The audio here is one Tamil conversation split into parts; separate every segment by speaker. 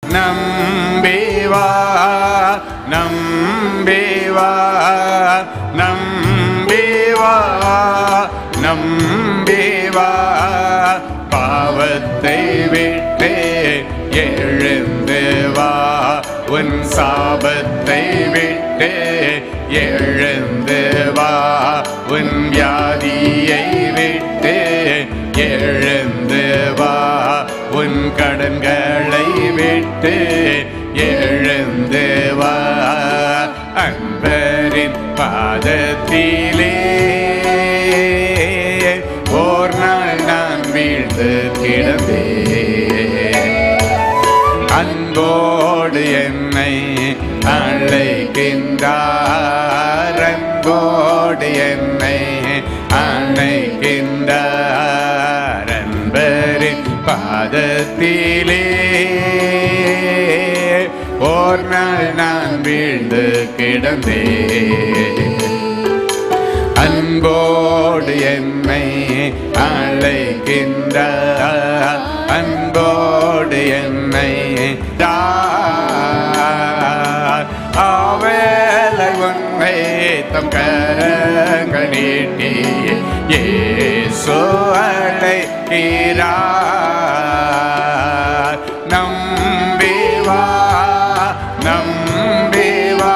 Speaker 1: நம்பிவா நம்பிவா நம்பிவா நம்பிவா பாவத்தை விட்டு எழுந்து வா உன் சாபத்தை விட்டு எழுந்து வா உன் வியாதியை விட்டு எழுந்து வா உன் கடன்களை விட்டு எழுந்து வா அன்பரின் பாதத்திலே ஓர் நாள் நான் வீழ்ந்து கிடந்தேன் அன்போடு என்னை அழைக்கின்றார் அன்போடு என்னை அழைக்கின்றார் அன்பரின் பாதத்திலே ஓர் நாள் நான் வீழ்ந்து கிடந்தேன் அன்போடு என்னை அழைக்கின்றார் அன்போடு என்னை ஆவேலை உன்னை தம் கரங்கள் நீட்டி ஏசோ அழைக்கிறார் நம்பி வா நம்பி வா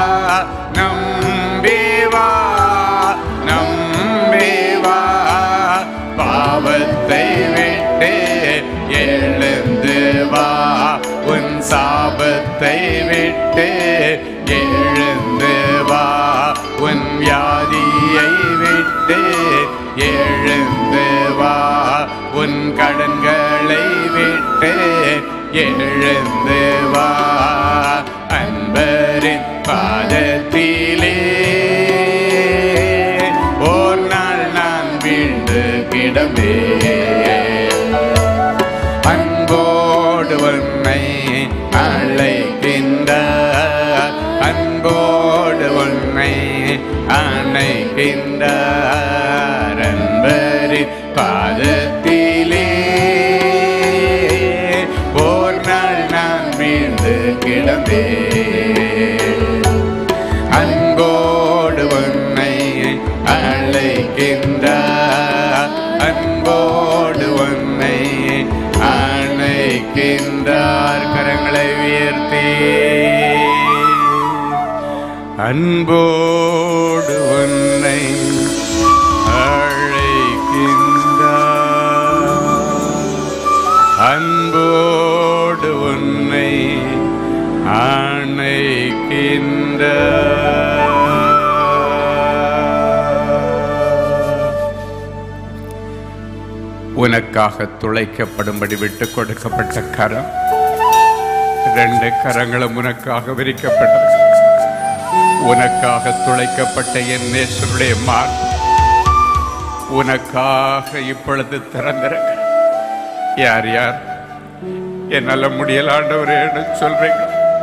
Speaker 1: நம்பி வா நம்பி வா பாவத்தை விட்டு எழுந்து வா உன் சாபத்தை விட்டு எழுந்து வா உன் வியாதியை விட்டு எழுந்து வா உன் கடன்களை விட்டு எழுந்து வா அன்பரின் பாதத்திலே ஓர் நாள் நான் வீழ்ந்து கிடமே அன்போடு உன்னை அழைக்கின்றார் அன்போடு உன்னை அணைக்கின்றார் அன்பரின் பாதத்திலே ஓர் நாள் நான் வீழ்ந்து கிடந்தேன் அன்போடு உன்னை அழைக்கின்றார் அன்போடு உன்னை அழைக்கின்றார் கரங்களை உயர்த்தி அன்போடு உன்னை அழைக்கின்றார் அன்போடு உன்னை அணைக்கின்றார் உனக்காக துளைக்கப்படும்படி விட்டு கொடுக்கப்பட்ட கரம் ரெண்டு கரங்களும் உனக்காக விரிக்கப்பட்டது உனக்காக துளைக்கப்பட்ட என் நேசருடைய மார் உனக்காக இப்பொழுது திறந்திருக்க யார் யார் என்னால முடியல ஆண்டவரேன்னு சொல்றீங்க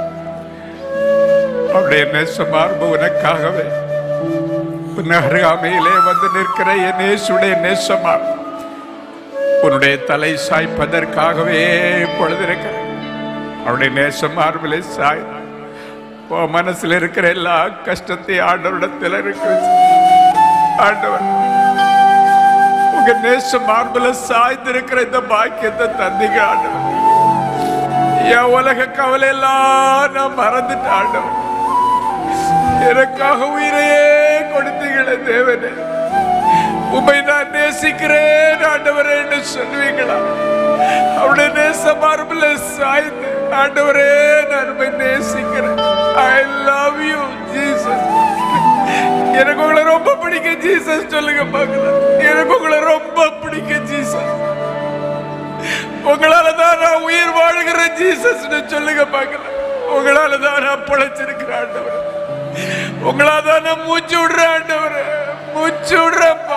Speaker 1: அவருடைய நேச மார்பு உனக்காகவே உன் அருகாமையிலே வந்து நிற்கிற என் நேசுடைய நேசமார் உன்னுடைய தலை சாய்ப்பதற்காகவே இப்பொழுது இருக்கிறேன் அவருடைய நேச மார்பிலை சாய் உன் மனசுல இருக்கிற எல்லா கஷ்டத்தையும் ஆண்டவரிடத்தில் இருக்கு ஆண்டவர் உங்க நேச மார்பில சாய்ந்திருக்கிற இந்த பாக்கியத்தை தந்தீங்க ஆண்டவர் என் உலக கவலை எல்லாம் நான் மறந்துட்டேன் ஆண்டவர் எனக்காக உயிரையே கொடுத்தீங்களே தேவனே உண்மை நான் நேசிக்கிறேன் ஆண்டவரே என்று சொல்லுவீங்களா அவருடைய நேச மார்பில் சாய்ந்து ஆண்டவரே நான் உண்மை நேசிக்கிறேன் ஐ லவ் யூ ஜீசஸ் எனக்கு உங்களை ரொம்ப பிடிக்கும் ஜீசஸ் சொல்லுங்க பார்க்கலாம் எனக்கு உங்களை ரொம்ப பிடிக்கும் ஜீசஸ் உங்களால தான் நான் உயிர் வாழ்கிறேன் ஜீசஸ் சொல்லுங்க பார்க்கலாம் உங்களால தான் நான் பிழைச்சிருக்கிறேன் ஆண்டவர் உங்களால தான் நான் மூச்சு விடுறேன் ஆண்டவர் மூச்சு விடுறப்பா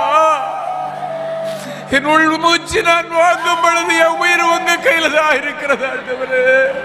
Speaker 1: என் உள் மூச்சு நான் வாங்கும் பொழுது என் உயிர் உங்க கையில தான் இருக்கிறது ஆண்டவரே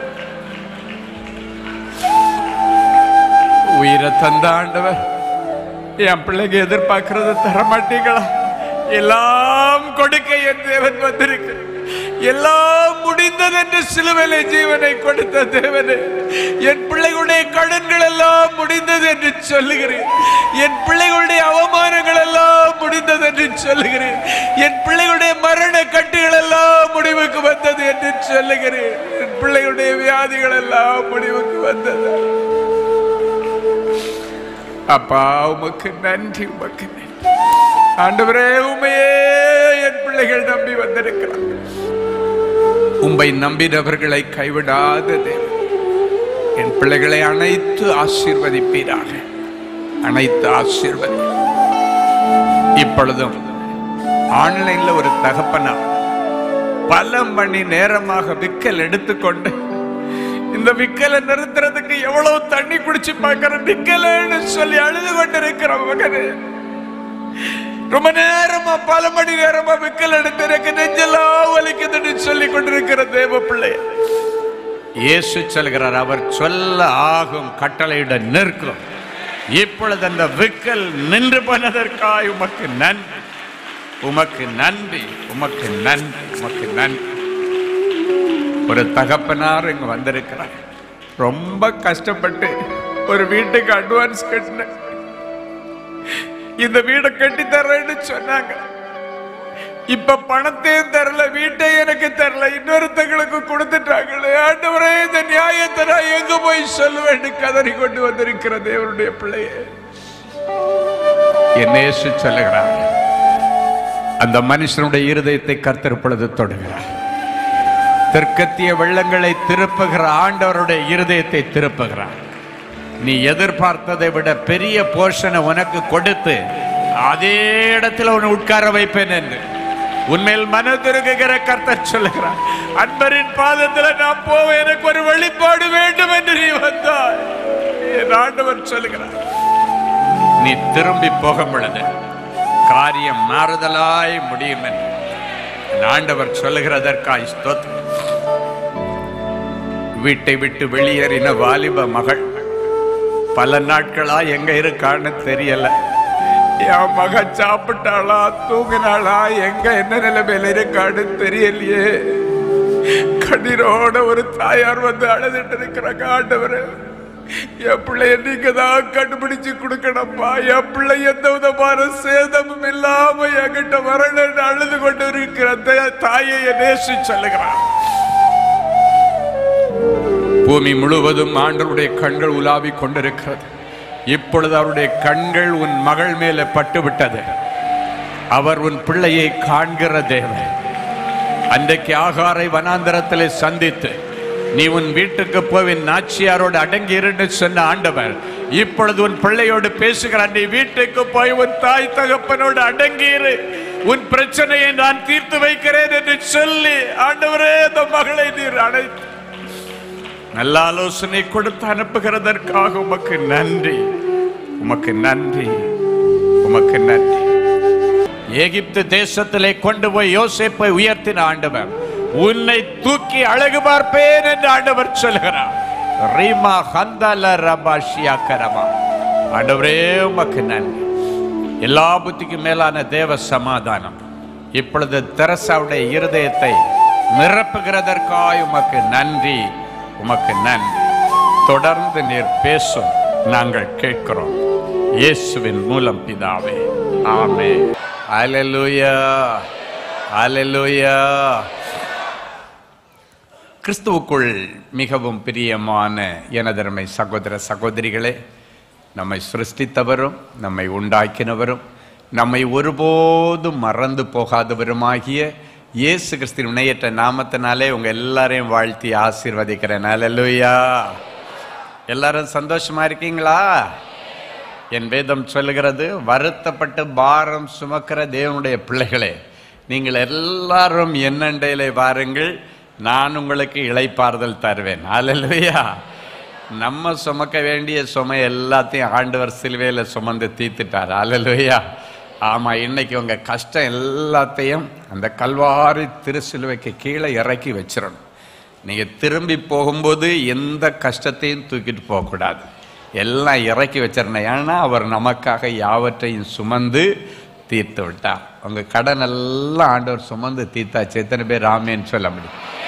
Speaker 1: உயிரை தந்த ஆண்டவர் என் பிள்ளைங்க எதிர்பார்க்கறத தர மாட்டீங்களா எல்லாம் கொடுக்க என் தேவன் வந்திருக்கு எல்லாம் முடி முடிந்தது என்று சிலுவையிலே ஜீவனை கொடுத்த தேவனே என் பிள்ளைகளுடைய கடன்கள் எல்லாம் முடிந்தது என்று சொல்லுகிறேன் என் பிள்ளைகளுடைய அவமானங்கள் எல்லாம் முடிந்தது என்று சொல்லுகிறேன் என் பிள்ளைகளுடைய மரண கட்டுகள் எல்லாம் முடிவுக்கு வந்தது என்று சொல்லுகிறேன் என் பிள்ளைகளுடைய வியாதிகள் எல்லாம் முடிவுக்கு வந்தது அப்பா உமக்கு நன்றி உமக்கு நன்றி ஆண்டவரே உமையே என் பிள்ளைகள் நம்பி வந்திருக்கிறார்கள் உம்மை நம்பினவர்களை கைவிடாத தேவன் என் பிள்ளைகளை அனைத்து ஆசீர்வதிப்பீராக அனைத்து ஆசீர்வதி இப்பொழுதும் ஆன்லைன்ல ஒரு தகப்பனா பல மணி நேரமாக விக்கல் எடுத்துக்கொண்டு இந்த விக்கலை நிறுத்துறதுக்கு எவ்வளவு தண்ணி குடிச்சு பார்க்கிற விக்கலன்னு சொல்லி அழுது கொண்டிருக்கிற மகனே ரொம்ப நேரமா பல மணி நேரமா விக்கல் எடுத்து எனக்கு நெஞ்செல்லாம் வலிக்குதுன்னு சொல்லி கொண்டிருக்கிற தேவ பிள்ளை இயேசு சொல்கிறார் அவர் சொல்ல ஆகும் கட்டளையிட நிற்கும் இப்பொழுது அந்த விக்கல் நின்று போனதற்காய் உமக்கு நன்றி உமக்கு நன்றி உமக்கு நன்றி உமக்கு நன்றி ஒரு தகப்பனார் இங்க வந்திருக்கிறார் ரொம்ப கஷ்டப்பட்டு ஒரு வீட்டுக்கு அட்வான்ஸ் கட்டினேன் இந்த வீடை கட்டி தர்றேன்னு சொன்னாங்க இப்ப பணத்தையும் தரல வீட்டை எனக்கு தரல இன்னொருத்தங்களுக்கு கொடுத்துட்டாங்களே ஆண்டவரே இந்த நியாயத்தை நான் எங்க போய் சொல்லுவேன்னு கதறி கொண்டு வந்திருக்கிற தேவனுடைய பிள்ளையே என்னேசு சொல்லுகிறார் அந்த மனுஷனுடைய இருதயத்தை கர்த்தர் பொழுது தொடுகிறார் தெற்கத்திய வெள்ளங்களை திருப்புகிற ஆண்டவருடைய இருதயத்தை திருப்புகிறார் நீ எதிர்பார்த்ததை விட பெரிய போர்ஷனை உனக்கு கொடுத்து அதே இடத்துல உன்னை உட்கார வைப்பேன் என்று உன்மேல் மனதிருக்குகிற கர்த்தர் சொல்லுகிறார் அன்பரின் பாதத்துல நான் போவேன் எனக்கு ஒரு வெளிப்பாடு வேண்டும் என்று நீ வந்தாய் என் ஆண்டவர் சொல்லுகிறார் நீ திரும்பி போக பொழுது காரியம் மாறுதலாய் முடியும் என்று என் ஆண்டவர் சொல்லுகிறதற்காய் ஸ்தோத்திரம் வீட்டை விட்டு வெளியேறின வாலிப மகள் பல நாட்களா எங்க இருக்கான்னு தெரியல என் மக சாப்பிட்டாளா தூங்கினாளா எங்க என்ன நிலைமையில இருக்கான்னு தெரியலையே கண்ணீரோட ஒரு தாயார் வந்து அழுதுட்டு இருக்கிறாங்க ஆண்டவர் என் பிள்ளைய நீங்க தான் கண்டுபிடிச்சு கொடுக்கணும்ப்பா என் பிள்ளை எந்த விதமான சேதமும் இல்லாம என்கிட்ட வரணும்னு அழுது கொண்டு இருக்கிற அந்த தாயை நேசி சொல்லுகிறான் பூமி முழுவதும் ஆண்டவருடைய கண்கள் உலாவிக் கொண்டிருக்கிறது இப்பொழுது அவருடைய கண்கள் உன் மகள் மேலே பட்டுவிட்டது அவர் உன் பிள்ளையை காண்கிற தேவன் அன்றைக்கு ஆகாரை வனாந்தரத்திலே சந்தித்து நீ உன் வீட்டுக்கு போய் நாச்சியாரோடு அடங்கி இருந்து சொன்ன ஆண்டவர் இப்பொழுது உன் பிள்ளையோடு பேசுகிறார் நீ வீட்டுக்கு போய் உன் தாய் தகப்பனோடு அடங்கி இரு உன் பிரச்சனையை நான் தீர்த்து வைக்கிறேன் என்று சொல்லி ஆண்டவரே இந்த மகளை நீர் அழைத்து நல்ல ஆலோசனை கொடுத்து அனுப்புகிறதற்காக உமக்கு நன்றி உமக்கு நன்றி உமக்கு நன்றி எகிப்து தேசத்திலே கொண்டு போய் யோசேப்பை உயர்த்தின ஆண்டவர் உன்னை தூக்கி அழகு பார்ப்பேன் என்று ஆண்டவர் சொல்கிறார் ரீமா ஹந்தல ரபாஷியா கரமா ஆண்டவரே உமக்கு நன்றி எல்லா புத்திக்கும் மேலான தேவ சமாதானம் இப்பொழுது தெரசாவுடைய இருதயத்தை நிரப்புகிறதற்காய் உமக்கு நன்றி உமக்கு நன்றி தொடர்ந்து நீர் பேசும் நாங்கள் கேட்கிறோம் இயேசுவின் மூலம் பிதாவே ஆமே அலலுயா அலலுயா கிறிஸ்துவுக்குள் மிகவும் பிரியமான எனதருமை சகோதர சகோதரிகளே நம்மை சிருஷ்டித்தவரும் நம்மை உண்டாக்கினவரும் நம்மை ஒருபோதும் மறந்து போகாதவருமாகிய இயேசு கிறிஸ்துவின் இணையற்ற நாமத்தினாலே உங்க எல்லாரையும் வாழ்த்தி ஆசீர்வதிக்கிறேன் அல்லேலூயா எல்லாரும் சந்தோஷமா இருக்கீங்களா என் வேதம் சொல்லுகிறது வருத்தப்பட்டு பாரம் சுமக்கிற தேவனுடைய பிள்ளைகளே நீங்கள் எல்லாரும் என்னண்டையிலே வாருங்கள் நான் உங்களுக்கு இளைப்பாறுதல் தருவேன் அல்லேலூயா நம்ம சுமக்க வேண்டிய சுமை எல்லாத்தையும் ஆண்டவர் சிலுவையில் சுமந்து தீர்த்துட்டார் அல்லேலூயா ஆமாம் இன்னைக்கு உங்கள் கஷ்டம் எல்லாத்தையும் அந்த கல்வாரி திருசிலுவைக்கு கீழே இறக்கி வச்சிடணும் நீங்கள் திரும்பி போகும்போது எந்த கஷ்டத்தையும் தூக்கிட்டு போகக்கூடாது எல்லாம் இறக்கி வச்சிடணும் ஏன்னா அவர் நமக்காக யாவற்றையும் சுமந்து தீர்த்து விட்டார் உங்கள் கடன் எல்லாம் ஆண்டவர் சுமந்து தீர்த்தாச்சு எத்தனை பேர் ராமேன்னு சொல்ல முடியும்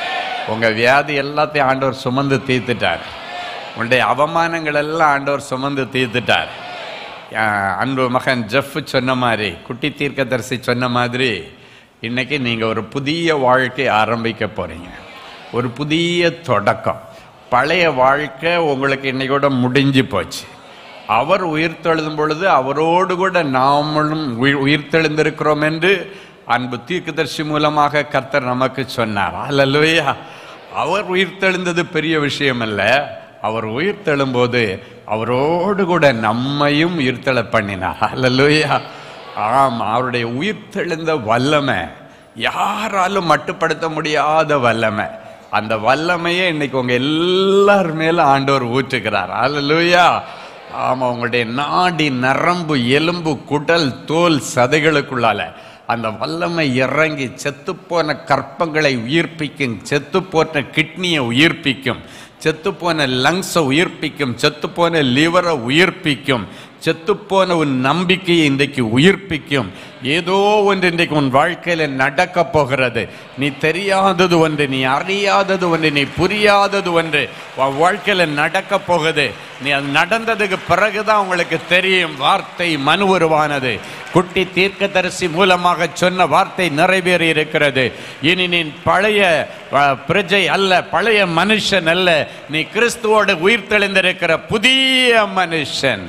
Speaker 1: உங்க வியாதி எல்லாத்தையும் ஆண்டவர் சுமந்து தீர்த்துட்டார் உங்களுடைய அவமானங்கள் எல்லாம் ஆண்டவர் சுமந்து தீர்த்துட்டார் அஹ் அன்பு மகன் ஜெஃப் சொன்ன மாதிரி குட்டி தீர்க்கதரிசி சொன்ன மாதிரி இன்னைக்கு நீங்க ஒரு புதிய வாழ்க்கை ஆரம்பிக்க போறீங்க ஒரு புதிய தொடக்கம் பழைய வாழ்க்கை உங்களுக்கு இன்னைக்கூட முடிஞ்சு போச்சு அவர் உயிர்த்தெழுதும் பொழுது அவரோடு கூட நாமளும் உயிர் உயிர்த்தெழுந்திருக்கிறோம் என்று அன்பு தீர்க்கதரிசி மூலமாக கர்த்தர் நமக்கு சொன்னார் அல்லலுயா அவர் உயிர்த்தெழுந்தது பெரிய விஷயம் அல்ல அவர் உயிர்த்தெழும்போது அவரோடு கூட நம்மையும் உயிர்த்தெழ பண்ணினார் அல்லலுயா ஆம் அவருடைய உயிர்த்தெழுந்த வல்லமை யாராலும் மட்டுப்படுத்த முடியாத வல்லமை அந்த வல்லமையை இன்னைக்கு உங்க எல்லார் மேல ஆண்டவர் ஊற்றுகிறார் அல்லலுயா ஆமா உங்களுடைய நாடி நரம்பு எலும்பு குடல் தோல் சதைகளுக்குள்ளால அந்த வல்லமை இறங்கி செத்துப்போன கற்பங்களை உயிர்ப்பிக்கும் செத்துப்போன கிட்னியை உயிர்ப்பிக்கும் செத்துப்போன லங்ஸை உயிர்ப்பிக்கும் செத்துப்போன லிவரை உயிர்ப்பிக்கும் செத்துப்போன உன் நம்பிக்கையை இன்றைக்கு உயிர்ப்பிக்கும் ஏதோ ஒன்று இன்றைக்கு உன் வாழ்க்கையில நடக்க போகிறது நீ தெரியாதது ஒன்று நீ அறியாதது ஒன்று நீ புரியாதது ஒன்று உன் வாழ்க்கையில நடக்க போகுது நீ அது நடந்ததுக்கு பிறகுதான் உங்களுக்கு தெரியும் வார்த்தை மனு உருவானது குட்டி தீர்க்கதரிசி மூலமாக சொன்ன வார்த்தை நிறைவேறி இருக்கிறது இனி நீ பழைய அஹ், பிரஜை அல்ல பழைய மனுஷன் அல்ல நீ கிறிஸ்துவோடு உயிர்த்தெழுந்திருக்கிற புதிய மனுஷன்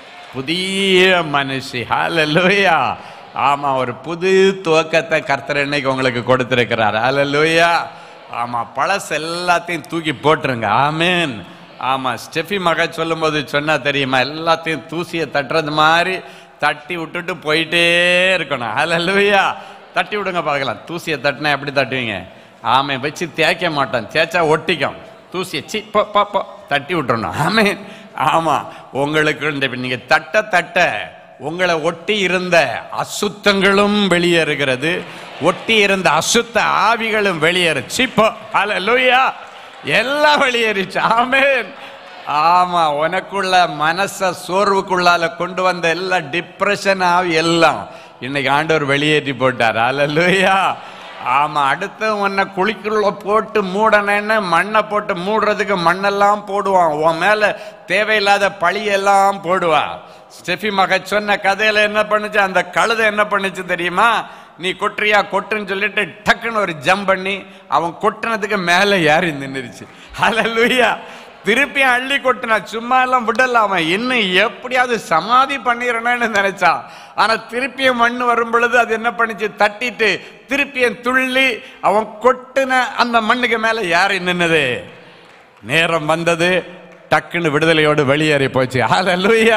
Speaker 1: புதிய மனுஷி ஹalleluya ஆமா ஒரு புது துவக்கத்தை கர்த்தர் இன்னைக்கு உங்களுக்கு கொடுத்திருக்கிறார் ஹalleluya ஆமா பழசு எல்லாத்தையும் தூக்கி போட்டுருங்க ஆமென் ஆமா ஸ்டெஃபி மக சொல்லும்போது சொன்னா தெரியுமா எல்லாத்தையும் தூசியை தட்டுறது மாதிரி தட்டி விட்டுட்டு போயிட்டே இருக்கணும் ஹalleluya தட்டி விடுங்க பார்க்கலாம் தூசியை தட்டினா எப்படி தட்டுவீங்க ஆமே வச்சு தேய்க்க மாட்டோம் தேய்ச்சா ஒட்டிக்கும் தூசியை சி போ போ போ தட்டி விட்டுறணும் ஆமே ஆமா உங்களுக்கு இந்த நீங்க தட்ட தட்ட உங்களை ஒட்டி இருந்த அசுத்தங்களும் வெளியேறுகிறது ஒட்டி இருந்த அசுத்த ஆவிகளும் வெளியேறு சிப்போ ஹalleluya எல்லாம் வெளியேறிச்சு ஆமென் ஆமா உனக்குள்ள மனச சோர்வுக்குள்ளால கொண்டு வந்த எல்லா டிப்ரெஷன் ஆவி எல்லாம் இன்னைக்கு ஆண்டவர் வெளியேற்றி போட்டார் ஹalleluya ஆமா அடுத்து உன்னை குழிக்குள்ள போட்டு மூடனேன்னு மண்ணை போட்டு மூடுறதுக்கு மண்ணெல்லாம் போடுவான் உன் மேல தேவையில்லாத பழியெல்லாம் போடுவான் ஸ்டெஃபி மக சொன்ன கதையில என்ன பண்ணுச்சு அந்த கழுதை என்ன பண்ணுச்சு தெரியுமா நீ கொட்டுறியா கொட்டுன்னு சொல்லிட்டு டக்குன்னு ஒரு ஜம்ப் பண்ணி அவன் கொட்டுனதுக்கு மேலே ஏறி நின்றுச்சு ஹalleluya திருப்பி அள்ளி கொட்டினா சும்மா எல்லாம் விடல அவன் இன்னும் எப்படியாவது சமாதி பண்ணிடணும்னு நினைச்சான் ஆனா திருப்பியும் மண் வரும் பொழுது அது என்ன பண்ணிச்சு தட்டிட்டு திருப்பியும் துள்ளி அவன் கொட்டின அந்த மண்ணுக்கு மேல யாரு நின்னது நேரம் வந்தது டக்குன்னு விடுதலையோடு வெளியேறி போச்சு ஹalleluya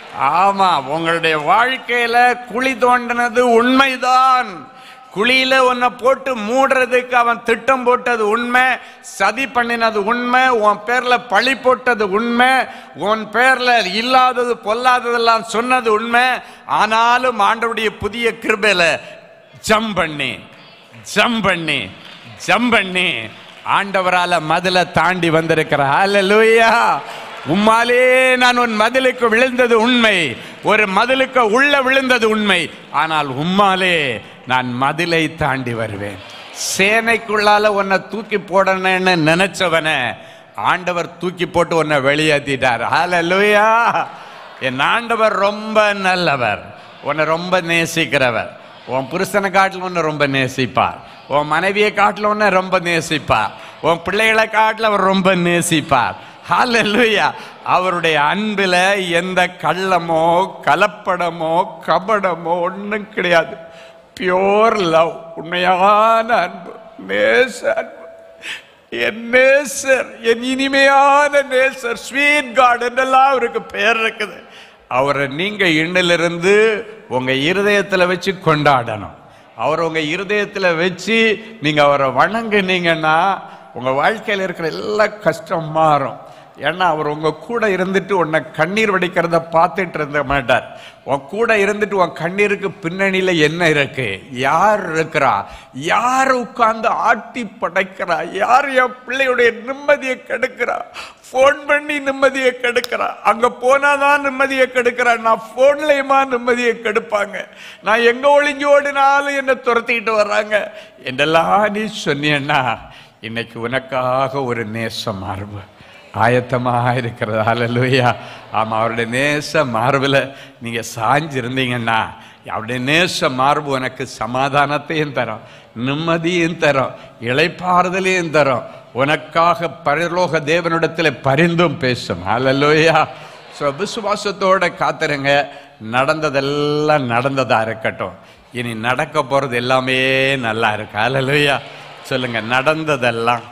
Speaker 1: ஆமா உங்களுடைய வாழ்க்கையில குழி தோண்டினது உண்மைதான் குழியில உன்னை போட்டு மூடுறதுக்கு அவன் திட்டம் போட்டது உண்மை சதி பண்ணினது உண்மை உன் பேர்ல பழி போட்டது உண்மை உன் பேர்ல இல்லாதது பொல்லாததெல்லாம் சொன்னது உண்மை ஆனாலும் ஆண்டவருடைய புதிய கிருபையில ஜம் பண்ணி ஜம் பண்ணி ஜம் பண்ணி ஆண்டவரால மதில தாண்டி வந்திருக்கிற ஹalleluya உம்மாலே நான் உன் மதிலுக்கு விழுந்தது உண்மை ஒரு மதிலுக்கு உள்ள விழுந்தது உண்மை ஆனால் உம்மாலே நான் மதிலை தாண்டி வருவேன் சேனைக்குள்ளால உன்னை தூக்கி போடணும்னு நினைச்சவன ஆண்டவர் தூக்கி போட்டு உன்னை வெளியேற்றிட்டார் ஹalleluya என் ஆண்டவர் ரொம்ப நல்லவர் உன்னை ரொம்ப நேசிக்கிறவர் உன் புருஷனை காட்டில் உன்னை ரொம்ப நேசிப்பார் உன் மனைவியை காட்டில் உன்னை ரொம்ப நேசிப்பார் உன் பிள்ளைகளை காட்டில் அவர் ரொம்ப நேசிப்பார் ஹalleluya அவருடைய அன்பில் எந்த கள்ளமோ கலப்படமோ கபடமோ ஒன்றும் கிடையாது பியோர் லவ் உண்மையான அன்பு நேச அன்பு என் நேசர் என் இனிமையான நேசர் ஸ்வீட் காட் என்றெல்லாம் அவருக்கு பேர் இருக்குது அவரை நீங்க இன்னிலிருந்து உங்க இருதயத்துல வச்சு கொண்டாடணும் அவர் உங்க இருதயத்துல வச்சு நீங்க அவரை வணங்குனீங்கன்னா உங்க வாழ்க்கையில இருக்கிற எல்லா கஷ்டம் மாறும் ஏன்னா அவர் உங்க கூட இருந்துட்டு உன்னை கண்ணீர் வடிக்கிறத பார்த்துட்டு இருந்த மாட்டார் உன் கூட இருந்துட்டு உன் கண்ணீருக்கு பின்னணியில என்ன இருக்கு யார் இருக்கிறா யார் உட்கார்ந்து ஆட்டி படைக்கிறா யார் என் பிள்ளையுடைய நிம்மதியை கெடுக்கிறா ஃபோன் பண்ணி நிம்மதியை கெடுக்கிறா அங்க போனாதான் நிம்மதியை கெடுக்கிறா நான் போன்லயுமா நிம்மதியை கெடுப்பாங்க நான் எங்க ஒளிஞ்சு ஓடினாலும் என்ன துரத்திக்கிட்டு வர்றாங்க என்றெல்லாம் நீ சொன்னீன்னா இன்னைக்கு உனக்காக ஒரு நேச மார்பு ஆயத்தமாக இருக்கிறது ஹalleluya ஆமாம் அவருடைய நேச மார்பில் நீங்கள் சாஞ்சிருந்தீங்கன்னா அவருடைய நேச மார்பு உனக்கு சமாதானத்தையும் தரும் நிம்மதியும் தரும் இளைப்பாறுதலையும் தரும் உனக்காக பரலோக தேவனிடத்தில் பரிந்தும் பேசும் ஹalleluya ஸோ விசுவாசத்தோட காத்துருங்க நடந்ததெல்லாம் நடந்ததா இருக்கட்டும் இனி நடக்க போறது எல்லாமே நல்லா இருக்கு ஹalleluya சொல்லுங்க நடந்ததெல்லாம்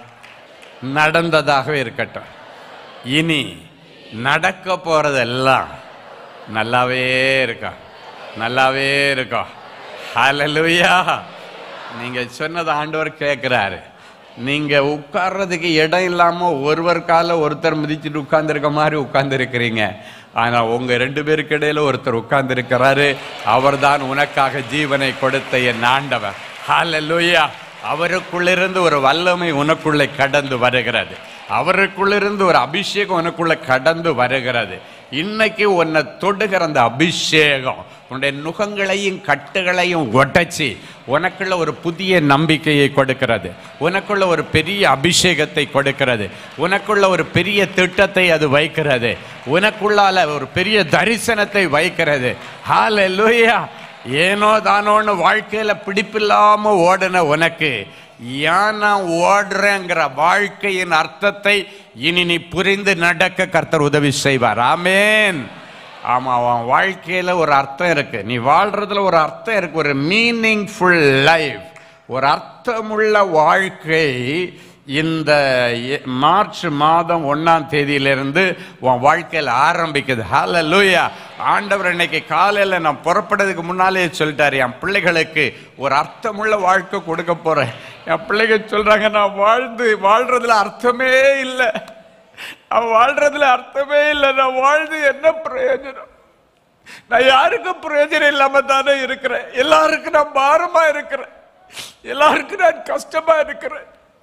Speaker 1: நடந்ததாகவே இருக்கட்டும் இனி நடக்க போறதெல்லாம் நல்லாவே இருக்கும் நல்லாவே இருக்கும் ஹalleluya நீங்க சொன்னது ஆண்டவர் கேட்கிறாரு நீங்க உட்கார்றதுக்கு இடம் இல்லாம ஒருவர் கால ஒருத்தர் மிதிச்சுட்டு உட்கார்ந்துருக்க மாதிரி உட்கார்ந்து இருக்கிறீங்க ஆனா உங்க ரெண்டு பேருக்கு இடையில ஒருத்தர் உட்கார்ந்து இருக்கிறாரு அவர்தான் உனக்காக ஜீவனை கொடுத்த என் ஆண்டவர் ஹalleluya அவருக்குள்ளிருந்து ஒரு வல்லமை உனக்குள்ளே கடந்து வருகிறது அவருக்குள்ளிருந்து ஒரு அபிஷேகம் உனக்குள்ள கடந்து வருகிறது இன்னைக்கு உன்னை தொடுகிற அந்த அபிஷேகம் உன்னுடைய நுகங்களையும் கட்டுகளையும் உடைச்சி உனக்குள்ள ஒரு புதிய நம்பிக்கையை கொடுக்கிறது உனக்குள்ள ஒரு பெரிய அபிஷேகத்தை கொடுக்கிறது உனக்குள்ள ஒரு பெரிய திட்டத்தை அது வைக்கிறது உனக்குள்ளால ஒரு பெரிய தரிசனத்தை வைக்கிறது ஹalleluya ஏனோ தானோன்னு வாழ்க்கையில பிடிப்பில்லாம ஓடின உனக்கு ஏன் நான் ஓடுறேங்கிற வாழ்க்கையின் அர்த்தத்தை இனி நீ புரிந்து நடக்க கர்த்தர் உதவி செய்வார் ஆமேன் ஆமா அவன் வாழ்க்கையில ஒரு அர்த்தம் இருக்கு நீ வாழ்றதுல ஒரு அர்த்தம் இருக்கு ஒரு மீனிங்ஃபுல் லைஃப் ஒரு அர்த்தமுள்ள வாழ்க்கை இந்த எ- மார்ச் மாதம் ஒன்னாம் தேதியிலிருந்து உன் வாழ்க்கையில் ஆரம்பிக்குது ஹalleluya ஆண்டவர் இன்னைக்கு காலையில் நான் புறப்படுறதுக்கு முன்னாலே சொல்லிட்டாரு என் பிள்ளைகளுக்கு ஒரு அர்த்தமுள்ள வாழ்க்கை கொடுக்க போறேன் என் பிள்ளைங்க சொல்றாங்க நான் வாழ்ந்து வாழ்றதுல அர்த்தமே இல்லை அவன் வாழ்றதுல அர்த்தமே இல்லை நான் வாழ்ந்து என்ன பிரயோஜனம் நான் யாருக்கும் பிரயோஜனம் இல்லாம தானே இருக்கிறேன் எல்லாருக்கும் நான் பாரமா இருக்கிறேன் எல்லாருக்கும் நான் கஷ்டமா இருக்கிறேன்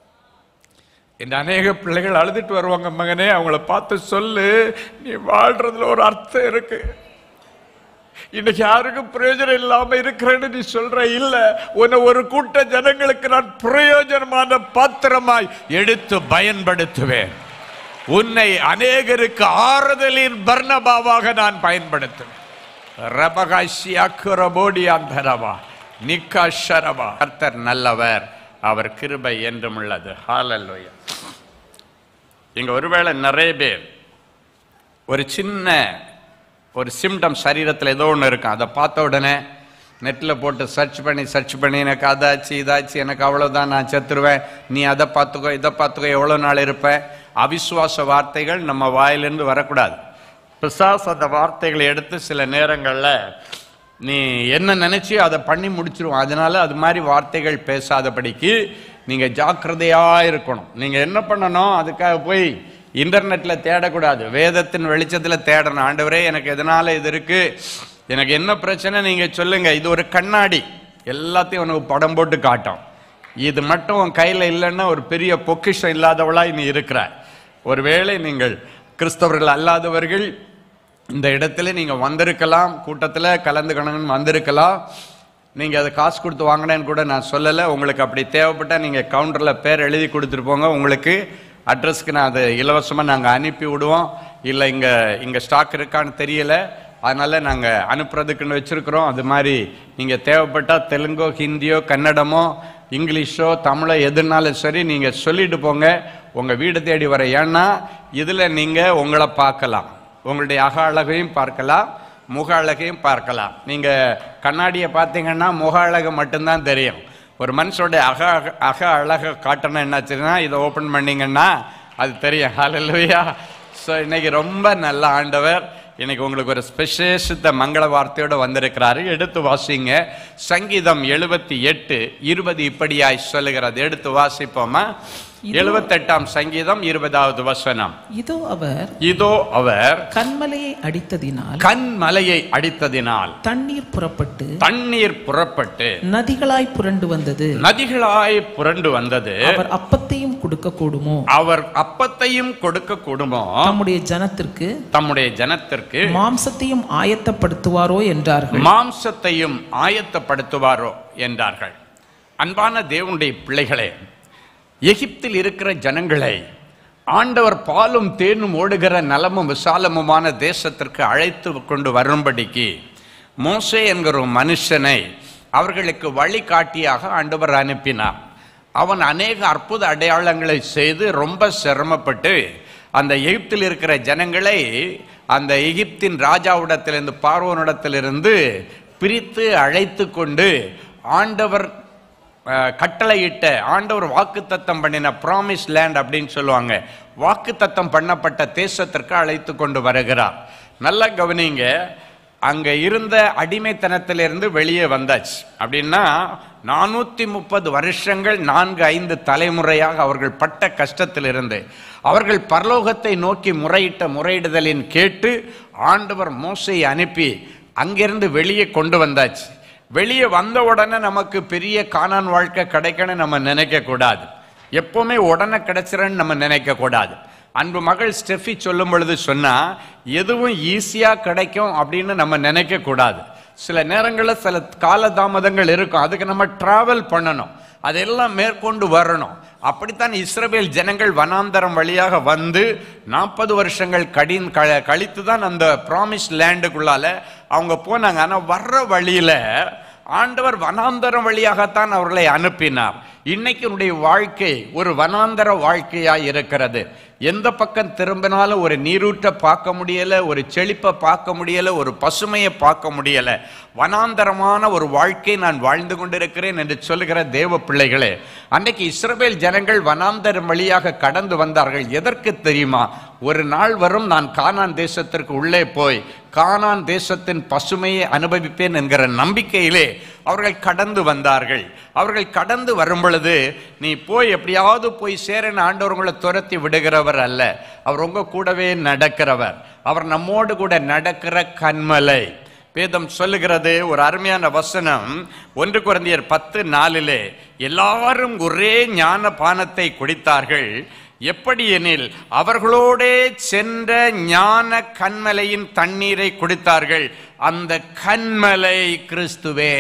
Speaker 1: இந்த அநேக பிள்ளைகள் அழுதுட்டு வருவாங்க மகனே அவங்கள பார்த்து சொல்லு நீ வாழ்றதுல ஒரு அர்த்தம் இருக்கு இன்னைக்கு யாருக்கும் பிரயோஜனம் இல்லாம இருக்கிறேன்னு நீ சொல்ற இல்ல உன்னை ஒரு கூட்ட ஜனங்களுக்கு நான் பிரயோஜனமான பாத்திரமாய் எடுத்து பயன்படுத்துவேன் உன்னை அநேகருக்கு ஆறுதலின் பர்ணபாவாக நான் பயன்படுத்துவேன் ரபகாஷியாக்குரபோடியாந்தரவா நிக்காஷரவா கர்த்தர் நல்லவர் அவர் கிருபை என்றும் உள்ளது ஹalleluya இங்க ஒருவேளை நிறைய பேர் ஒரு சின்ன ஒரு சிம்டம் சரீரத்தில் ஏதோ ஒன்று இருக்கும் அதை பார்த்த உடனே நெட்டில் போட்டு சர்ச் பண்ணி சர்ச் பண்ணி எனக்கு அதாச்சு இதாச்சு எனக்கு அவ்வளோதான் நான் செத்துருவேன் நீ அதை பார்த்துக்கோ இதை பார்த்துக்கோ எவ்வளோ நாள் இருப்பேன் அவிசுவாச வார்த்தைகள் நம்ம வாயிலிருந்து வரக்கூடாது பிசாஸ் அந்த வார்த்தைகளை எடுத்து சில நேரங்களில் நீ என்ன நினைச்சியோ அதை பண்ணி முடிச்சிருவோம் அதனால அது மாதிரி வார்த்தைகள் பேசாதபடிக்கு நீங்க ஜாக்கிரதையா இருக்கணும் நீங்க என்ன பண்ணணும் அதுக்காக போய் இன்டர்நெட்ல தேடக்கூடாது வேதத்தின் வெளிச்சத்துல தேடணும் ஆண்டவரே எனக்கு எதனால இது இருக்கு எனக்கு என்ன பிரச்சனை நீங்க சொல்லுங்க இது ஒரு கண்ணாடி எல்லாத்தையும் உனக்கு படம் போட்டு காட்டும் இது மட்டும் உன் கையில இல்லைன்னா ஒரு பெரிய பொக்கிஷம் இல்லாதவளா நீ இருக்கிற ஒருவேளை நீங்கள் கிறிஸ்தவர்கள் அல்லாதவர்கள் இந்த இடத்துல நீங்க வந்திருக்கலாம் கூட்டத்தில் கலந்துக்கணும்னு வந்திருக்கலாம் நீங்க அதை காசு கொடுத்து வாங்கினேன்னு கூட நான் சொல்லலை உங்களுக்கு அப்படி தேவைப்பட்டா நீங்க கவுண்டர்ல பேர் எழுதி கொடுத்துட்டு போங்க உங்களுக்கு அட்ரஸ்க்கு நான் அதை இலவசமாக நாங்கள் அனுப்பி விடுவோம் இல்லை இங்கே இங்கே ஸ்டாக் இருக்கான்னு தெரியல அதனால நாங்கள் அனுப்புறதுக்குன்னு வச்சுருக்குறோம் அது மாதிரி நீங்கள் தேவைப்பட்டால் தெலுங்கோ ஹிந்தியோ கன்னடமோ இங்கிலீஷோ தமிழோ எதுனாலும் சரி நீங்கள் சொல்லிட்டு போங்க உங்கள் வீடு தேடி வர ஏன்னா இதில் நீங்கள் உங்களை பார்க்கலாம் உங்களுடைய அக அழகையும் பார்க்கலாம் முக அழகையும் பார்க்கலாம் நீங்கள் கண்ணாடியை பார்த்தீங்கன்னா முக அழகு மட்டும்தான் தெரியும் ஒரு மனுஷனுடைய அக அக- அக அழகை காட்டணும் என்னாச்சுன்னா இதை ஓப்பன் பண்ணீங்கன்னா அது தெரியும் ஹalleluya ஸோ இன்னைக்கு ரொம்ப நல்ல ஆண்டவர் இன்னைக்கு உங்களுக்கு ஒரு ஸ்பெஷேஷத்த மங்கள வார்த்தையோட வந்திருக்கிறாரு எடுத்து வாசிங்க சங்கீதம் எழுபத்தி எட்டு இருபது இப்படியாய் சொல்லுகிறது எடுத்து வாசிப்போமா எழுபத்தெட்டாம் சங்கீதம் இருபதாவது வசனம்
Speaker 2: இதோ அவர்
Speaker 1: இதோ அவர்
Speaker 2: கண்மலையை அடித்ததினால்
Speaker 1: கண்மலையை அடித்ததினால்
Speaker 2: தண்ணீர் புறப்பட்டு
Speaker 1: தண்ணீர் புறப்பட்டு
Speaker 2: நதிகளாய் புரண்டு வந்தது
Speaker 1: நதிகளாய் புரண்டு வந்தது
Speaker 2: அவர் அப்பத்தையும் கொடுக்க கூடுமோ
Speaker 1: அவர் அப்பத்தையும் கொடுக்க கூடுமோ
Speaker 2: தம்முடைய ஜனத்திற்கு
Speaker 1: தம்முடைய ஜனத்திற்கு
Speaker 2: மாம்சத்தையும் ஆயத்தப்படுத்துவாரோ என்றார்கள்
Speaker 1: மாம்சத்தையும் ஆயத்தப்படுத்துவாரோ என்றார்கள் அன்பான தேவனுடைய பிள்ளைகளே எகிப்தில் இருக்கிற ஜனங்களை ஆண்டவர் பாலும் தேனும் ஓடுகிற நலமும் விசாலமுமான தேசத்திற்கு அழைத்து கொண்டு வரும்படிக்கு மோசே என்கிற ஒரு மனுஷனை அவர்களுக்கு வழிகாட்டியாக ஆண்டவர் அனுப்பினார் அவன் அநேக அற்புத அடையாளங்களை செய்து ரொம்ப சிரமப்பட்டு அந்த எகிப்தில் இருக்கிற ஜனங்களை அந்த எகிப்தின் ராஜாவிடத்திலிருந்து பார்வோனிடத்திலிருந்து பிரித்து அழைத்து கொண்டு ஆண்டவர் அஹ், கட்டளையிட்ட ஆண்டவர் வாக்குத்தத்தம் பண்ணின ப்ராமிஸ் லேண்ட் அப்படின்னு சொல்லுவாங்க வாக்குத்தத்தம் பண்ணப்பட்ட தேசத்திற்கு அழைத்து கொண்டு வருகிறார் நல்லா கவனிங்க அங்க இருந்த அடிமைத்தனத்திலிருந்து வெளியே வந்தாச்சு அப்படின்னா நானூத்தி முப்பது வருஷங்கள் நான்கு ஐந்து தலைமுறையாக அவர்கள் பட்ட கஷ்டத்திலிருந்து அவர்கள் பரலோகத்தை நோக்கி முறையிட்ட முறையிடுதலின் கேட்டு ஆண்டவர் மோசையை அனுப்பி அங்கிருந்து வெளியே கொண்டு வந்தாச்சு வெளியே வந்த உடனே நமக்கு பெரிய காணான் வாழ்க்கை கிடைக்கணும்னு நம்ம நினைக்க கூடாது எப்பவுமே உடனே கிடைச்சிரன்னு நம்ம நினைக்க கூடாது அன்பு மகள் ஸ்டெஃபி சொல்லும் பொழுது சொன்னா எதுவும் ஈஸியா கிடைக்கும் அப்படின்னு நம்ம நினைக்க கூடாது சில நேரங்களில் சில காலதாமதங்கள் இருக்கும் அதுக்கு நம்ம டிராவல் பண்ணணும் அதெல்லாம் மேற்கொண்டு வரணும் அப்படித்தான் இஸ்ரவேல் ஜனங்கள் வனாந்தரம் வழியாக வந்து நாற்பது வருஷங்கள் கடின் க கழித்து தான் அந்த ப்ராமிஸ் லேண்டுக்குள்ளால அவங்க போனாங்க ஆனால் வர்ற வழியில ஆண்டவர் வனாந்தரம் வழியாகத்தான் அவர்களை அனுப்பினார் இன்னைக்கு உன்னுடைய வாழ்க்கை ஒரு வனாந்தர வாழ்க்கையாய் இருக்கிறது எந்த பக்கம் திரும்பினாலும் ஒரு நீரூற்றை பார்க்க முடியல ஒரு செழிப்பை பார்க்க முடியல ஒரு பசுமையை பார்க்க முடியல வனாந்தரமான ஒரு வாழ்க்கை நான் வாழ்ந்து கொண்டிருக்கிறேன் என்று சொல்லுகிற தேவ பிள்ளைகளே அன்னைக்கு இஸ்ரவேல் ஜனங்கள் வனாந்தரம் வழியாக கடந்து வந்தார்கள் எதற்கு தெரியுமா ஒரு நாள் வரும் நான் கானான் தேசத்திற்கு உள்ளே போய் கானான் தேசத்தின் பசுமையை அனுபவிப்பேன் என்கிற நம்பிக்கையிலே அவர்கள் கடந்து வந்தார்கள் அவர்கள் கடந்து வரும் பொழுது நீ போய் எப்படியாவது போய் சேரன் ஆண்டவர் உங்களை துரத்தி விடுகிறவர் அல்ல அவர் உங்க கூடவே நடக்கிறவர் அவர் நம்மோடு கூட நடக்கிற கண்மலை வேதம் சொல்லுகிறது ஒரு அருமையான வசனம் ஒன்று குழந்தையர் பத்து நாளிலே எல்லாரும் ஒரே ஞான பானத்தை குடித்தார்கள் எப்படி எனில் அவர்களோடே சென்ற ஞான கண்மலையின் தண்ணீரை குடித்தார்கள் அந்த கண்மலை கிறிஸ்துவே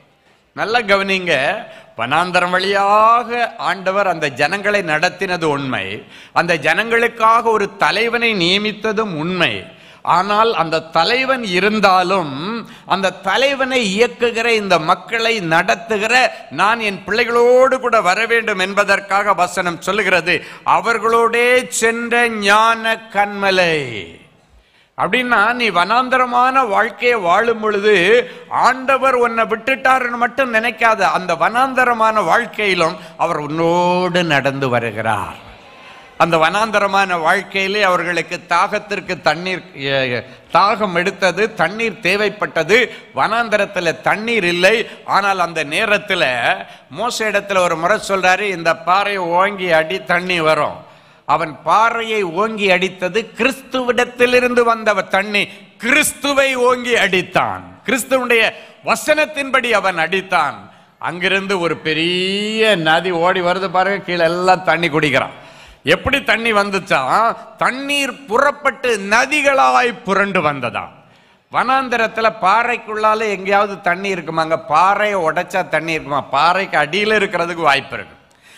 Speaker 1: நல்லா கவனிங்க வனாந்தரம் வழியாக ஆண்டவர் அந்த ஜனங்களை நடத்தினது உண்மை அந்த ஜனங்களுக்காக ஒரு தலைவனை நியமித்ததும் உண்மை ஆனால் அந்த தலைவன் இருந்தாலும் அந்த தலைவனை இயக்குகிற இந்த மக்களை நடத்துகிற நான் என் பிள்ளைகளோடு கூட வர வேண்டும் என்பதற்காக வசனம் சொல்லுகிறது அவர்களோடே சென்ற ஞான கண்மலை அப்படின்னா நீ வனாந்தரமான வாழ்க்கையை வாழும் பொழுது ஆண்டவர் உன்னை விட்டுட்டாருன்னு மட்டும் நினைக்காத அந்த வனாந்தரமான வாழ்க்கையிலும் அவர் உன்னோடு நடந்து வருகிறார் அந்த வனாந்தரமான வாழ்க்கையிலே அவர்களுக்கு தாகத்திற்கு தண்ணீர் எ, தாகம் எடுத்தது தண்ணீர் தேவைப்பட்டது வனாந்தரத்தில் தண்ணீர் இல்லை ஆனால் அந்த நேரத்தில் மோச இடத்துல ஒரு முறை சொல்றாரு இந்த பாறையை ஓங்கி அடி தண்ணி வரும் அவன் பாறையை ஓங்கி அடித்தது கிறிஸ்துவிடத்திலிருந்து வந்த தண்ணி கிறிஸ்துவை ஓங்கி அடித்தான் கிறிஸ்துவனுடைய வசனத்தின்படி அவன் அடித்தான் அங்கிருந்து ஒரு பெரிய நதி ஓடி வருது பாருங்க கீழே எல்லாம் தண்ணி குடிக்கிறான் எப்படி தண்ணி வந்துச்சா தண்ணீர் புறப்பட்டு நதிகளாய் புரண்டு வந்ததா வனாந்தரத்துல பாறைக்குள்ளால எங்கேயாவது தண்ணி இருக்குமாங்க பாறையை உடைச்சா தண்ணி இருக்குமா பாறைக்கு அடியில இருக்கிறதுக்கு வாய்ப்பு இருக்கு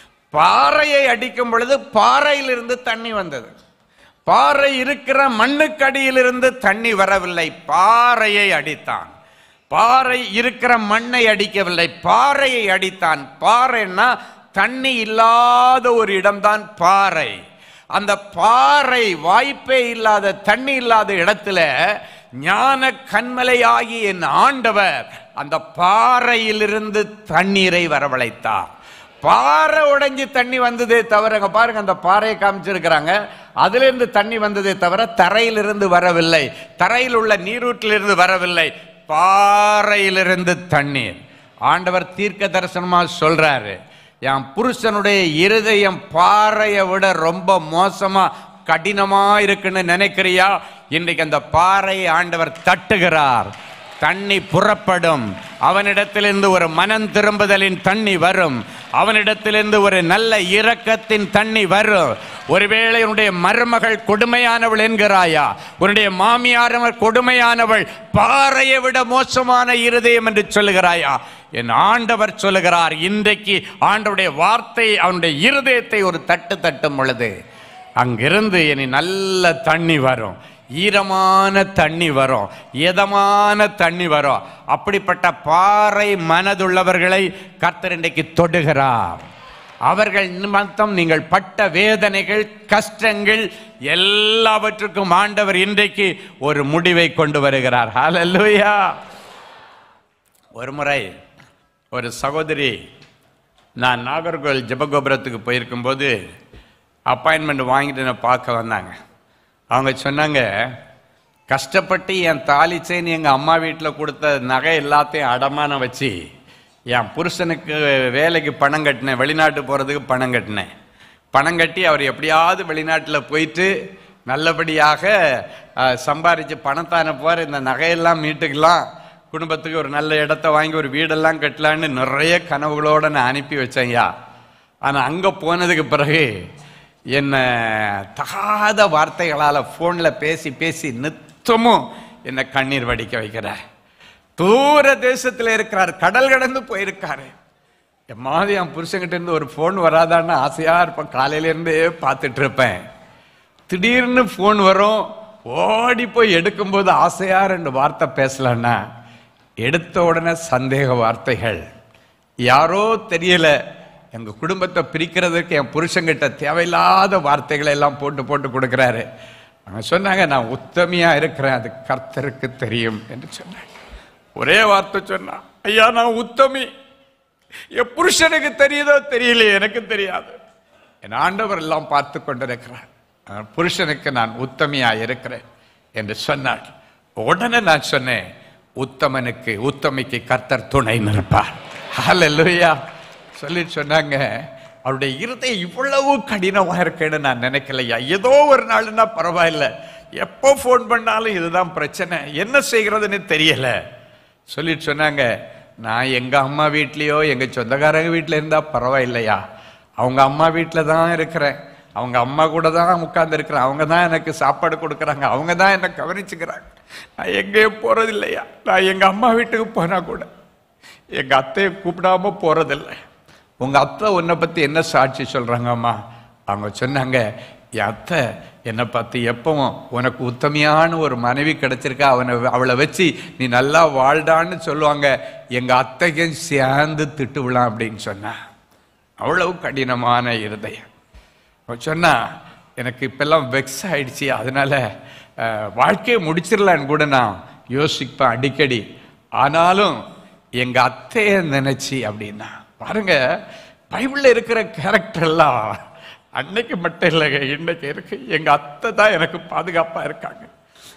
Speaker 1: பாறையை அடிக்கும் பொழுது பாறையிலிருந்து தண்ணி வந்தது பாறை இருக்கிற மண்ணுக்கடியிலிருந்து தண்ணி வரவில்லை பாறையை அடித்தான் பாறை இருக்கிற மண்ணை அடிக்கவில்லை பாறையை அடித்தான் பாறைன்னா தண்ணி இல்லாத ஒரு இடம்தான் பாறை அந்த பாறை வாய்ப்பே இல்லாத தண்ணி இல்லாத இடத்துல ஞான கண்மலையாகி என் ஆண்டவர் அந்த பாறையிலிருந்து தண்ணீரை வரவழைத்தார் பாறை உடைஞ்சு தண்ணி வந்ததே தவிர இங்க பாருங்க அந்த பாறையை காமிச்சிருக்கிறாங்க அதுல இருந்து தண்ணி வந்ததே தவிர தரையிலிருந்து வரவில்லை தரையில் உள்ள நீரூற்றிலிருந்து வரவில்லை பாறையிலிருந்து தண்ணீர் ஆண்டவர் தீர்க்க தரிசனமா சொல்றாரு என் புருஷனுடைய இருதயம் பாறையை விட ரொம்ப மோசமா கடினமா இருக்குன்னு நினைக்கிறியா இன்றைக்கு அந்த பாறையை ஆண்டவர் தட்டுகிறார் தண்ணி புறப்படும் அவனிடத்திலிருந்து ஒரு மனம் திரும்புதலின் தண்ணி வரும் அவனிடத்திலிருந்து ஒரு நல்ல இரக்கத்தின் தண்ணி வரும் ஒருவேளை உன்னுடைய மருமகள் கொடுமையானவள் என்கிறாயா உன்னுடைய மாமியாரவர் கொடுமையானவள் பாறையை விட மோசமான இருதயம் என்று சொல்லுகிறாயா என் ஆண்டவர் சொல்லுகிறார் இன்றைக்கு ஆண்டவருடைய வார்த்தை அவனுடைய இருதயத்தை ஒரு தட்டு தட்டும் பொழுது அங்கிருந்து இனி நல்ல தண்ணி வரும் ஈரமான தண்ணி வரும் இதமான தண்ணி வரும் அப்படிப்பட்ட பாறை மனதுள்ளவர்களை கர்த்தர் இன்றைக்கு தொடுகிறார் அவர்கள் நிமித்தம் நீங்கள் பட்ட வேதனைகள் கஷ்டங்கள் எல்லாவற்றுக்கும் ஆண்டவர் இன்றைக்கு ஒரு முடிவை கொண்டு வருகிறார் ஹalleluya ஒரு முறை ஒரு சகோதரி நான் நாகர்கோவில் ஜெபகோபுரத்துக்கு போயிருக்கும்போது அப்பாயின்மெண்ட் வாங்கிட்டு என்னை பார்க்க வந்தாங்க அவங்க சொன்னாங்க கஷ்டப்பட்டு என் தாலி செயின் எங்கள் அம்மா வீட்டில் கொடுத்த நகை எல்லாத்தையும் அடமானம் வச்சு என் புருஷனுக்கு வேலைக்கு பணம் கட்டினேன் வெளிநாட்டு போகிறதுக்கு பணம் கட்டினேன் பணம் கட்டி அவர் எப்படியாவது வெளிநாட்டில் போயிட்டு நல்லபடியாக அஹ், சம்பாரிச்சு பணத்தான போகிற இந்த நகையெல்லாம் மீட்டுக்கலாம் குடும்பத்துக்கு ஒரு நல்ல இடத்த வாங்கி ஒரு வீடெல்லாம் கட்டலான்னு நிறைய கனவுகளோடு நான் அனுப்பி வச்சேன்யா ஆனால் அங்கே போனதுக்கு பிறகு என்னை தகாத வார்த்தைகளால் ஃபோனில் பேசி பேசி நித்தமும் என்னை கண்ணீர் வடிக்க வைக்கிறார் தூர தேசத்தில் இருக்கிறார் கடல் கடந்து போயிருக்காரு எம்மாவது என் புருஷன்கிட்ட இருந்து ஒரு ஃபோன் வராதான்னு ஆசையா இருப்பேன் காலையில இருந்தே பார்த்துட்டு இருப்பேன் திடீர்னு ஃபோன் வரும் ஓடி போய் எடுக்கும்போது ஆசையா ரெண்டு வார்த்தை பேசலன்னா எடுத்த உடனே சந்தேக வார்த்தைகள் யாரோ தெரியல எங்க குடும்பத்தை பிரிக்கிறதுக்கு என் புருஷன்கிட்ட தேவையில்லாத வார்த்தைகளை எல்லாம் போட்டு போட்டு கொடுக்குறாரு அவங்க சொன்னாங்க நான் உத்தமியா இருக்கிறேன் அது கர்த்தருக்கு தெரியும் என்று சொன்னாங்க ஒரே வார்த்தை சொன்னா ஐயா நான் உத்தமி என் புருஷனுக்கு தெரியுதோ தெரியலையே எனக்கு தெரியாது என் ஆண்டவர் எல்லாம் பார்த்து கொண்டிருக்கிறார் என் புருஷனுக்கு நான் உத்தமியா இருக்கிறேன் என்று சொன்னாள் உடனே நான் சொன்னேன் உத்தமனுக்கு உத்தமிக்கு கர்த்தர் துணை நிற்பார் ஹalleluya சொல்லி சொன்னாங்க அவருடைய இருதயம் இவ்வளவு கடினமா இருக்குன்னு நான் நினைக்கலையா ஏதோ ஒரு நாள்னா பரவாயில்ல எப்போ ஃபோன் பண்ணாலும் இதுதான் பிரச்சனை என்ன செய்கிறதுன்னு தெரியல சொல்லிட்டு சொன்னாங்க நான் எங்க அம்மா வீட்லயோ எங்க சொந்தக்காரங்க வீட்ல இருந்தா பரவாயில்லையா அவங்க அம்மா வீட்ல தான் இருக்கிறேன் அவங்க அம்மா கூட தான் உட்கார்ந்து இருக்கிறேன் அவங்க தான் எனக்கு சாப்பாடு கொடுக்குறாங்க அவங்க தான் என்னை கவனிச்சுக்கிறாங்க நான் எங்கேயும் போறது இல்லையா நான் எங்க அம்மா வீட்டுக்கு போனா கூட எங்க அத்தையை கூப்பிடாம போறதில்லை உங்க அத்தை உன்னை பத்தி என்ன சாட்சி சொல்றாங்க அம்மா அவங்க சொன்னாங்க என் அத்தை என்னை பார்த்து எப்பவும் உனக்கு உத்தமையான ஒரு மனைவி கிடைச்சிருக்கா அவனை அவளை வச்சு நீ நல்லா வாழ்டான்னு சொல்லுவாங்க எங்க அத்தைக்கும் சேர்ந்து திட்டுவிழாம் அப்படின்னு சொன்னா அவ்வளவு கடினமான இருதயம் அவன் சொன்னா எனக்கு இப்பெல்லாம் வெக்ஸ் ஆயிடுச்சு அதனால அஹ், வாழ்க்கையை முடிச்சிடலான்னு கூட நான் யோசிப்பேன் அடிக்கடி ஆனாலும் எங்க அத்தைய நினைச்சு அப்படின்னா பாருங்க பைபிள்ல இருக்கிற கேரக்டர் எல்லாம் அன்னைக்கு மட்டும் இல்லைங்க இன்னைக்கு இருக்கு எங்க அத்தை தான் எனக்கு பாதுகாப்பா இருக்காங்க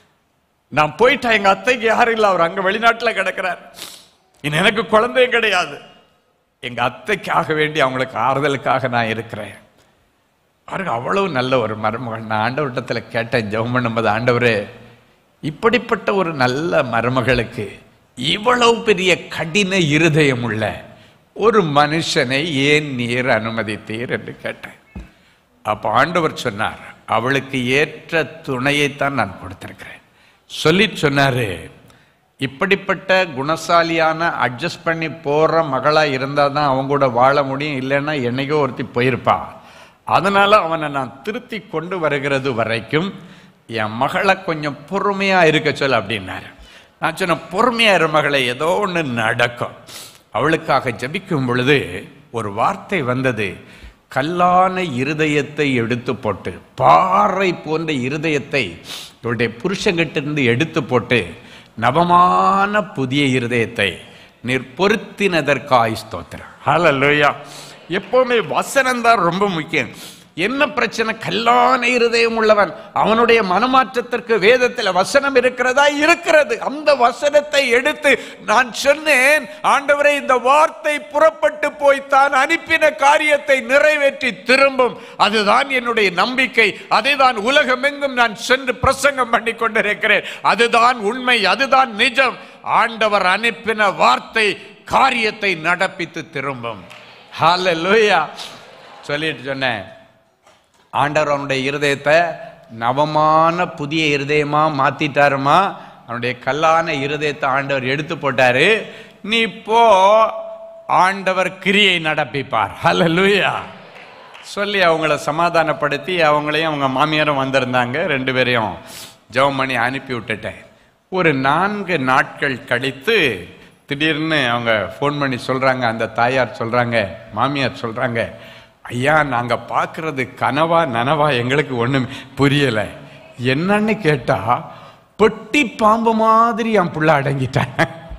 Speaker 1: நான் போயிட்டா எங்க அத்தைக்கு யாரும் இல்லை அவர் அங்க வெளிநாட்டுல கிடக்கிறார் இனி எனக்கு குழந்தையும் கிடையாது எங்க அத்தைக்காக வேண்டி அவங்களுக்கு ஆறுதலுக்காக நான் இருக்கிறேன் பாருங்க அவ்வளவு நல்ல ஒரு மருமகள் நான் ஆண்டவரிடத்துல கேட்டேன் ஜெபம் பண்ணும்போது ஆண்டவரே இப்படிப்பட்ட ஒரு நல்ல மருமகளுக்கு இவ்வளவு பெரிய கடின இருதயம் உள்ள ஒரு மனுஷனை ஏன் நீர் அனுமதித்தீர் என்று கேட்டேன் அப்ப ஆண்டவர் சொன்னார் அவளுக்கு ஏற்ற துணையைத்தான் நான் கொடுத்திருக்கிறேன் சொல்லிட்டு சொன்னாரு இப்படிப்பட்ட குணசாலியான அட்ஜஸ்ட் பண்ணி போற மகளா இருந்தா தான் அவங்க கூட வாழ முடியும் இல்லைன்னா என்னைக்கோ ஒருத்தி போயிருப்பா அதனால அவனை நான் திருத்தி கொண்டு வருகிறது வரைக்கும் என் மகளை கொஞ்சம் பொறுமையா இருக்க சொல்ல அப்படின்னாரு நான் சொன்ன பொறுமையா இரு மகளை ஏதோ ஒன்று நடக்கும் அவளுக்காக ஜெபிக்கும் பொழுது ஒரு வார்த்தை வந்தது கல்லான இருதயத்தை எடுத்து போட்டு பாறை போன்ற இருதயத்தை இவருடைய புருஷங்கிட்டிருந்து எடுத்து போட்டு நவமான புதிய இருதயத்தை நீர் பொருத்தினதற்காய் ஸ்தோத்திரம் ஹalleluya எப்பவுமே வசனம் தான் ரொம்ப முக்கியம் என்ன பிரச்சனை கல்லான இருதயம் உள்ளவன் அவனுடைய மனமாற்றத்திற்கு வேதத்தில் வசனம் இருக்கிறதா இருக்கிறது அந்த வசனத்தை எடுத்து நான் சொன்னேன் ஆண்டவரே இந்த வார்த்தை புறப்பட்டு போய் தான் அனுப்பின காரியத்தை நிறைவேற்றி திரும்பும் அதுதான் என்னுடைய நம்பிக்கை அதைதான் உலகமெங்கும் நான் சென்று பிரசங்கம் பண்ணி கொண்டிருக்கிறேன் அதுதான் உண்மை அதுதான் நிஜம் ஆண்டவர் அனுப்பின வார்த்தை காரியத்தை நடப்பித்து திரும்பும் ஹalleluya சொல்லிட்டு சொன்னேன் ஆண்டவர் அவனுடைய இருதயத்தை நவமான புதிய இருதயமா மாத்திட்டாருமா அவனுடைய கல்லான இருதயத்தை ஆண்டவர் எடுத்து போட்டாரு நீ போ ஆண்டவர் கிரியை நடப்பிப்பார் ஹalleluya சொல்லி அவங்கள சமாதானப்படுத்தி அவங்களையும் அவங்க மாமியாரும் வந்திருந்தாங்க ரெண்டு பேரையும் ஜெபம் பண்ணி அனுப்பி விட்டுட்டேன் ஒரு நான்கு நாட்கள் கழித்து திடீர்னு அவங்க ஃபோன் பண்ணி சொல்றாங்க அந்த தாயார் சொல்றாங்க மாமியார் சொல்றாங்க ஐயா நாங்க பார்க்கறது கனவா நனவா எங்களுக்கு ஒண்ணும் புரியல என்னன்னு கேட்டா பெட்டி பாம்பு மாதிரி என் புள்ள அடங்கிட்டான்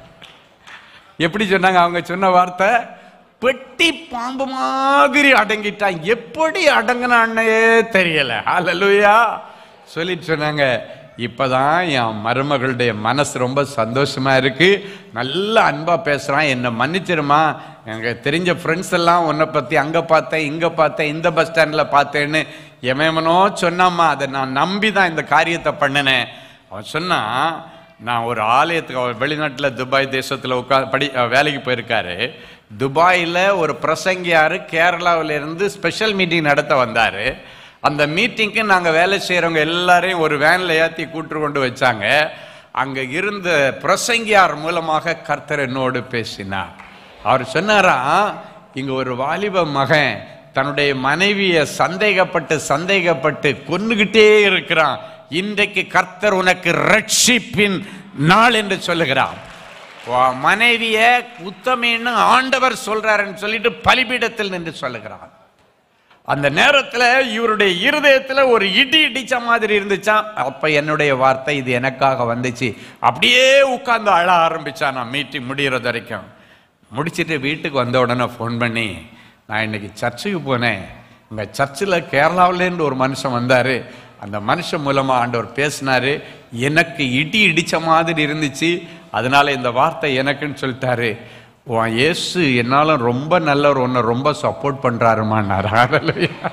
Speaker 1: எப்படி சொன்னாங்க அவங்க சொன்ன வார்த்தை பெட்டி பாம்பு மாதிரி அடங்கிட்டான் எப்படி அடங்கினான்னே தெரியல ஹalleluya சொல்லிட்டு சொன்னாங்க இப்பதான் என் மருமகளுடைய மனசு ரொம்ப சந்தோஷமா இருக்கு நல்ல அன்பா பேசுறான் என்னை மன்னிச்சிருமா எனக்கு தெரிஞ்ச ஃப்ரெண்ட்ஸ் எல்லாம் உன்னை பத்தி அங்க பார்த்தேன் இங்க பார்த்தேன் இந்த பஸ் ஸ்டாண்ட்ல பார்த்தேன்னு எமேமனோ சொன்னாம்மா அதை நான் நம்பி தான் இந்த காரியத்தை பண்ணினேன் அவன் சொன்னான் நான் ஒரு ஆலயத்துக்கு அவர் வெளிநாட்டில் துபாய் தேசத்தில் உட்கா படி அஹ் வேலைக்கு போயிருக்காரு துபாயில் ஒரு பிரசங்கியார் கேரளாவுல இருந்து ஸ்பெஷல் மீட்டிங் நடத்த வந்தார் அந்த மீட்டிங்க்கு நாங்கள் வேலை செய்கிறவங்க எல்லாரையும் ஒரு வேனில் ஏற்றி கூட்டு கொண்டு வச்சாங்க அங்கே இருந்த பிரசங்கியார் மூலமாக கர்த்தர் என்னோடு பேசினார் அவர் சொன்னாராம் இங்கே ஒரு வாலிப மகன் தன்னுடைய மனைவியை சந்தேகப்பட்டு சந்தேகப்பட்டு கொன்னுகிட்டே இருக்கிறான் இன்றைக்கு கர்த்தர் உனக்கு ரட்சிப்பின் நாள் என்று சொல்லுகிறார் உன் மனைவிய உத்தமின்னு ஆண்டவர் சொல்றாருன்னு சொல்லிட்டு பலிபீடத்தில் நின்று சொல்லுகிறான் அந்த நேரத்துல இவருடைய இருதயத்துல ஒரு இடி இடிச்ச மாதிரி இருந்துச்சாம் அப்ப என்னுடைய வார்த்தை இது எனக்காக வந்துச்சு அப்படியே உட்கார்ந்து அழ ஆரம்பிச்சான் நான் மீட்டிங் முடியறது வரைக்கும் முடிச்சிட்டு வீட்டுக்கு வந்த உடனே ஃபோன் பண்ணி நான் இன்னைக்கு சர்ச்சுக்கு போனேன் உங்க சர்ச்சில் கேரளாவிலேருந்து ஒரு மனுஷன் வந்தாரு அந்த மனுஷன் மூலமா ஆண்டவர் பேசினாரு எனக்கு இடி இடிச்ச மாதிரி இருந்துச்சு அதனால இந்த வார்த்தை எனக்குன்னு சொல்லிட்டாரு உன் இயேசு என்னாலும் ரொம்ப நல்லவர் உன்னை ரொம்ப சப்போர்ட் பண்றாருமான்னாரு ஹalleluya.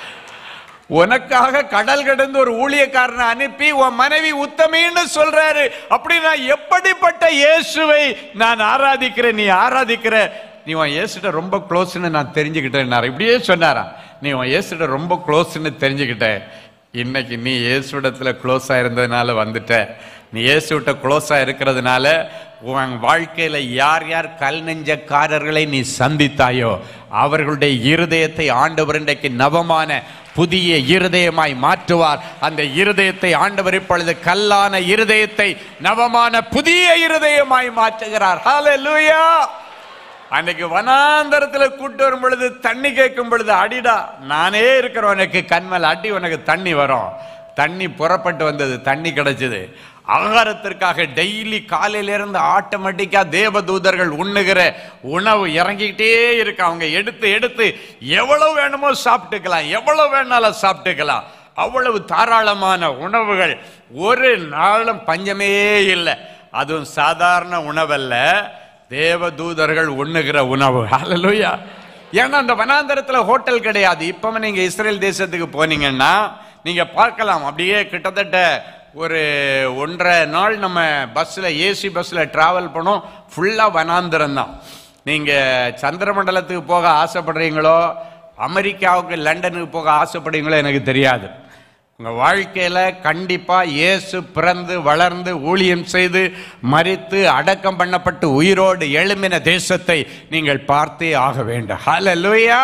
Speaker 1: உனக்காக கடல் கடந்து ஒரு ஊழியக்காரனை அனுப்பி உன் மனைவி உத்தமின்னு சொல்றாரு அப்படின்னா எப்படிப்பட்ட இயேசுவை நான் ஆராதிக்கிறேன் நீ ஆராதிக்கிற நீ உன் இயேசுட்ட ரொம்ப க்ளோஸ்னு நான் தெரிஞ்சுக்கிட்டேன் இப்படியே சொன்னாராம் நீ உன் இயேசுட்ட ரொம்ப க்ளோஸ்னு தெரிஞ்சுக்கிட்டேன் இன்னைக்கு நீ இயேசுடத்துல க்ளோஸ் இருந்ததுனால வந்துட்ட நீ இயேசுகிட்ட க்ளோஸா இருக்கிறதுனால உன் வாழ்க்கையில யார் யார் கல் நெஞ்சக்காரர்களை நீ சந்தித்தாயோ அவர்களுடைய இருதயத்தை ஆண்டவர் இன்றைக்கு நவமான புதிய இருதயமாய் மாற்றுவார் அந்த இருதயத்தை ஆண்டவர் இப்பொழுது கல்லான இருதயத்தை நவமான புதிய இருதயமாய் மாற்றுகிறார் ஹalleluya அன்னைக்கு வனாந்தரத்துல கூட்டு வரும் பொழுது தண்ணி கேட்கும் பொழுது அடிடா நானே இருக்கிற உனக்கு கண்மேல் அடி உனக்கு தண்ணி வரும் தண்ணி புறப்பட்டு வந்தது தண்ணி கிடைச்சது ஆகாரத்திற்காக டெய்லி காலையில இருந்து ஆட்டோமேட்டிக்கா தேவதூதர்கள் உண்ணுகிற உணவு இறங்கிக்கிட்டே இருக்கு அவங்க எடுத்து எடுத்து எவ்வளவு வேணுமோ சாப்பிட்டுக்கலாம் எவ்வளவு வேணாலும் சாப்பிட்டுக்கலாம் அவ்வளவு தாராளமான உணவுகள் ஒரு நாளும் பஞ்சமே இல்லை அதுவும் சாதாரண உணவல்ல தேவதூதர்கள் உண்ணுகிற உணவு ஹalleluya ஏன்னா அந்த வனாந்தரத்துல ஹோட்டல் கிடையாது இப்பவும் நீங்க இஸ்ரேல் தேசத்துக்கு போனீங்கன்னா நீங்க பார்க்கலாம் அப்படியே கிட்டத்தட்ட ஒரு ஒன்றரை நாள் நம்ம பஸ்ஸில் ஏசி பஸ்ஸில் ட்ராவல் பண்ணோம் ஃபுல்லாக வனாந்திரம் தான் நீங்கள் சந்திரமண்டலத்துக்கு போக ஆசைப்படுறீங்களோ அமெரிக்காவுக்கு லண்டனுக்கு போக ஆசைப்படுறீங்களோ எனக்கு தெரியாது உங்கள் வாழ்க்கையில் கண்டிப்பாக இயேசு பிறந்து வளர்ந்து ஊழியம் செய்து மரித்து அடக்கம் பண்ணப்பட்டு உயிரோடு எழும்பின தேசத்தை நீங்கள் பார்த்தே ஆக வேண்டும் ஹalleluya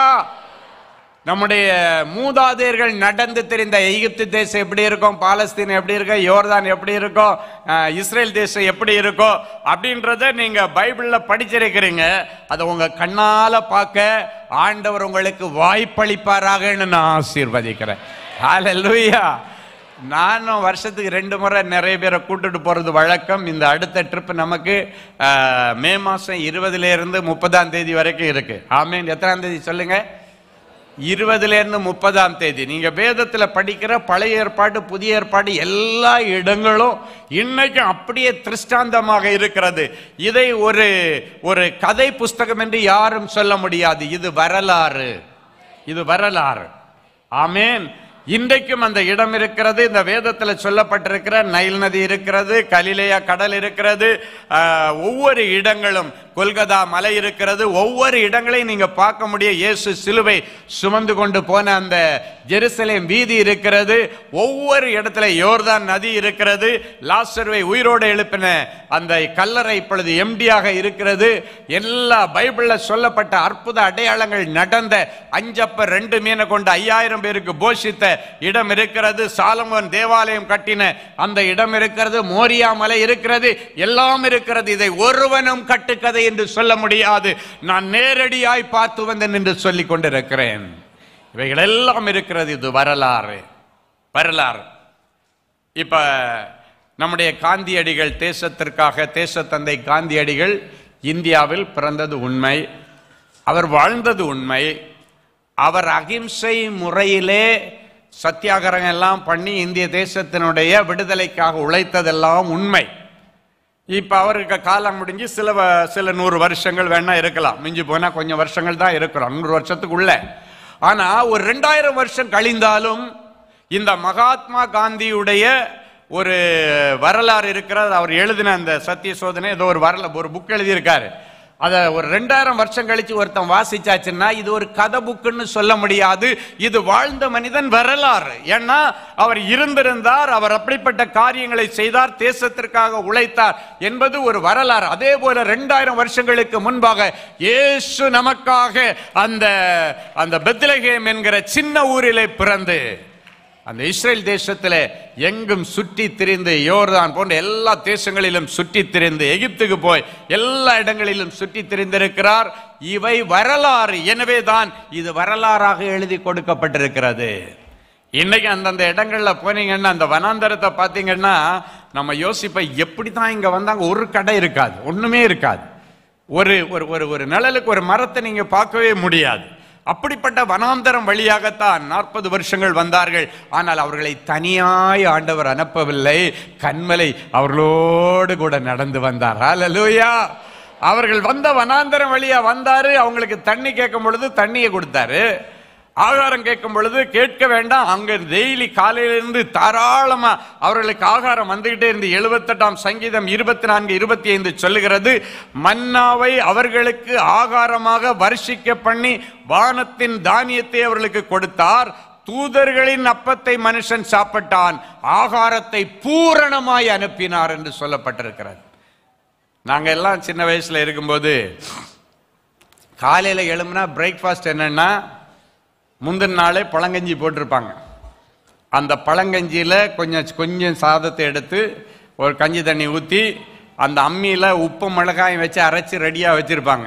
Speaker 1: நம்முடைய மூதாதையர்கள் நடந்து தெரிந்த எகிப்து தேசம் எப்படி இருக்கும் பாலஸ்தீன் எப்படி இருக்கும் யோர்தான் எப்படி இருக்கும் அஹ், இஸ்ரேல் தேசம் எப்படி இருக்கும் அப்படின்றத நீங்க பைபிள்ல படிச்சிருக்கிறீங்க அதை உங்க கண்ணால பார்க்க ஆண்டவர் உங்களுக்கு வாய்ப்பளிப்பாராகன்னு நான் ஆசீர்வதிக்கிறேன் ஹalleluya நானும் வருஷத்துக்கு ரெண்டு முறை நிறைய பேரை கூட்டிட்டு போறது வழக்கம் இந்த அடுத்த ட்ரிப் நமக்கு அஹ், மே மாசம் இருபதுல இருந்து முப்பதாம் தேதி வரைக்கும் இருக்கு ஆமீன் எத்தனாம் தேதி சொல்லுங்க இருபதுல இருந்து முப்பதாம் தேதி நீங்க வேதத்துல படிக்கிற பழைய ஏற்பாடு புதிய ஏற்பாடு எல்லா இடங்களும் இன்னைக்கும் அப்படியே திருஷ்டாந்தமாக இருக்கிறது இதை ஒரு ஒரு கதை புஸ்தகம் என்று யாரும் சொல்ல முடியாது இது வரலாறு இது வரலாறு ஆமேன் இன்றைக்கும் அந்த இடம் இருக்கிறது இந்த வேதத்தில் சொல்லப்பட்டிருக்கிற நைல் நதி இருக்கிறது கலிலேயா கடல் இருக்கிறது ஆஹ், ஒவ்வொரு இடங்களும் கொல்கதா மலை இருக்கிறது ஒவ்வொரு இடங்களையும் நீங்க பார்க்க முடியும் இயேசு சிலுவை சுமந்து கொண்டு போன அந்த ஜெருசலேம் வீதி இருக்கிறது ஒவ்வொரு இடத்துல யோர்தான் நதி இருக்கிறது லாசர்வை உயிரோடு எழுப்பின அந்த கல்லறை இப்பொழுது எம்டியாக இருக்கிறது எல்லா பைபிள்ல சொல்லப்பட்ட அற்புத அடையாளங்கள் நடந்த அஞ்சப்ப ரெண்டு மீனை கொண்டு ஐயாயிரம் பேருக்கு போஷித்த இடம் இருக்கிறது சாலமோன் தேவாலயம் கட்டின அந்த இடம் இருக்கிறது மோரியா மலை இருக்கிறது எல்லாம் இருக்கிறது இதை ஒருவனும் கட்டுக்கதை என்று சொல்ல முடியாது நான் நேரடியாய் பார்த்து வந்தேன் என்று சொல்லிக் கொண்டிருக்கிறேன் இவைகள் எல்லாம் இருக்கிறது இது வரலாறு வரலாறு இப்ப நம்முடைய காந்தியடிகள் தேசத்திற்காக தேசத்தந்தை காந்தியடிகள் இந்தியாவில் பிறந்தது உண்மை அவர் வாழ்ந்தது உண்மை அவர் அகிம்சை முறையிலே சத்தியாகிரகம் எல்லாம் பண்ணி இந்திய தேசத்தினுடைய விடுதலைக்காக உழைத்ததெல்லாம் உண்மை இப்ப அவருக்கு காலம் முடிஞ்சு சில வ- சில நூறு வருஷங்கள் வேணா இருக்கலாம் மிஞ்சி போனா கொஞ்சம் வருஷங்கள் தான் இருக்கிறோம் நூறு வருஷத்துக்குள்ள ஆனா ஒரு ரெண்டாயிரம் வருஷம் கழிந்தாலும் இந்த மகாத்மா காந்தியுடைய ஒரு வரலாறு இருக்கிறது அவர் எழுதின அந்த சத்திய சோதனை ஏதோ ஒரு வரல ஒரு புக் எழுதியிருக்காரு அதை ஒரு ரெண்டாயிரம் வருஷம் கழிச்சு ஒருத்தன் வாசிச்சாச்சுன்னா இது ஒரு கதை புக்குன்னு சொல்ல முடியாது இது வாழ்ந்த மனிதன் வரலாறு ஏன்னா அவர் இருந்திருந்தார் அவர் அப்படிப்பட்ட காரியங்களை செய்தார் தேசத்திற்காக உழைத்தார் என்பது ஒரு வரலாறு அதே போல ரெண்டாயிரம் வருஷங்களுக்கு முன்பாக இயேசு நமக்காக அந்த அந்த பெத்லகேம் என்கிற சின்ன ஊரிலே பிறந்து அந்த இஸ்ரேல் தேசத்திலே எங்கும் சுற்றி திரிந்து யோர்தான் போன்ற எல்லா தேசங்களிலும் சுற்றி திரிந்து எகிப்துக்கு போய் எல்லா இடங்களிலும் சுற்றி திரிந்திருக்கிறார் இவை வரலாறு எனவே தான் இது வரலாறாக எழுதி கொடுக்கப்பட்டிருக்கிறது இன்னைக்கு அந்தந்த இடங்கள்ல போனீங்கன்னா அந்த வனாந்தரத்தை பார்த்தீங்கன்னா நம்ம யோசிப்ப எப்படி தான் இங்க வந்தாங்க ஒரு கடை இருக்காது ஒண்ணுமே இருக்காது ஒரு ஒரு ஒரு ஒரு நிழலுக்கு ஒரு மரத்தை நீங்க பார்க்கவே முடியாது அப்படிப்பட்ட வனாந்தரம் வழியாகத்தான் நாற்பது வருஷங்கள் வந்தார்கள் ஆனால் அவர்களை தனியாய் ஆண்டவர் அனுப்பவில்லை கண்மலை அவர்களோடு கூட நடந்து வந்தார் ஹalleluya அவர்கள் வந்த வனாந்தரம் வழியா வந்தாரு அவங்களுக்கு தண்ணி கேட்கும் பொழுது தண்ணியை கொடுத்தாரு ஆகாரம் கேட்கும் பொழுது கேட்க வேண்டாம் அங்க டெய்லி காலையிலிருந்து தாராளமா அவர்களுக்கு ஆகாரம் வந்துகிட்டே இருந்து எழுபத்தெட்டாம் சங்கீதம் இருபத்தி நான்கு இருபத்தி ஐந்து சொல்லுகிறது மன்னாவை அவர்களுக்கு ஆகாரமாக வருஷிக்க பண்ணி வானத்தின் தானியத்தை அவர்களுக்கு கொடுத்தார் தூதர்களின் அப்பத்தை மனுஷன் சாப்பிட்டான் ஆகாரத்தை பூரணமாய் அனுப்பினார் என்று சொல்லப்பட்டிருக்கிறது நாங்க எல்லாம் சின்ன வயசுல இருக்கும்போது காலையில எழும்புனா பிரேக்ஃபாஸ்ட் என்னன்னா முந்தின நாளே பழங்கஞ்சி போட்டிருப்பாங்க அந்த பழங்கஞ்சியில் கொஞ்சம் கொஞ்சம் சாதத்தை எடுத்து ஒரு கஞ்சி தண்ணி ஊற்றி அந்த அம்மியில் உப்பு மிளகாயும் வச்சு அரைச்சி ரெடியாக வச்சுருப்பாங்க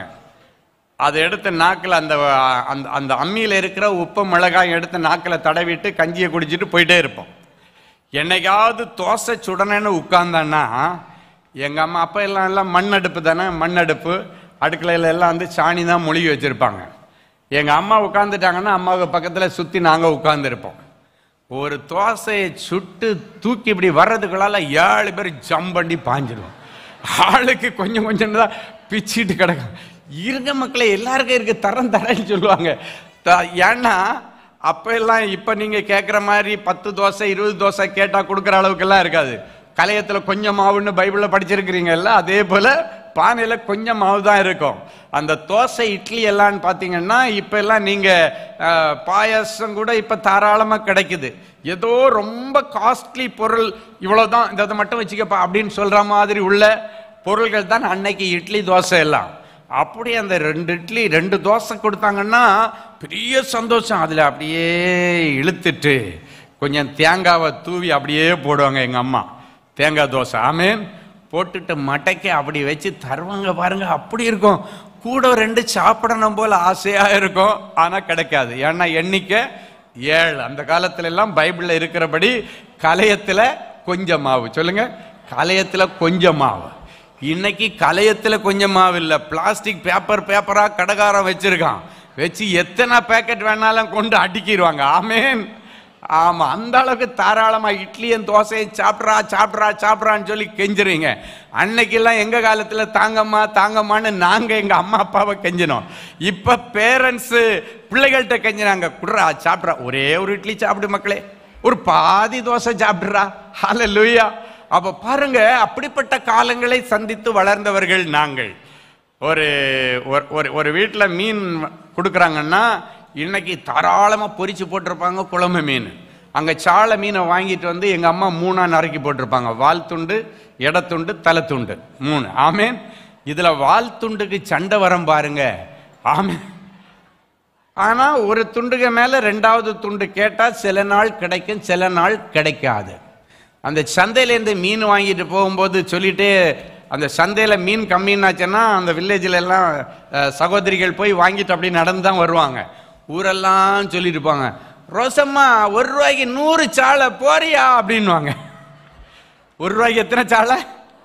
Speaker 1: அதை எடுத்து நாக்கில் அந்த அந்த அந்த அம்மியில் இருக்கிற உப்பு மிளகாயும் எடுத்து நாக்கில் தடவிட்டு கஞ்சியை குடிச்சிட்டு போயிட்டே இருப்போம் என்னைக்காவது தோசை சுடனேன்னு உட்கார்ந்தான்னா எங்கள் அம்மா அப்பா எல்லாம் எல்லாம் மண் அடுப்பு தானே மண் அடுப்பு அடுக்கலையில் எல்லாம் வந்து சாணி தான் மொழிகி வச்சுருப்பாங்க எங்கள் அம்மா உட்காந்துட்டாங்கன்னா அம்மாவுக்கு பக்கத்தில் சுற்றி நாங்கள் உட்காந்துருப்போம் ஒரு தோசையை சுட்டு தூக்கி இப்படி வர்றதுக்குள்ளால ஏழு பேர் ஜம்ப் பண்ணி பாஞ்சிடுவோம் ஆளுக்கு கொஞ்சம் கொஞ்சம் தான் பிச்சிட்டு கிடக்கும் இருங்க மக்களே எல்லாருக்கும் இருக்கு தரம் தரேன்னு சொல்லுவாங்க த- ஏன்னா அப்ப எல்லாம் இப்ப நீங்க கேட்குற மாதிரி பத்து தோசை இருபது தோசை கேட்டா கொடுக்குற அளவுக்கெல்லாம் இருக்காது கலையத்துல கொஞ்சம் மாவுன்னு பைபிள்ல படிச்சிருக்கிறீங்கல்ல அதே போல பானையில கொஞ்சம் மாவு தான் இருக்கும் அந்த தோசை இட்லி எல்லாம் பார்த்தீங்கன்னா இப்ப எல்லாம் நீங்க அஹ், பாயாசம் கூட இப்ப தாராளமா கிடைக்குது ஏதோ ரொம்ப காஸ்ட்லி பொருள் இவ்வளவுதான் இந்த இதை மட்டும் வச்சுக்கப்பா அப்படின்னு சொல்ற மாதிரி உள்ள பொருள்கள் தான் அன்னைக்கு இட்லி தோசை எல்லாம் அப்படி அந்த ரெண்டு இட்லி ரெண்டு தோசை கொடுத்தாங்கன்னா பெரிய சந்தோஷம் அதுல அப்படியே இழுத்துட்டு கொஞ்சம் தேங்காவை தூவி அப்படியே போடுவாங்க எங்க அம்மா தேங்காய் தோசை ஆமேன் போட்டுட்டு மட்டைக்கு அப்படி வச்சு தருவாங்க பாருங்க அப்படி இருக்கும் கூட ரெண்டு சாப்பிடணும் போல ஆசையா இருக்கும் ஆனா கிடைக்காது ஏன்னா எண்ணிக்கை ஏழு அந்த காலத்துல எல்லாம் பைபிள்ல இருக்கிறபடி கலையத்துல கொஞ்சம் மாவு சொல்லுங்க கலையத்துல கொஞ்சம் மாவு இன்னைக்கு கலையத்துல கொஞ்சம் மாவு இல்ல பிளாஸ்டிக் பேப்பர் பேப்பரா கடைக்காரன் வச்சிருக்கான் வச்சு எத்தனை பேக்கெட் வேணாலும் கொண்டு அடுக்கிடுவாங்க ஆமேன் ஆமா அந்த அளவுக்கு தாராளமா இட்லியும் தோசையும் சாப்பிட்றா சாப்பிட்றா சாப்பிட்றான்னு சொல்லி கெஞ்சுறீங்க அன்னைக்கெல்லாம் எங்க காலத்துல தாங்கம்மா தாங்கம்மான்னு நாங்க எங்க அம்மா அப்பாவை கெஞ்சினோம் இப்ப பேரண்ட்ஸ் பிள்ளைகள்கிட்ட கெஞ்சினாங்க குடுறா சாப்பிட்றா ஒரே ஒரு இட்லி சாப்பிடு மக்களே ஒரு பாதி தோசை சாப்பிடுறா ஹalleluya அப்ப பாருங்க அப்படிப்பட்ட காலங்களை சந்தித்து வளர்ந்தவர்கள் நாங்கள் ஒரு ஒரு- ஒரு ஒரு வீட்டில் மீன் கொடுக்குறாங்கன்னா இன்னைக்கு தாராளமாக பொரிச்சு போட்டிருப்பாங்க குழம்பு மீன் அங்கே சாலை மீனை வாங்கிட்டு வந்து எங்கள் அம்மா மூணா நறுக்கி போட்டிருப்பாங்க வால் துண்டு இடத்துண்டு தலை துண்டு மூணு ஆமேன் இதில் வால் துண்டுக்கு சண்டை வரம் பாருங்க ஆமேன் ஆனால் ஒரு துண்டுக்கு மேலே ரெண்டாவது துண்டு கேட்டால் சில நாள் கிடைக்கும் சில நாள் கிடைக்காது அந்த சந்தையிலேருந்து மீன் வாங்கிட்டு போகும்போது சொல்லிட்டு அந்த சந்தையில் மீன் கம்மின்னாச்சுன்னா அந்த வில்லேஜில் எல்லாம் அஹ், சகோதரிகள் போய் வாங்கிட்டு அப்படி நடந்து தான் வருவாங்க ஊரெல்லாம் சொல்லிட்டு இருப்பாங்க ரோசம்மா ஒரு ரூபாய்க்கு நூறு சாலை போறியா அப்படின்வாங்க ஒரு ரூபாய்க்கு எத்தனை சாலை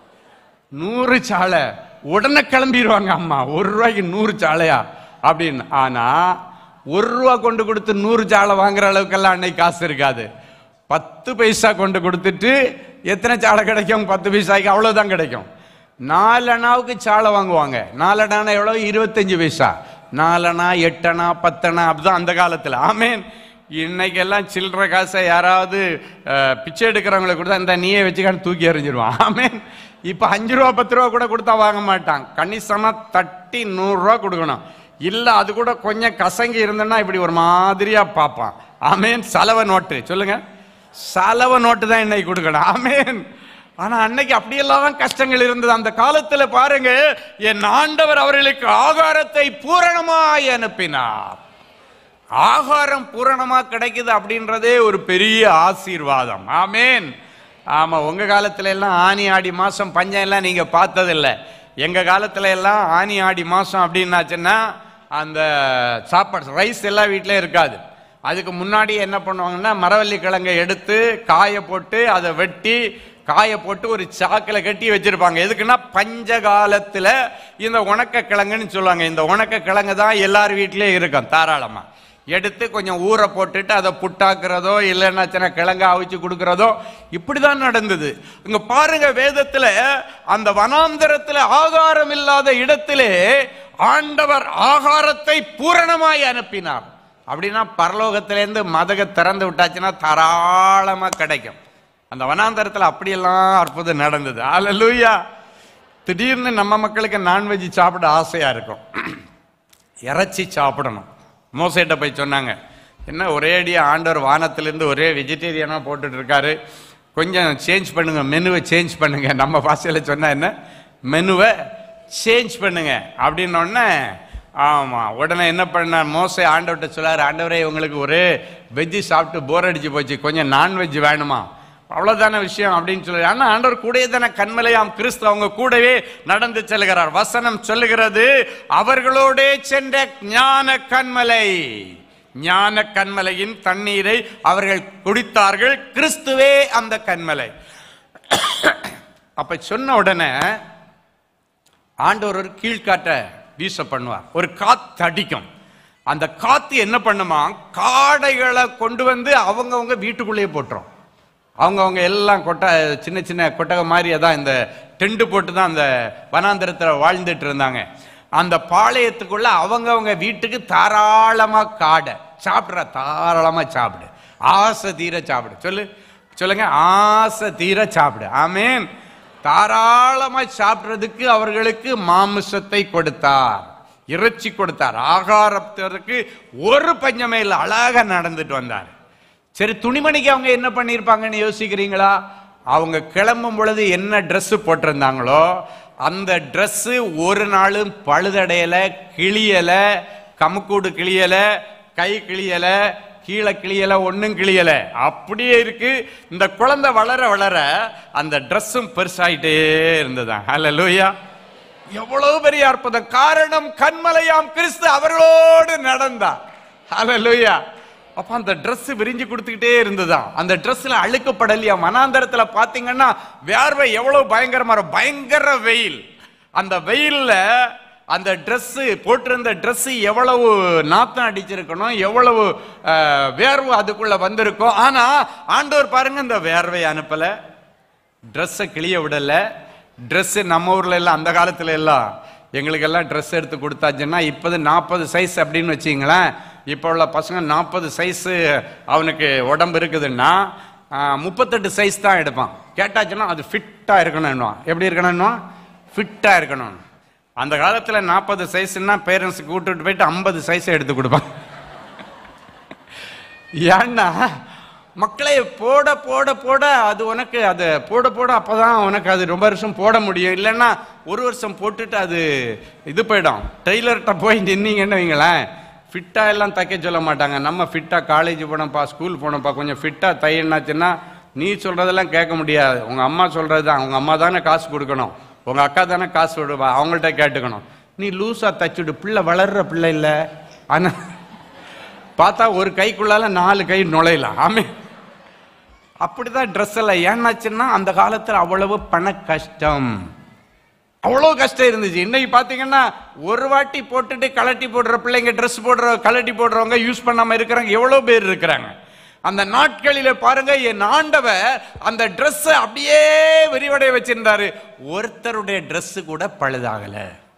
Speaker 1: நூறு சாலை உடனே கிளம்பிடுவாங்க அம்மா ஒரு ரூபாய்க்கு நூறு சாலையா அப்படின்னு ஆனா ஒரு ரூபா கொண்டு கொடுத்து நூறு சாலை வாங்குற அளவுக்கெல்லாம் அன்னைக்கு காசு இருக்காது பத்து பைசா கொண்டு கொடுத்துட்டு எத்தனை சாலை கிடைக்கும் பத்து பைசாய்க்கு அவ்வளவுதான் கிடைக்கும் நாலனாவுக்கு சாலை வாங்குவாங்க நாலனானா எவ்வளவு இருபத்தஞ்சு பைசா நாலனா எட்டனா பத்தனா அப்படிதான் அந்த காலத்துல ஆமேன் இன்னைக்கெல்லாம் சில்லற காசை யாராவது அஹ், பிச்சை எடுக்கிறவங்களை கொடுத்தா இந்த நீயே வச்சுக்கான்னு தூக்கி எறிஞ்சிருவான் ஆமேன் இப்போ அஞ்சு ரூபா பத்து ரூபா கூட கொடுத்தா வாங்க மாட்டான் கணிசமா தட்டி நூறுரூவா கொடுக்கணும் இல்ல அது கூட கொஞ்சம் கசங்கி இருந்தேன்னா இப்படி ஒரு மாதிரியா பார்ப்பான் ஆமேன் சலவை நோட்டு சொல்லுங்க சலவை நோட்டு தான் இன்னைக்கு கொடுக்கணும் ஆமேன் ஆனா அன்னைக்கு அப்படியெல்லாம் கஷ்டங்கள் இருந்தது அந்த காலத்துல பாருங்க என் ஆண்டவர் அவர்களுக்கு ஆகாரத்தை பூரணமாய் அனுப்பினார் ஆகாரம் பூரணமா கிடைக்குது அப்படின்றதே ஒரு பெரிய ஆசீர்வாதம் ஆமேன் ஆமா உங்க காலத்துல எல்லாம் ஆனி ஆடி மாசம் பஞ்சம் எல்லாம் நீங்க பார்த்ததில்ல எங்க காலத்துல எல்லாம் ஆனி ஆடி மாசம் அப்படின்னாச்சுன்னா அந்த சாப்பாடு ரைஸ் எல்லா வீட்லயும் இருக்காது அதுக்கு முன்னாடி என்ன பண்ணுவாங்கன்னா மரவள்ளி கிழங்கை எடுத்து காய போட்டு அதை வெட்டி காய போட்டு ஒரு சாக்கில் கட்டி வச்சிருப்பாங்க எதுக்குன்னா பஞ்ச காலத்துல இந்த உணக்க கிழங்குன்னு சொல்லுவாங்க இந்த உணக்க கிழங்கு தான் எல்லார் வீட்லயும் இருக்கும் தாராளமா எடுத்து கொஞ்சம் ஊற போட்டுட்டு அதை புட்டாக்குறதோ இல்லைன்னா சின்ன கிழங்க அவிச்சு கொடுக்கறதோ இப்படிதான் நடந்தது இங்க பாருங்க வேதத்துல அந்த வனாந்தரத்துல ஆகாரம் இல்லாத இடத்திலே ஆண்டவர் ஆகாரத்தை பூரணமாய் அனுப்பினார் அப்படின்னா பரலோகத்திலேருந்து மதக திறந்து விட்டாச்சுன்னா தாராளமா கிடைக்கும் அந்த வனாந்தரத்துல அப்படியெல்லாம் அற்புதம் நடந்தது அல்லேலூயா திடீர்னு நம்ம மக்களுக்கு நான்வெஜ் சாப்பிட ஆசையா இருக்கும் இறைச்சி சாப்பிடணும் மோசேட்ட போய் சொன்னாங்க என்ன ஒரேடியா ஆண்டவர் வானத்திலிருந்து ஒரே வெஜிடேரியனாக போட்டுட்டு இருக்காரு கொஞ்சம் சேஞ்ச் பண்ணுங்க மெனுவை சேஞ்ச் பண்ணுங்க நம்ம பாஷையில் சொன்னா என்ன மெனுவை சேஞ்ச் பண்ணுங்க அப்படின்ன உடனே ஆமாம் உடனே என்ன பண்ண மோசே ஆண்டவர்கிட்ட சொல்லாரு ஆண்டவரே உங்களுக்கு ஒரே வெஜ்ஜு சாப்பிட்டு போர் அடிச்சு போச்சு கொஞ்சம் நான்வெஜ் வேணுமா அவ்வளவுதான விஷயம் அப்படின்னு சொல்லி ஆனா ஆண்டவர் கூடயே தானே கண்மலையாம் கிறிஸ்து அவங்க கூடவே நடந்து செல்கிறார் வசனம் சொல்லுகிறது அவர்களோடே சென்ற ஞான கண்மலை ஞான கண்மலையின் தண்ணீரை அவர்கள் குடித்தார்கள் கிறிஸ்துவே அந்த கண்மலை அப்ப சொன்ன உடனே ஆண்டவர் ஒரு கீழ்காட்ட வீச பண்ணுவார் ஒரு காத்து அடிக்கும் அந்த காத்து என்ன பண்ணுமா காடைகளை கொண்டு வந்து அவங்கவங்க வீட்டுக்குள்ளேயே போட்டுரும் அவங்கவங்க எல்லாம் கொட்டை சின்ன சின்ன கொட்டகை மாதிரி அதான் இந்த டெண்டு போட்டு தான் அந்த வனாந்திரத்தில் வாழ்ந்துட்டு இருந்தாங்க அந்த பாளையத்துக்குள்ள அவங்கவங்க வீட்டுக்கு தாராளமா காடை சாப்பிட்ற தாராளமா சாப்பிடு ஆசை தீர சாப்பிடு சொல்லு சொல்லுங்க ஆசை தீர சாப்பிடு ஆமேன் தாராளமா சாப்பிடுறதுக்கு அவர்களுக்கு மாமிசத்தை கொடுத்தார் இறைச்சி கொடுத்தார் ஆகாரத்திற்கு ஒரு பஞ்சமே இல்லை அழகா நடந்துட்டு வந்தார் சரி துணிமணிக்கு அவங்க என்ன பண்ணியிருப்பாங்கன்னு யோசிக்கிறீங்களா அவங்க கிளம்பும் பொழுது என்ன Dress போட்டிருந்தாங்களோ அந்த Dress ஒரு நாளும் பழுதடையல கிளியல கமுக்கூடு கிளியல கை கிளியல கீழே கிளியல ஒண்ணும் கிளியல அப்படியே இருக்கு இந்த குழந்தை வளர வளர அந்த ட்ரெஸ்ஸும் பெருசாயிட்டே இருந்ததான் ஹalleluya எவ்வளவு பெரிய அற்புதம் காரணம் கண்மலையாம் கிறிஸ்து அவர்களோடு நடந்தார் ஹalleluya அப்ப அந்த Dress விரிஞ்சு கொடுத்துக்கிட்டே இருந்ததாம் அந்த Dressல அழுக்கப்படலையா மனாந்தரத்துல பாத்தீங்கன்னா வேர்வை எவ்வளவு பயங்கரமா இருக்கும். பயங்கர வெயில் அந்த வெயில்ல அந்த Dress போட்டிருந்த Dress எவ்வளவு நாத்தம் அடிச்சிருக்கணும் எவ்வளவு அஹ், வேர்வை அதுக்குள்ள வந்திருக்கும் ஆனா ஆண்டவர் பாருங்க இந்த வேர்வை அனுப்பல ட்ரெஸ்ஸை கிளிய விடல Dress நம்ம ஊர்ல எல்லாம் அந்த காலத்துல எல்லாம் எங்களுக்கெல்லாம் ட்ரெஸ் எடுத்து கொடுத்தாச்சுன்னா இப்போது நாற்பது சைஸ் அப்படின்னு வச்சிங்களேன் இப்போ உள்ள பசங்க நாற்பது சைஸு அவனுக்கு உடம்பு இருக்குதுன்னா முப்பத்தெட்டு சைஸ் தான் எடுப்பான் கேட்டாச்சுன்னா அது ஃபிட்டாக இருக்கணும்னுவான் எப்படி இருக்கணும்னுவான் ஃபிட்டாக இருக்கணும் அந்த காலத்தில் நாற்பது சைஸ்னா பேரண்ட்ஸுக்கு கூட்டிட்டு போயிட்டு ஐம்பது சைஸை எடுத்து கொடுப்பாங்க ஏன்னா மக்களை போட போட போட அது உனக்கு அது போட போட அப்பதான் உனக்கு அது ரொம்ப வருஷம் போட முடியும் இல்லைன்னா ஒரு வருஷம் போட்டுட்டு அது இது போயிடும் டெய்லர்கிட்ட போய் நின்னீங்கன்னு வைங்களேன் ஃபிட்டாக எல்லாம் தைக்க சொல்ல மாட்டாங்க நம்ம ஃபிட்டாக காலேஜ் போனோம்ப்பா ஸ்கூல் போனோம்ப்பா கொஞ்சம் ஃபிட்டாக தையன்னாச்சுன்னா நீ சொல்கிறதெல்லாம் கேட்க முடியாது உங்கள் அம்மா சொல்கிறது தான் உங்கள் அம்மா தானே காசு கொடுக்கணும் உங்கள் அக்கா தானே காசு விடுவா அவங்கள்ட்ட கேட்டுக்கணும் நீ லூஸாக தைச்சுடு பிள்ளை வளர்ற பிள்ளை இல்லை ஆனால் பார்த்தா ஒரு கைக்குள்ளால நாலு கை நுழையலாம் ஆமே அப்படிதான் ட்ரெஸ் எல்லாம் ஏன்னாச்சுன்னா அந்த காலத்துல அவ்வளவு பண கஷ்டம் அவ்வளோ கஷ்டம் இருந்துச்சு இன்னைக்கு பார்த்தீங்கன்னா ஒரு வாட்டி போட்டுட்டு கலட்டி போடுற பிள்ளைங்க ட்ரெஸ் போடுற கலட்டி போடுறவங்க யூஸ் பண்ணாம இருக்கிறவங்க எவ்வளோ பேர் இருக்கிறாங்க அந்த நாட்களில பாருங்க என் ஆண்டவர் அந்த Dress அப்படியே விரிவடைய வச்சிருந்தாரு ஒருத்தருடைய Dress கூட பழுதாகல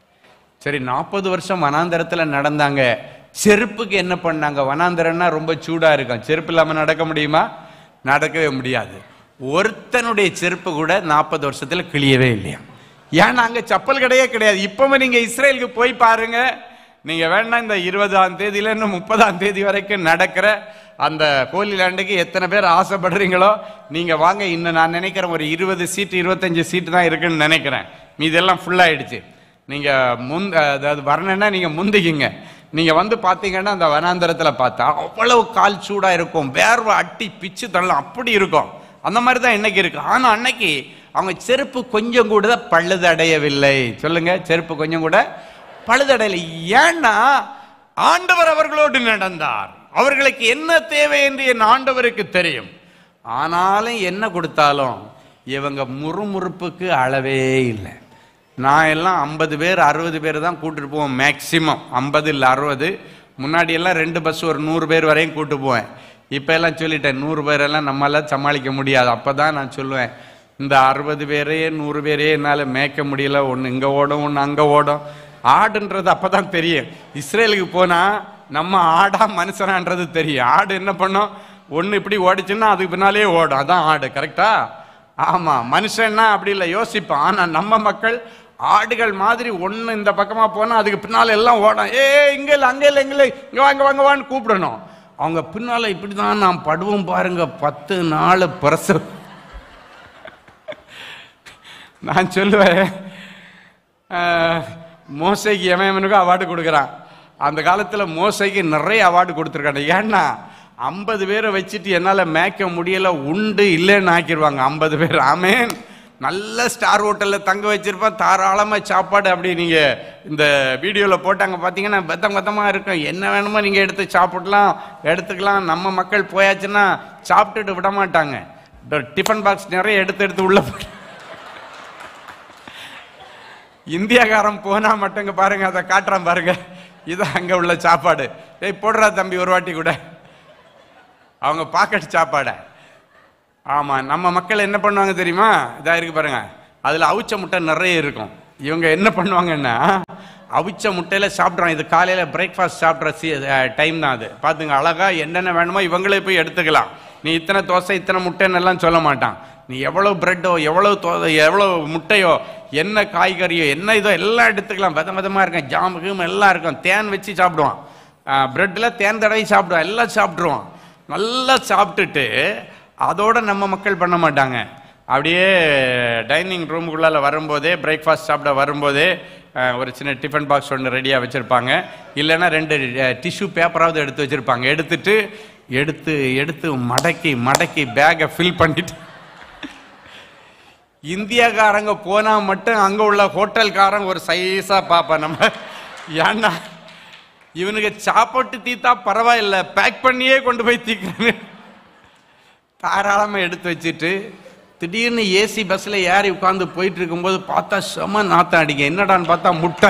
Speaker 1: சரி நாற்பது வருஷம் வனாந்தரத்துல நடந்தாங்க செருப்புக்கு என்ன பண்ணாங்க வனாந்தரம்னா ரொம்ப சூடா இருக்கும் செருப்பு இல்லாம நடக்க முடியுமா நடக்கவே முடியாது ஒருத்தனுடைய செருப்பு கூட நாற்பது வருஷத்துல கிழியவே இல்லையா ஏன்னா அங்க செப்பல் கிடையே கிடையாது இப்பவும் நீங்க இஸ்ரேலுக்கு போய் பாருங்க நீங்க வேணா இந்த இருபதாம் தேதியில இருந்து முப்பதாம் தேதி வரைக்கும் நடக்கிற அந்த ஹோலி லேண்டுக்கு எத்தனை பேர் ஆசைப்படுறீங்களோ நீங்க வாங்க இன்னும் நான் நினைக்கிறேன் ஒரு இருபது சீட்டு இருபத்தஞ்சு சீட்டு தான் இருக்குன்னு நினைக்கிறேன் மீதெல்லாம் ஃபுல்லாயிடுச்சு நீங்க முந்த அதாவது வரணும்னா நீங்க முந்திக்கிங்க நீங்க வந்து பாத்தீங்கன்னா அந்த வனாந்தரத்துல பார்த்தா அவ்வளவு கால் சூடா இருக்கும் வேர்வை அட்டி பிச்சு தள்ளும் அப்படி இருக்கும் அந்த மாதிரி தான் இன்னைக்கு இருக்கு ஆனா அன்னைக்கு அவங்க செருப்பு கொஞ்சம் கூட பழுதடையவில்லை சொல்லுங்க செருப்பு கொஞ்சம் கூட பழுதடையலை ஏன்னா ஆண்டவர் அவர்களோடு நடந்தார் அவர்களுக்கு என்ன தேவை என்று என் ஆண்டவருக்கு தெரியும் ஆனாலும் என்ன கொடுத்தாலும் இவங்க முறுமுறுப்புக்கு அளவே இல்லை நான் எல்லாம் ஐம்பது பேர் அறுபது பேர் தான் கூட்டிட்டு போவேன் மேக்சிமம் ஐம்பது இல்லை அறுபது முன்னாடி எல்லாம் ரெண்டு பஸ் ஒரு நூறு பேர் வரையும் கூட்டு போவேன் இப்போ எல்லாம் சொல்லிட்டேன் நூறு பேரெல்லாம் நம்மளால சமாளிக்க முடியாது அப்போ தான் நான் சொல்லுவேன் இந்த அறுபது பேரையே நூறு பேரையே என்னால் மேய்க்க முடியல ஒன்று இங்கே ஓடும் ஒன்று அங்கே ஓடும் ஆடுன்றது அப்போ தான் தெரியும் இஸ்ரேலுக்கு போனால் நம்ம ஆடா மனுஷனான்றது தெரியும் ஆடு என்ன பண்ணும் ஒன்று இப்படி ஓடிச்சுன்னா அதுக்கு பின்னாலே ஓடும் அதான் ஆடு கரெக்டா ஆமாம் மனுஷன்னா அப்படி இல்லை யோசிப்பான் ஆனால் நம்ம மக்கள் ஆடுகள் மாதிரி ஒன்று இந்த பக்கமாக போனால் அதுக்கு பின்னால் எல்லாம் ஓடும் ஏ இங்கே இல்லை அங்கே இல்லை இங்கே இல்லை இங்கே வாங்க வாங்க வான்னு கூப்பிடணும் அவங்க பின்னால் இப்படி தான் நான் படுவோம் பாருங்க பத்து நாள் பிரசவ நான் சொல்லுவேன் ஆஹ், மோசைக்கு எமனுக்கும் அவார்டு கொடுக்குறான் அந்த காலத்தில் மோசைக்கு நிறைய அவார்டு கொடுத்துருக்காங்க ஏன்னா ஐம்பது பேரை வச்சுட்டு என்னால் மேய்க்க முடியல உண்டு இல்லைன்னு ஆக்கிடுவாங்க ஐம்பது பேர் ஆமேன் நல்ல ஸ்டார் ஹோட்டலில் தங்க வச்சிருப்பான் தாராளமாக சாப்பாடு அப்படி நீங்கள் இந்த வீடியோவில் போட்டாங்க பார்த்தீங்கன்னா பெத்தம் பெத்தமாக இருக்கும் என்ன வேணுமோ நீங்கள் எடுத்து சாப்பிடலாம் எடுத்துக்கலாம் நம்ம மக்கள் போயாச்சுன்னா சாப்பிட்டுட்டு விட மாட்டாங்க இந்த டிஃபன் பாக்ஸ் நிறைய எடுத்து எடுத்து உள்ள போட்டு இந்தியாக்காரன் போனா மட்டுங்க பாருங்க அதை காட்டுறான் பாருங்க இது அங்க உள்ள சாப்பாடு ஏய் போடுறா தம்பி ஒரு வாட்டி கூட அவங்க பாக்கெட் சாப்பாட ஆமா நம்ம மக்கள் என்ன பண்ணுவாங்க தெரியுமா இதா இருக்கு பாருங்க அதுல அவிச்ச முட்டை நிறைய இருக்கும் இவங்க என்ன பண்ணுவாங்கன்னா அவிச்ச முட்டையில சாப்பிட்றான் இது காலையில பிரேக்ஃபாஸ்ட் சாப்பிட்ற டைம் தான் அது பாத்துங்க அழகா என்னென்ன வேணுமோ இவங்களே போய் எடுத்துக்கலாம் நீ இத்தனை தோசை இத்தனை முட்டைன்னு எல்லாம் சொல்ல மாட்டான் நீ எவ்வளவு பிரெட்டோ எவ்வளவு தோ எவ்வளவு முட்டையோ என்ன காய்கறியோ என்ன இதோ எல்லாம் எடுத்துக்கலாம் வித விதமா இருக்கும் ஜாமு கீமு எல்லாம் இருக்கும் தேன் வச்சு சாப்பிடுவான் பிரெட்டில் தேன் தடவை சாப்பிடுவான் எல்லாம் சாப்பிட்ருவான் நல்லா சாப்பிட்டுட்டு அதோட நம்ம மக்கள் பண்ண மாட்டாங்க அப்படியே டைனிங் ரூமுக்குள்ளால வரும்போதே பிரேக்ஃபாஸ்ட் சாப்பிட வரும்போதே அஹ், ஒரு சின்ன டிஃபன் பாக்ஸ் ஒன்று ரெடியாக வச்சுருப்பாங்க இல்லைன்னா ரெண்டு டிஷ்யூ பேப்பராவது எடுத்து வச்சுருப்பாங்க எடுத்துட்டு எடுத்து எடுத்து மடக்கி மடக்கி பேக்கை ஃபில் பண்ணிட்டு இந்தியாக்காரங்க போனா மட்டும் அங்க உள்ள ஹோட்டல்காரன் ஒரு சைஸா பார்ப்பான் நம்ம ஏன்னா இவனுக்கு சாப்பாட்டு தீத்தா பரவாயில்ல பேக் பண்ணியே கொண்டு போய் தீக்கிறேன்னு தாராளமா எடுத்து வச்சுட்டு திடீர்னு ஏசி பஸ்ல ஏறி உட்காந்து போயிட்டு இருக்கும்போது பார்த்தா செம நாத்தம் அடிக்க என்னடான்னு பார்த்தா முட்டை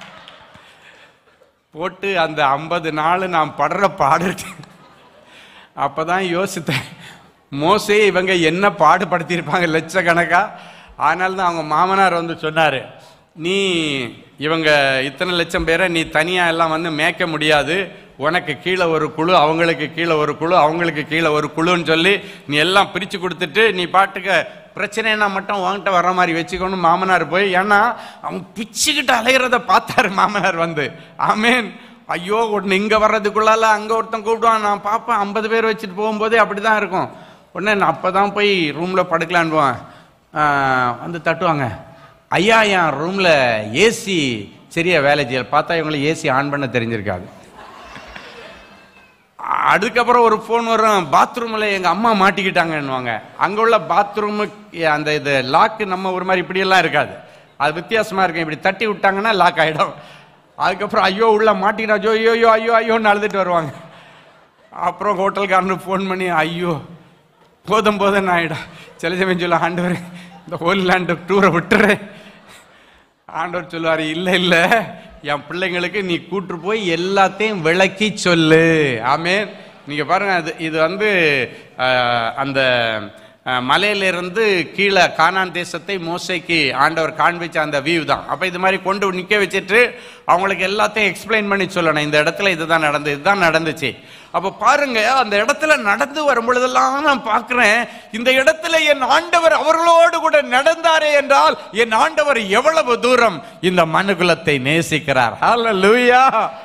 Speaker 1: போட்டு அந்த ஐம்பது நாள் நான் படுற பாடு இருக்கு அப்பதான் யோசித்தேன் மோசே இவங்க என்ன பாடுபடுத்தியிருப்பாங்க லட்சக்கணக்கா அதனால தான் அவங்க மாமனார் வந்து சொன்னாரு நீ இவங்க இத்தனை லட்சம் பேரை நீ தனியா எல்லாம் வந்து மேய்க்க முடியாது உனக்கு கீழே ஒரு குழு அவங்களுக்கு கீழே ஒரு குழு அவங்களுக்கு கீழே ஒரு குழுன்னு சொல்லி நீ எல்லாம் பிரிச்சு கொடுத்துட்டு நீ பாட்டுக்க பிரச்சனைனா மட்டும் உன்கிட்ட வர்ற மாதிரி வச்சுக்கணும் மாமனார் போய் ஏன்னா அவன் பிச்சுக்கிட்டு அலைகிறத பார்த்தாரு மாமனார் வந்து ஆமேன் ஐயோ ஒன்று இங்கே வர்றதுக்குள்ளால அங்கே ஒருத்தன் கூப்பிடுவான் நான் பார்ப்பேன் ஐம்பது பேர் வச்சுட்டு போகும்போதே அப்படி தான் இருக்கும் உடனே நான் அப்போ தான் போய் ரூமில் படுக்கலான்னு போவேன் ஆஹ் வந்து தட்டுவாங்க ஐயா என் ரூமில் ஏசி சரியா வேலை செய்யல பார்த்தா இவங்களை ஏசி ஆன் பண்ண தெரிஞ்சிருக்காது அதுக்கப்புறம் ஒரு ஃபோன் வரும் பாத்ரூமில் எங்கள் அம்மா மாட்டிக்கிட்டாங்கன்னுவாங்க அங்கே உள்ள பாத்ரூமு அந்த இது லாக்கு நம்ம ஒரு மாதிரி இப்படியெல்லாம் இருக்காது அது வித்தியாசமாக இருக்கும் இப்படி தட்டி விட்டாங்கன்னா லாக் ஆகிடும் அதுக்கப்புறம் ஐயோ உள்ள மாட்டிக்கிட்டா ஐயோ ஐயோ ஐயோ ஐயோ ஐயோன்னு அழுதுட்டு வருவாங்க அப்புறம் ஹோட்டல்காரனுக்கு ஃபோன் பண்ணி ஐயோ போதும் போதும் ஆயிடும் சில சமயம் சொல்ல ஆண்டவர் இந்த ஹோல் லேண்டு டூரை விட்டுறேன் ஆண்டவர் சொல்லுவார் இல்லை இல்லை என் பிள்ளைங்களுக்கு நீ கூட்டு போய் எல்லாத்தையும் விளக்கி சொல்லு ஆமேன் நீங்க பாருங்க அது இது வந்து அஹ், அந்த அஹ், மலையிலிருந்து கீழே கானான் தேசத்தை மோசைக்கு ஆண்டவர் காண்பிச்ச அந்த வியூ தான் அப்போ இது மாதிரி கொண்டு நிற்க வச்சுட்டு அவங்களுக்கு எல்லாத்தையும் எக்ஸ்பிளைன் பண்ணி சொல்லணும் இந்த இடத்துல இதுதான் நடந்து இதுதான் நடந்துச்சு அப்போ பாருங்க அந்த இடத்துல நடந்து வரும் பொழுதெல்லாம் நான் பார்க்கிறேன் இந்த இடத்துல என் ஆண்டவர் அவர்களோடு கூட நடந்தாரே என்றால் என் ஆண்டவர் எவ்வளவு தூரம் இந்த மனுகுலத்தை நேசிக்கிறார் ஹalleluya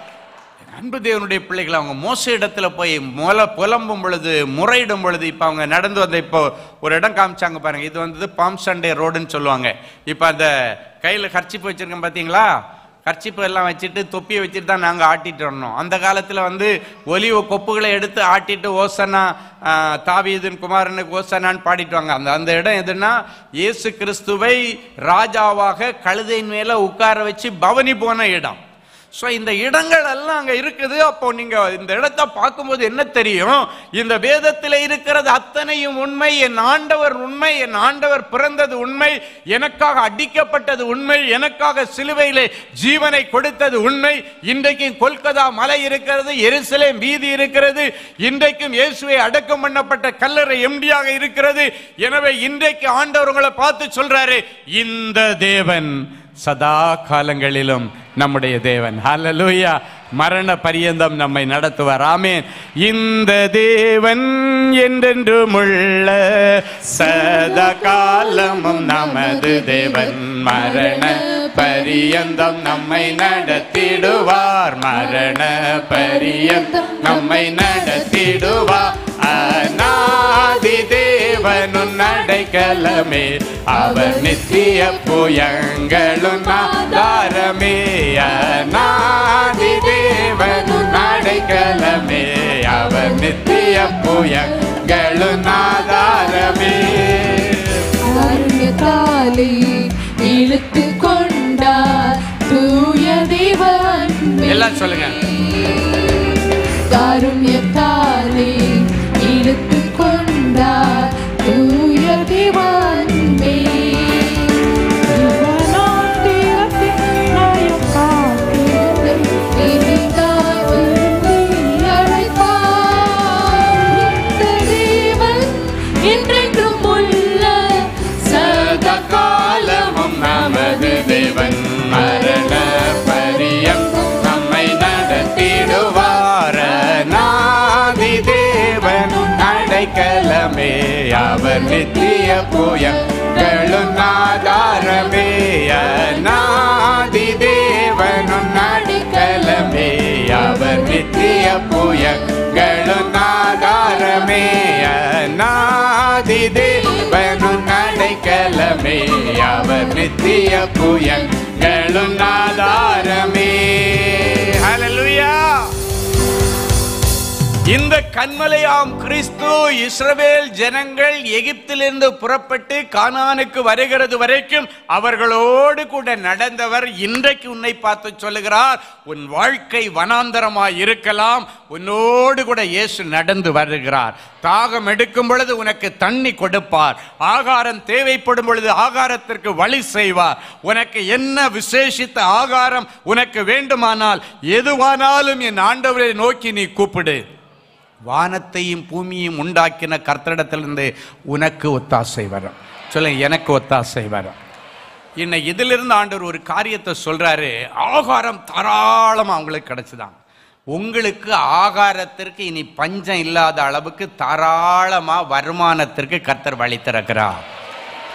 Speaker 1: அன்பு தேவனுடைய பிள்ளைகள் அவங்க மோச இடத்துல போய் முல புலம்பும் பொழுது முறையிடும் பொழுது இப்போ அவங்க நடந்து வந்த இப்போ ஒரு இடம் காமிச்சாங்க பாருங்க இது வந்து பாம் சண்டே ரோடுன்னு சொல்லுவாங்க இப்போ அந்த கையில் கர்ச்சிப்பு வச்சிருக்கேன் பார்த்தீங்களா கர்ச்சிப்பு எல்லாம் வச்சுட்டு தொப்பியை வச்சுட்டு தான் நாங்கள் ஆட்டிட்டு வரணும் அந்த காலத்தில் வந்து ஒலிவ கொப்புகளை எடுத்து ஆட்டிட்டு ஓசனா ஆஹ், தாவீதின் குமாரனுக்கு ஓசனான்னு பாடிட்டு வாங்க அந்த அந்த இடம் எதுன்னா இயேசு கிறிஸ்துவை ராஜாவாக கழுதையின் மேலே உட்கார வச்சு பவனி போன இடம் ஸோ இந்த இடங்கள் எல்லாம் அங்கே இருக்குது அப்போ நீங்க இந்த இடத்தை பார்க்கும்போது என்ன தெரியும் இந்த வேதத்தில் இருக்கிறது அத்தனையும் உண்மை என் ஆண்டவர் உண்மை என் ஆண்டவர் பிறந்தது உண்மை எனக்காக அடிக்கப்பட்டது உண்மை எனக்காக சிலுவையிலே ஜீவனை கொடுத்தது உண்மை இன்றைக்கும் கொல்கத்தா மலை இருக்கிறது எருசலேம் வீதி இருக்கிறது இன்றைக்கும் இயேசுவை அடக்கம் பண்ணப்பட்ட கல்லறை எம்டியாக இருக்கிறது எனவே இன்றைக்கு ஆண்டவர் உங்களை பார்த்து சொல்றாரு இந்த தேவன் சதா காலங்களிலும் நம்முடைய தேவன் ஹalleluya மரண பரியந்தம் நம்மை நடத்துவார் ஆமென் இந்த தேவன் என்றென்றும் உள்ள சதா காலமும் நமது தேவன் மரண பரியந்தம் நம்மை நடத்திடுவார் மரண பரியந்தம் நம்மை நடத்திடுவார் அநாதி தேவனும் நடைக்கலமே அவர் நித்திய புயங்களும் ஆதாரமே அநாதி தேவனும் நடைக்கலமே அவர் நித்திய புயங்களும் ஆதாரமே
Speaker 3: காருண்யத்தாலே இழுத்து கொண்டார் தூய தேவன்
Speaker 1: எல்லாம் சொல்லுங்க.
Speaker 3: காருண்யத்தாலே இழுத்து கொண்டார் தூய தேவன் என்றென்றும் உள்ள
Speaker 1: சதா காலமும் நமது தேவன் மரண பரியம் நம்மை நடத்திடுவார் நாதி தேவன் அடைக்கலமே அவர் நித்திய புயங்களும் ஆதாரமே நாதி தேவனும் அடைக்கலமே அவர் நித்திய புயங்களும் ஆதாரமே நாதி தேவனும் அடைக்கலமே அவர் நித்திய புயங்களும் ஆதாரமே ஹalleluya இந்த கண்மலையாம் கிறிஸ்து இஸ்ரவேல் ஜனங்கள் எகிப்திலிருந்து புறப்பட்டு கானானுக்கு வருகிறது வரைக்கும் அவர்களோடு கூட நடந்தவர் இன்றைக்கு உன்னை பார்த்து சொல்லுகிறார் உன் வாழ்க்கை வனாந்தரமாய் இருக்கலாம் உன்னோடு கூட இயேசு நடந்து வருகிறார் தாகம் எடுக்கும் பொழுது உனக்கு தண்ணி கொடுப்பார் ஆகாரம் தேவைப்படும் பொழுது ஆகாரத்திற்கு வழி செய்வார் உனக்கு என்ன விசேஷித்த ஆகாரம் உனக்கு வேண்டுமானால் எதுவானாலும் என் ஆண்டவரை நோக்கி நீ கூப்பிடு வானத்தையும் பூமியையும் உண்டாக்கின கர்த்தரிடத்திலிருந்து உனக்கு ஒத்தாசை வரும் சொல்லுங்க எனக்கு ஒத்தாசை வரும் இன்னை இதிலிருந்து ஆண்டவர் ஒரு காரியத்தை சொல்றாரு ஆகாரம் தாராளமா அவங்களுக்கு கிடைச்சுதான் உங்களுக்கு ஆகாரத்திற்கு இனி பஞ்சம் இல்லாத அளவுக்கு தாராளமா வருமானத்திற்கு கர்த்தர் வழி திறக்கிறார்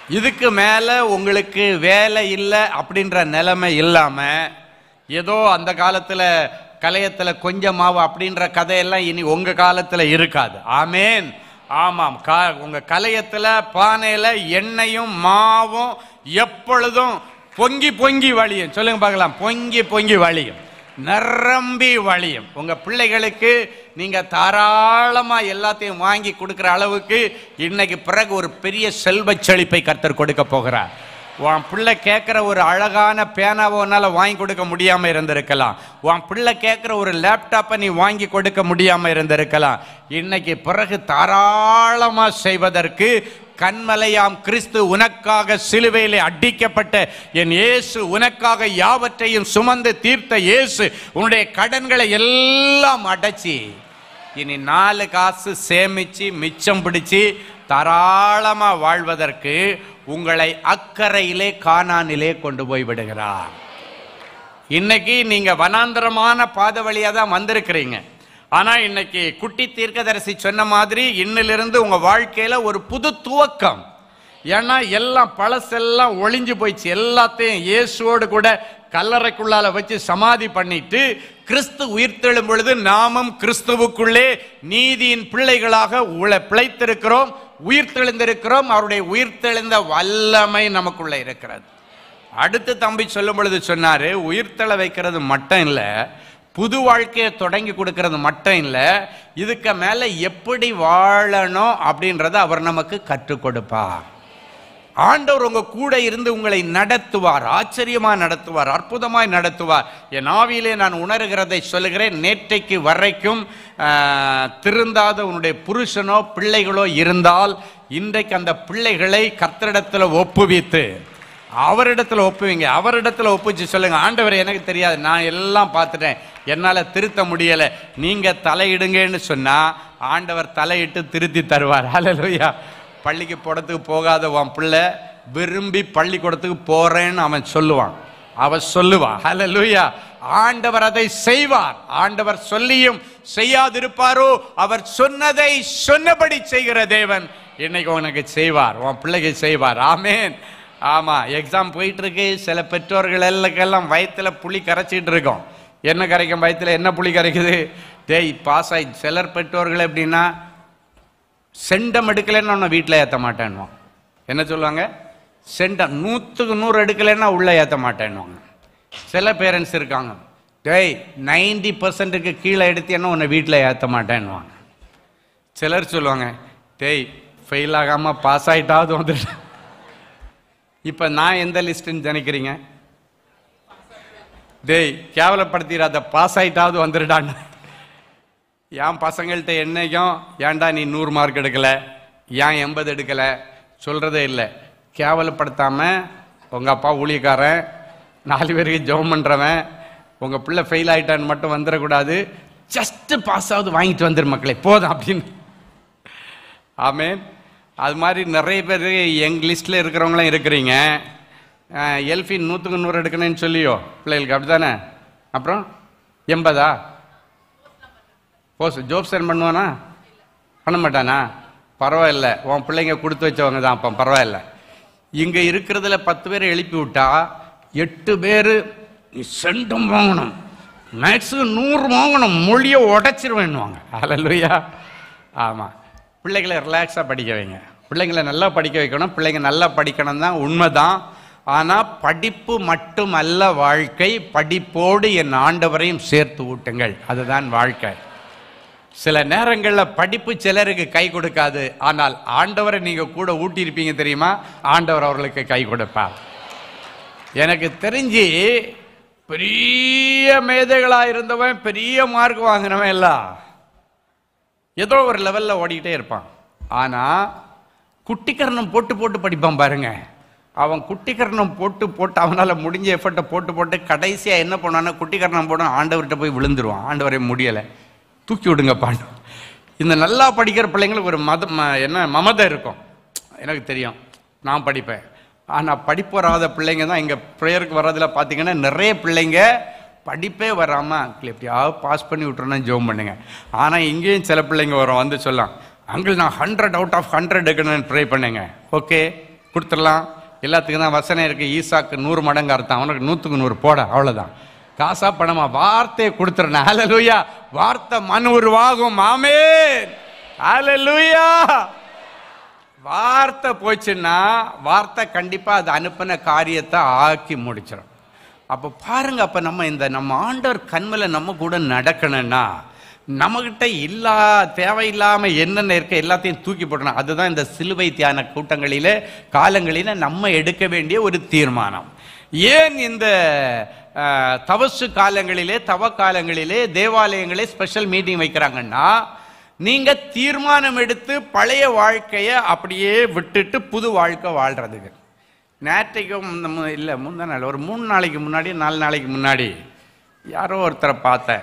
Speaker 1: இதுக்கு மேலே உங்களுக்கு வேலை இல்லை அப்படின்ற நிலைமை இல்லாமல் ஏதோ அந்த காலத்தில் கலையத்தில் கொஞ்சம் மாவு அப்படின்ற கதையெல்லாம் இனி உங்கள் காலத்தில் இருக்காது ஆமேன் ஆமாம் கா உங்கள் கலையத்தில் பானையில் எண்ணெயும் மாவும் எப்பொழுதும் பொங்கி பொங்கி வழியும் சொல்லுங்க பார்க்கலாம் பொங்கி பொங்கி வழியும் நிரம்பி வழியும் உங்க பிள்ளைகளுக்கு நீங்க தாராளமா எல்லாத்தையும் வாங்கி கொடுக்கிற அளவுக்கு இன்னைக்கு பிறகு ஒரு பெரிய செல்வச் செழிப்பை கர்த்தர் கொடுக்க போகிறார் உன் பிள்ளை கேட்குற ஒரு அழகான பேனாவை உன்னால் வாங்கி கொடுக்க முடியாமல் இருந்திருக்கலாம் உன் பிள்ளை கேட்குற ஒரு லேப்டாப்பை நீ வாங்கி கொடுக்க முடியாமல் இருந்திருக்கலாம் இன்னைக்கு பிறகு தாராளமாக செய்வதற்கு கண்மலையாம் கிறிஸ்து உனக்காக சிலுவையிலே அடிக்கப்பட்ட என் இயேசு உனக்காக யாவற்றையும் சுமந்து தீர்த்த இயேசு உன்னுடைய கடன்களை எல்லாம் அடைச்சி இனி நாலு காசு சேமிச்சு மிச்சம் பிடிச்சு தாராளமா வாழ்வதற்கு உங்களை அக்கறையிலே கானானிலே கொண்டு போய் விடுகிறார் இன்னைக்கு நீங்க வனாந்தரமான பாத வழியா தான் வந்திருக்கிறீங்க ஆனா இன்னைக்கு குட்டி தீர்க்கதரிசி சொன்ன மாதிரி இன்னிலிருந்து உங்க வாழ்க்கையில ஒரு புது துவக்கம் ஏன்னா எல்லாம் பழசெல்லாம் ஒளிஞ்சு போயிடுச்சு எல்லாத்தையும் இயேசுவோடு கூட கல்லறைக்குள்ளால வச்சு சமாதி பண்ணிட்டு கிறிஸ்து உயிர்த்தெழும் பொழுது நாமும் கிறிஸ்துவுக்குள்ளே நீதியின் பிள்ளைகளாக உள்ள பிழைத்திருக்கிறோம் உயிர்த்தெழுந்திருக்கிறோம் அவருடைய உயிர்த்தெழுந்த வல்லமை நமக்குள்ள இருக்கிறது அடுத்து தம்பி சொல்லும் பொழுது சொன்னாரு உயிர்த்தெழ வைக்கிறது மட்டும் இல்ல புது வாழ்க்கையை தொடங்கி கொடுக்கறது மட்டும் இல்ல இதுக்கு மேல எப்படி வாழணும் அப்படின்றத அவர் நமக்கு கற்றுக் கொடுப்பார் ஆண்டவர் உங்க கூட இருந்து உங்களை நடத்துவார் ஆச்சரியமா நடத்துவார் அற்புதமாய் நடத்துவார் என் ஆவியிலே நான் உணர்கிறதை சொல்லுகிறேன் நேற்றைக்கு வரைக்கும் ஆஹ், திருந்தாத உன்னுடைய புருஷனோ பிள்ளைகளோ இருந்தால் இன்றைக்கு அந்த பிள்ளைகளை கர்த்தரிடத்துல ஒப்புவித்து அவரிடத்துல ஒப்புவீங்க அவரிடத்துல ஒப்புச்சு சொல்லுங்க ஆண்டவர் எனக்கு தெரியாது நான் எல்லாம் பார்த்துட்டேன் என்னால திருத்த முடியல நீங்க தலையிடுங்கன்னு சொன்னா ஆண்டவர் தலையிட்டு திருத்தி தருவார் ஹalleluya பள்ளிக்கு போடத்துக்கு போகாத உன் பிள்ளை விரும்பி பள்ளிக்கூடத்துக்கு போறேன்னு அவன் சொல்லுவான் அவன் சொல்லுவான் ஹalleluya ஆண்டவர் அதை செய்வார் ஆண்டவர் சொல்லியும் செய்யாதிருப்பாரோ அவர் சொன்னதை சொன்னபடி செய்கிற தேவன் இன்னைக்கு உனக்கு செய்வார் உன் பிள்ளைக்கு செய்வார் ஆமேன் ஆமா எக்ஸாம் போயிட்டு இருக்கு சில பெற்றோர்கள் எல்லாம் வயித்துல புளி கரைச்சிட்டு இருக்கோம் என்ன கரைக்கும் வயித்துல என்ன புளி கரைக்குது டேய் பாஸ் ஆகி சிலர் பெற்றோர்கள் எப்படின்னா செண்டம் எடுக்கலைன்னு உன்னை வீட்டில் ஏற்ற மாட்டேன்னுவான் என்ன சொல்லுவாங்க செண்டம் நூற்றுக்கு நூறு எடுக்கலைன்னா உள்ளே ஏற்ற மாட்டேன்னுவாங்க சில பேரண்ட்ஸ் இருக்காங்க டேய் நைன்டி பர்சன்ட்டுக்கு கீழே எடுத்தேன்னா உன்னை வீட்டில் ஏற்ற மாட்டேன்னுவாங்க சிலர் சொல்லுவாங்க டேய் ஃபெயில் ஆகாமல் பாஸ் ஆகிட்டாவது வந்துட்டு இப்போ நான் எந்த லிஸ்ட்டுன்னு நினைக்கிறீங்க டேய் கேவலப்படுத்திடாத பாஸ் ஆயிட்டாவது வந்துடுடான்னு என் பசங்கள்கிட்ட என்னைக்கும் ஏன்டா நீ நூறு மார்க் எடுக்கல ஏன் எண்பது எடுக்கல சொல்றதே இல்லை கேவலப்படுத்தாம உங்க அப்பா ஊழியக்காரன் நாலு பேருக்கு ஜெபம் பண்றவன் உங்க பிள்ளை ஃபெயில் ஆயிட்டான்னு மட்டும் வந்துடக்கூடாது ஜஸ்ட் பாஸ் ஆகுது வாங்கிட்டு வந்துரு மக்களே போதும் அப்படின்னு ஆமென் அது மாதிரி நிறைய பேர் எங் லிஸ்ட்டில் இருக்கிறவங்களாம் இருக்கிறீங்க அஹ், எல்ஃபின் நூற்றுக்கு நூறு எடுக்கணும்னு சொல்லியோ பிள்ளைகளுக்கு அப்படிதானே அப்புறம் எண்பதா போஸ் ஜோப் சென்ட் பண்ணுவானா பண்ண மாட்டானா பரவாயில்ல உன் பிள்ளைங்க கொடுத்து வச்சவங்க தான் அப்போ பரவாயில்ல இங்கே இருக்கிறதுல பத்து பேரை எழுப்பி விட்டா எட்டு பேர் நீ செண்டும் வாங்கணும் மேக்ஸுக்கு நூறு வாங்கணும் மொழியை உடைச்சிருவேன்னுவாங்க அல்லையா ஆமாம் பிள்ளைகளை ரிலாக்ஸாக படிக்க வைங்க பிள்ளைங்களை நல்லா படிக்க வைக்கணும் பிள்ளைங்க நல்லா படிக்கணும் தான் உண்மைதான் ஆனால் படிப்பு மட்டுமல்ல வாழ்க்கை படிப்போடு என் ஆண்டவரையும் சேர்த்து ஊட்டுங்கள் அதுதான் வாழ்க்கை சில நேரங்களில் படிப்பு சிலருக்கு கை கொடுக்காது ஆனால் ஆண்டவரை நீங்க கூட ஊட்டியிருப்பீங்க தெரியுமா ஆண்டவர் அவர்களுக்கு கை கொடுப்பார் எனக்கு தெரிஞ்சு பெரிய மேதைகளா இருந்தவன் பெரிய மார்க் வாங்கினவன் எல்லாம் ஏதோ ஒரு லெவல்ல ஓடிக்கிட்டே இருப்பான் ஆனா குட்டிக்கரணம் போட்டு போட்டு படிப்பான் பாருங்க அவன் குட்டிக்கரணம் போட்டு போட்டு அவனால முடிஞ்ச எஃபர்ட்டை போட்டு போட்டு கடைசியா என்ன பண்ணான்னா குட்டிக்கரணம் போட ஆண்டவர்கிட்ட போய் விழுந்துருவான் ஆண்டவரை முடியலை தூக்கி விடுங்கப்பான்னு இந்த நல்லா படிக்கிற பிள்ளைங்களுக்கு ஒரு மத ம- என்ன மமதை இருக்கும் எனக்கு தெரியும் நான் படிப்பேன் ஆனால் படிப்பு வராத பிள்ளைங்க தான் இங்கே ப்ரேயருக்கு வர்றதுல பார்த்தீங்கன்னா நிறைய பிள்ளைங்க படிப்பே வராமல் எப்படியாவது பாஸ் பண்ணி விட்டுறோன்னா ஜோம் பண்ணுங்க ஆனால் இங்கேயும் சில பிள்ளைங்க வரும் வந்து சொல்லலாம் அங்கிள் நான் ஹண்ட்ரட் அவுட் ஆஃப் ஹண்ட்ரட் எடுக்கணும்னு ட்ரை பண்ணுங்க ஓகே கொடுத்துடலாம் எல்லாத்துக்கும் தான் வசனம் இருக்கு ஈசாக்கு நூறு மடங்கு அர்த்தம் அவனுக்கு நூற்றுக்கு நூறு போட அவ்வளோதான் காசா பணமா வார்த்தையை கொடுத்துறேன் ஹalleluya வார்த்தை மண் உருவாகும் ஆமென் ஹalleluya வார்த்தை போச்சுன்னா வார்த்தை கண்டிப்பா அது அனுப்பின காரியத்தை ஆக்கி முடிச்சிடும் அப்போ பாருங்க அப்ப நம்ம இந்த நம்ம ஆண்டவர் கண்மல நம்ம கூட நடக்கணும்னா நம்மகிட்ட இல்லா தேவையில்லாம என்னென்ன இருக்க எல்லாத்தையும் தூக்கி போடணும் அதுதான் இந்த சிலுவை தியான கூட்டங்களிலே காலங்களில நம்ம எடுக்க வேண்டிய ஒரு தீர்மானம் ஏன் இந்த அஹ், தவசு காலங்களிலே தவ காலங்களிலே தேவாலயங்களே ஸ்பெஷல் மீட்டிங் வைக்கிறாங்கன்னா நீங்க தீர்மானம் எடுத்து பழைய வாழ்க்கையை அப்படியே விட்டுட்டு புது வாழ்க்கை வாழ்றதுக்கு நேற்றைக்கும் நம்ம இல்லை முந்தின நாள் ஒரு மூணு நாளைக்கு முன்னாடி நாலு நாளைக்கு முன்னாடி யாரோ ஒருத்தரை பார்த்தேன்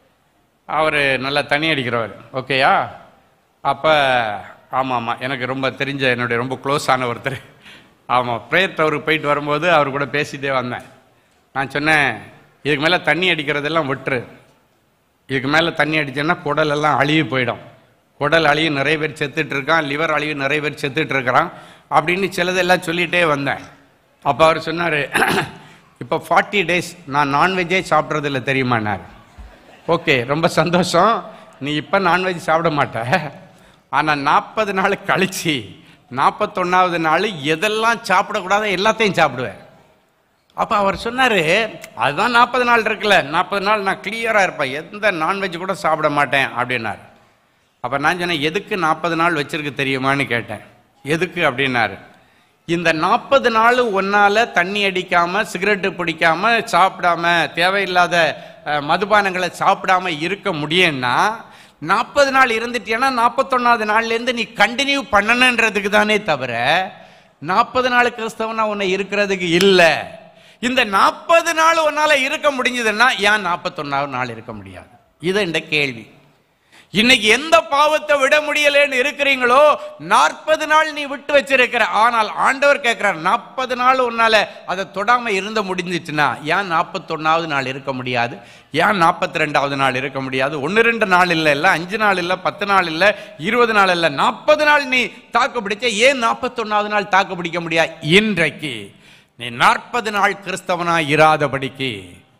Speaker 1: அவர் நல்லா தண்ணி அடிக்கிறவர் ஓகேயா அப்போ ஆமாம் ஆமாம் எனக்கு ரொம்ப தெரிஞ்ச என்னுடைய ரொம்ப க்ளோஸ் ஆன ஒருத்தர் ஆமாம் ப்ரேயர் டவருக்கு போயிட்டு வரும்போது அவர் கூட பேசிட்டே வந்தேன் நான் சொன்னேன் இதுக்கு மேலே தண்ணி அடிக்கிறதெல்லாம் விட்டுரு இதுக்கு மேலே தண்ணி அடிச்சேன்னா குடல் எல்லாம் அழுகி போயிடும் குடல் அழிவு நிறைய பேர் செத்துட்டு இருக்கான் லிவர் அழிவு நிறைய பேர் செத்துட்டு இருக்கிறான் அப்படின்னு சிலதெல்லாம் சொல்லிட்டே வந்தேன் அப்போ அவர் சொன்னார் இப்போ ஃபார்ட்டி டேஸ் நான் நான்வெஜ்ஜே சாப்பிட்றதில்ல தெரியுமான்னார் ஓகே ரொம்ப சந்தோஷம் நீ இப்போ நான்வெஜ் சாப்பிட மாட்ட ஆனால் நாற்பது நாள் கழிச்சு நாற்பத்தொன்னாவது நாள் எதெல்லாம் சாப்பிடக்கூடாதோ எல்லாத்தையும் சாப்பிடுவேன் அப்போ அவர் சொன்னார் அதுதான் நாற்பது நாள் இருக்குல்ல நாற்பது நாள் நான் கிளியராக இருப்பேன் எந்த நான்வெஜ் கூட சாப்பிட மாட்டேன் அப்படின்னாரு அப்போ நான் சொன்னேன் எதுக்கு நாற்பது நாள் வச்சிருக்கு தெரியுமான்னு கேட்டேன் எதுக்கு அப்படின்னாரு இந்த நாற்பது நாள் ஒன்னால தண்ணி அடிக்காம சிகரெட்டு பிடிக்காம சாப்பிடாம தேவையில்லாத அஹ், மதுபானங்களை சாப்பிடாம இருக்க முடியும்னா நாற்பது நாள் இருந்துட்டேன்னா நாற்பத்தொன்னாவது நாள்லேருந்து நீ கண்டினியூ பண்ணணுன்றதுக்கு தானே தவிர நாற்பது நாள் கிறிஸ்தவனா உன்னை இருக்கிறதுக்கு இல்லை இந்த நாற்பது நாள் உன்னால இருக்க முடிஞ்சதுன்னா ஏன் நாற்பத்தொன்னாவது நாள் இருக்க முடியாது இது இந்த கேள்வி இன்னைக்கு எந்த பாவத்தை விட முடியலன்னு இருக்கிறீங்களோ நாற்பது நாள் நீ விட்டு வச்சிருக்கிற ஆனால் ஆண்டவர் கேட்கிறார் நாற்பது நாள் உன்னால அதை தொடாம இருந்த முடிஞ்சிச்சுன்னா ஏன் நாற்பத்தொன்னாவது நாள் இருக்க முடியாது ஏன் நாற்பத்தி ரெண்டாவது நாள் இருக்க முடியாது ஒன்று ரெண்டு நாள் இல்லை இல்லை அஞ்சு நாள் இல்லை பத்து நாள் இல்லை இருபது நாள் இல்லை நாற்பது நாள் நீ தாக்கு பிடிச்ச ஏன் நாற்பத்தொன்னாவது நாள் தாக்கு பிடிக்க முடியாது இன்றைக்கு நீ நாற்பது நாள் கிறிஸ்தவனா இராதபடிக்கு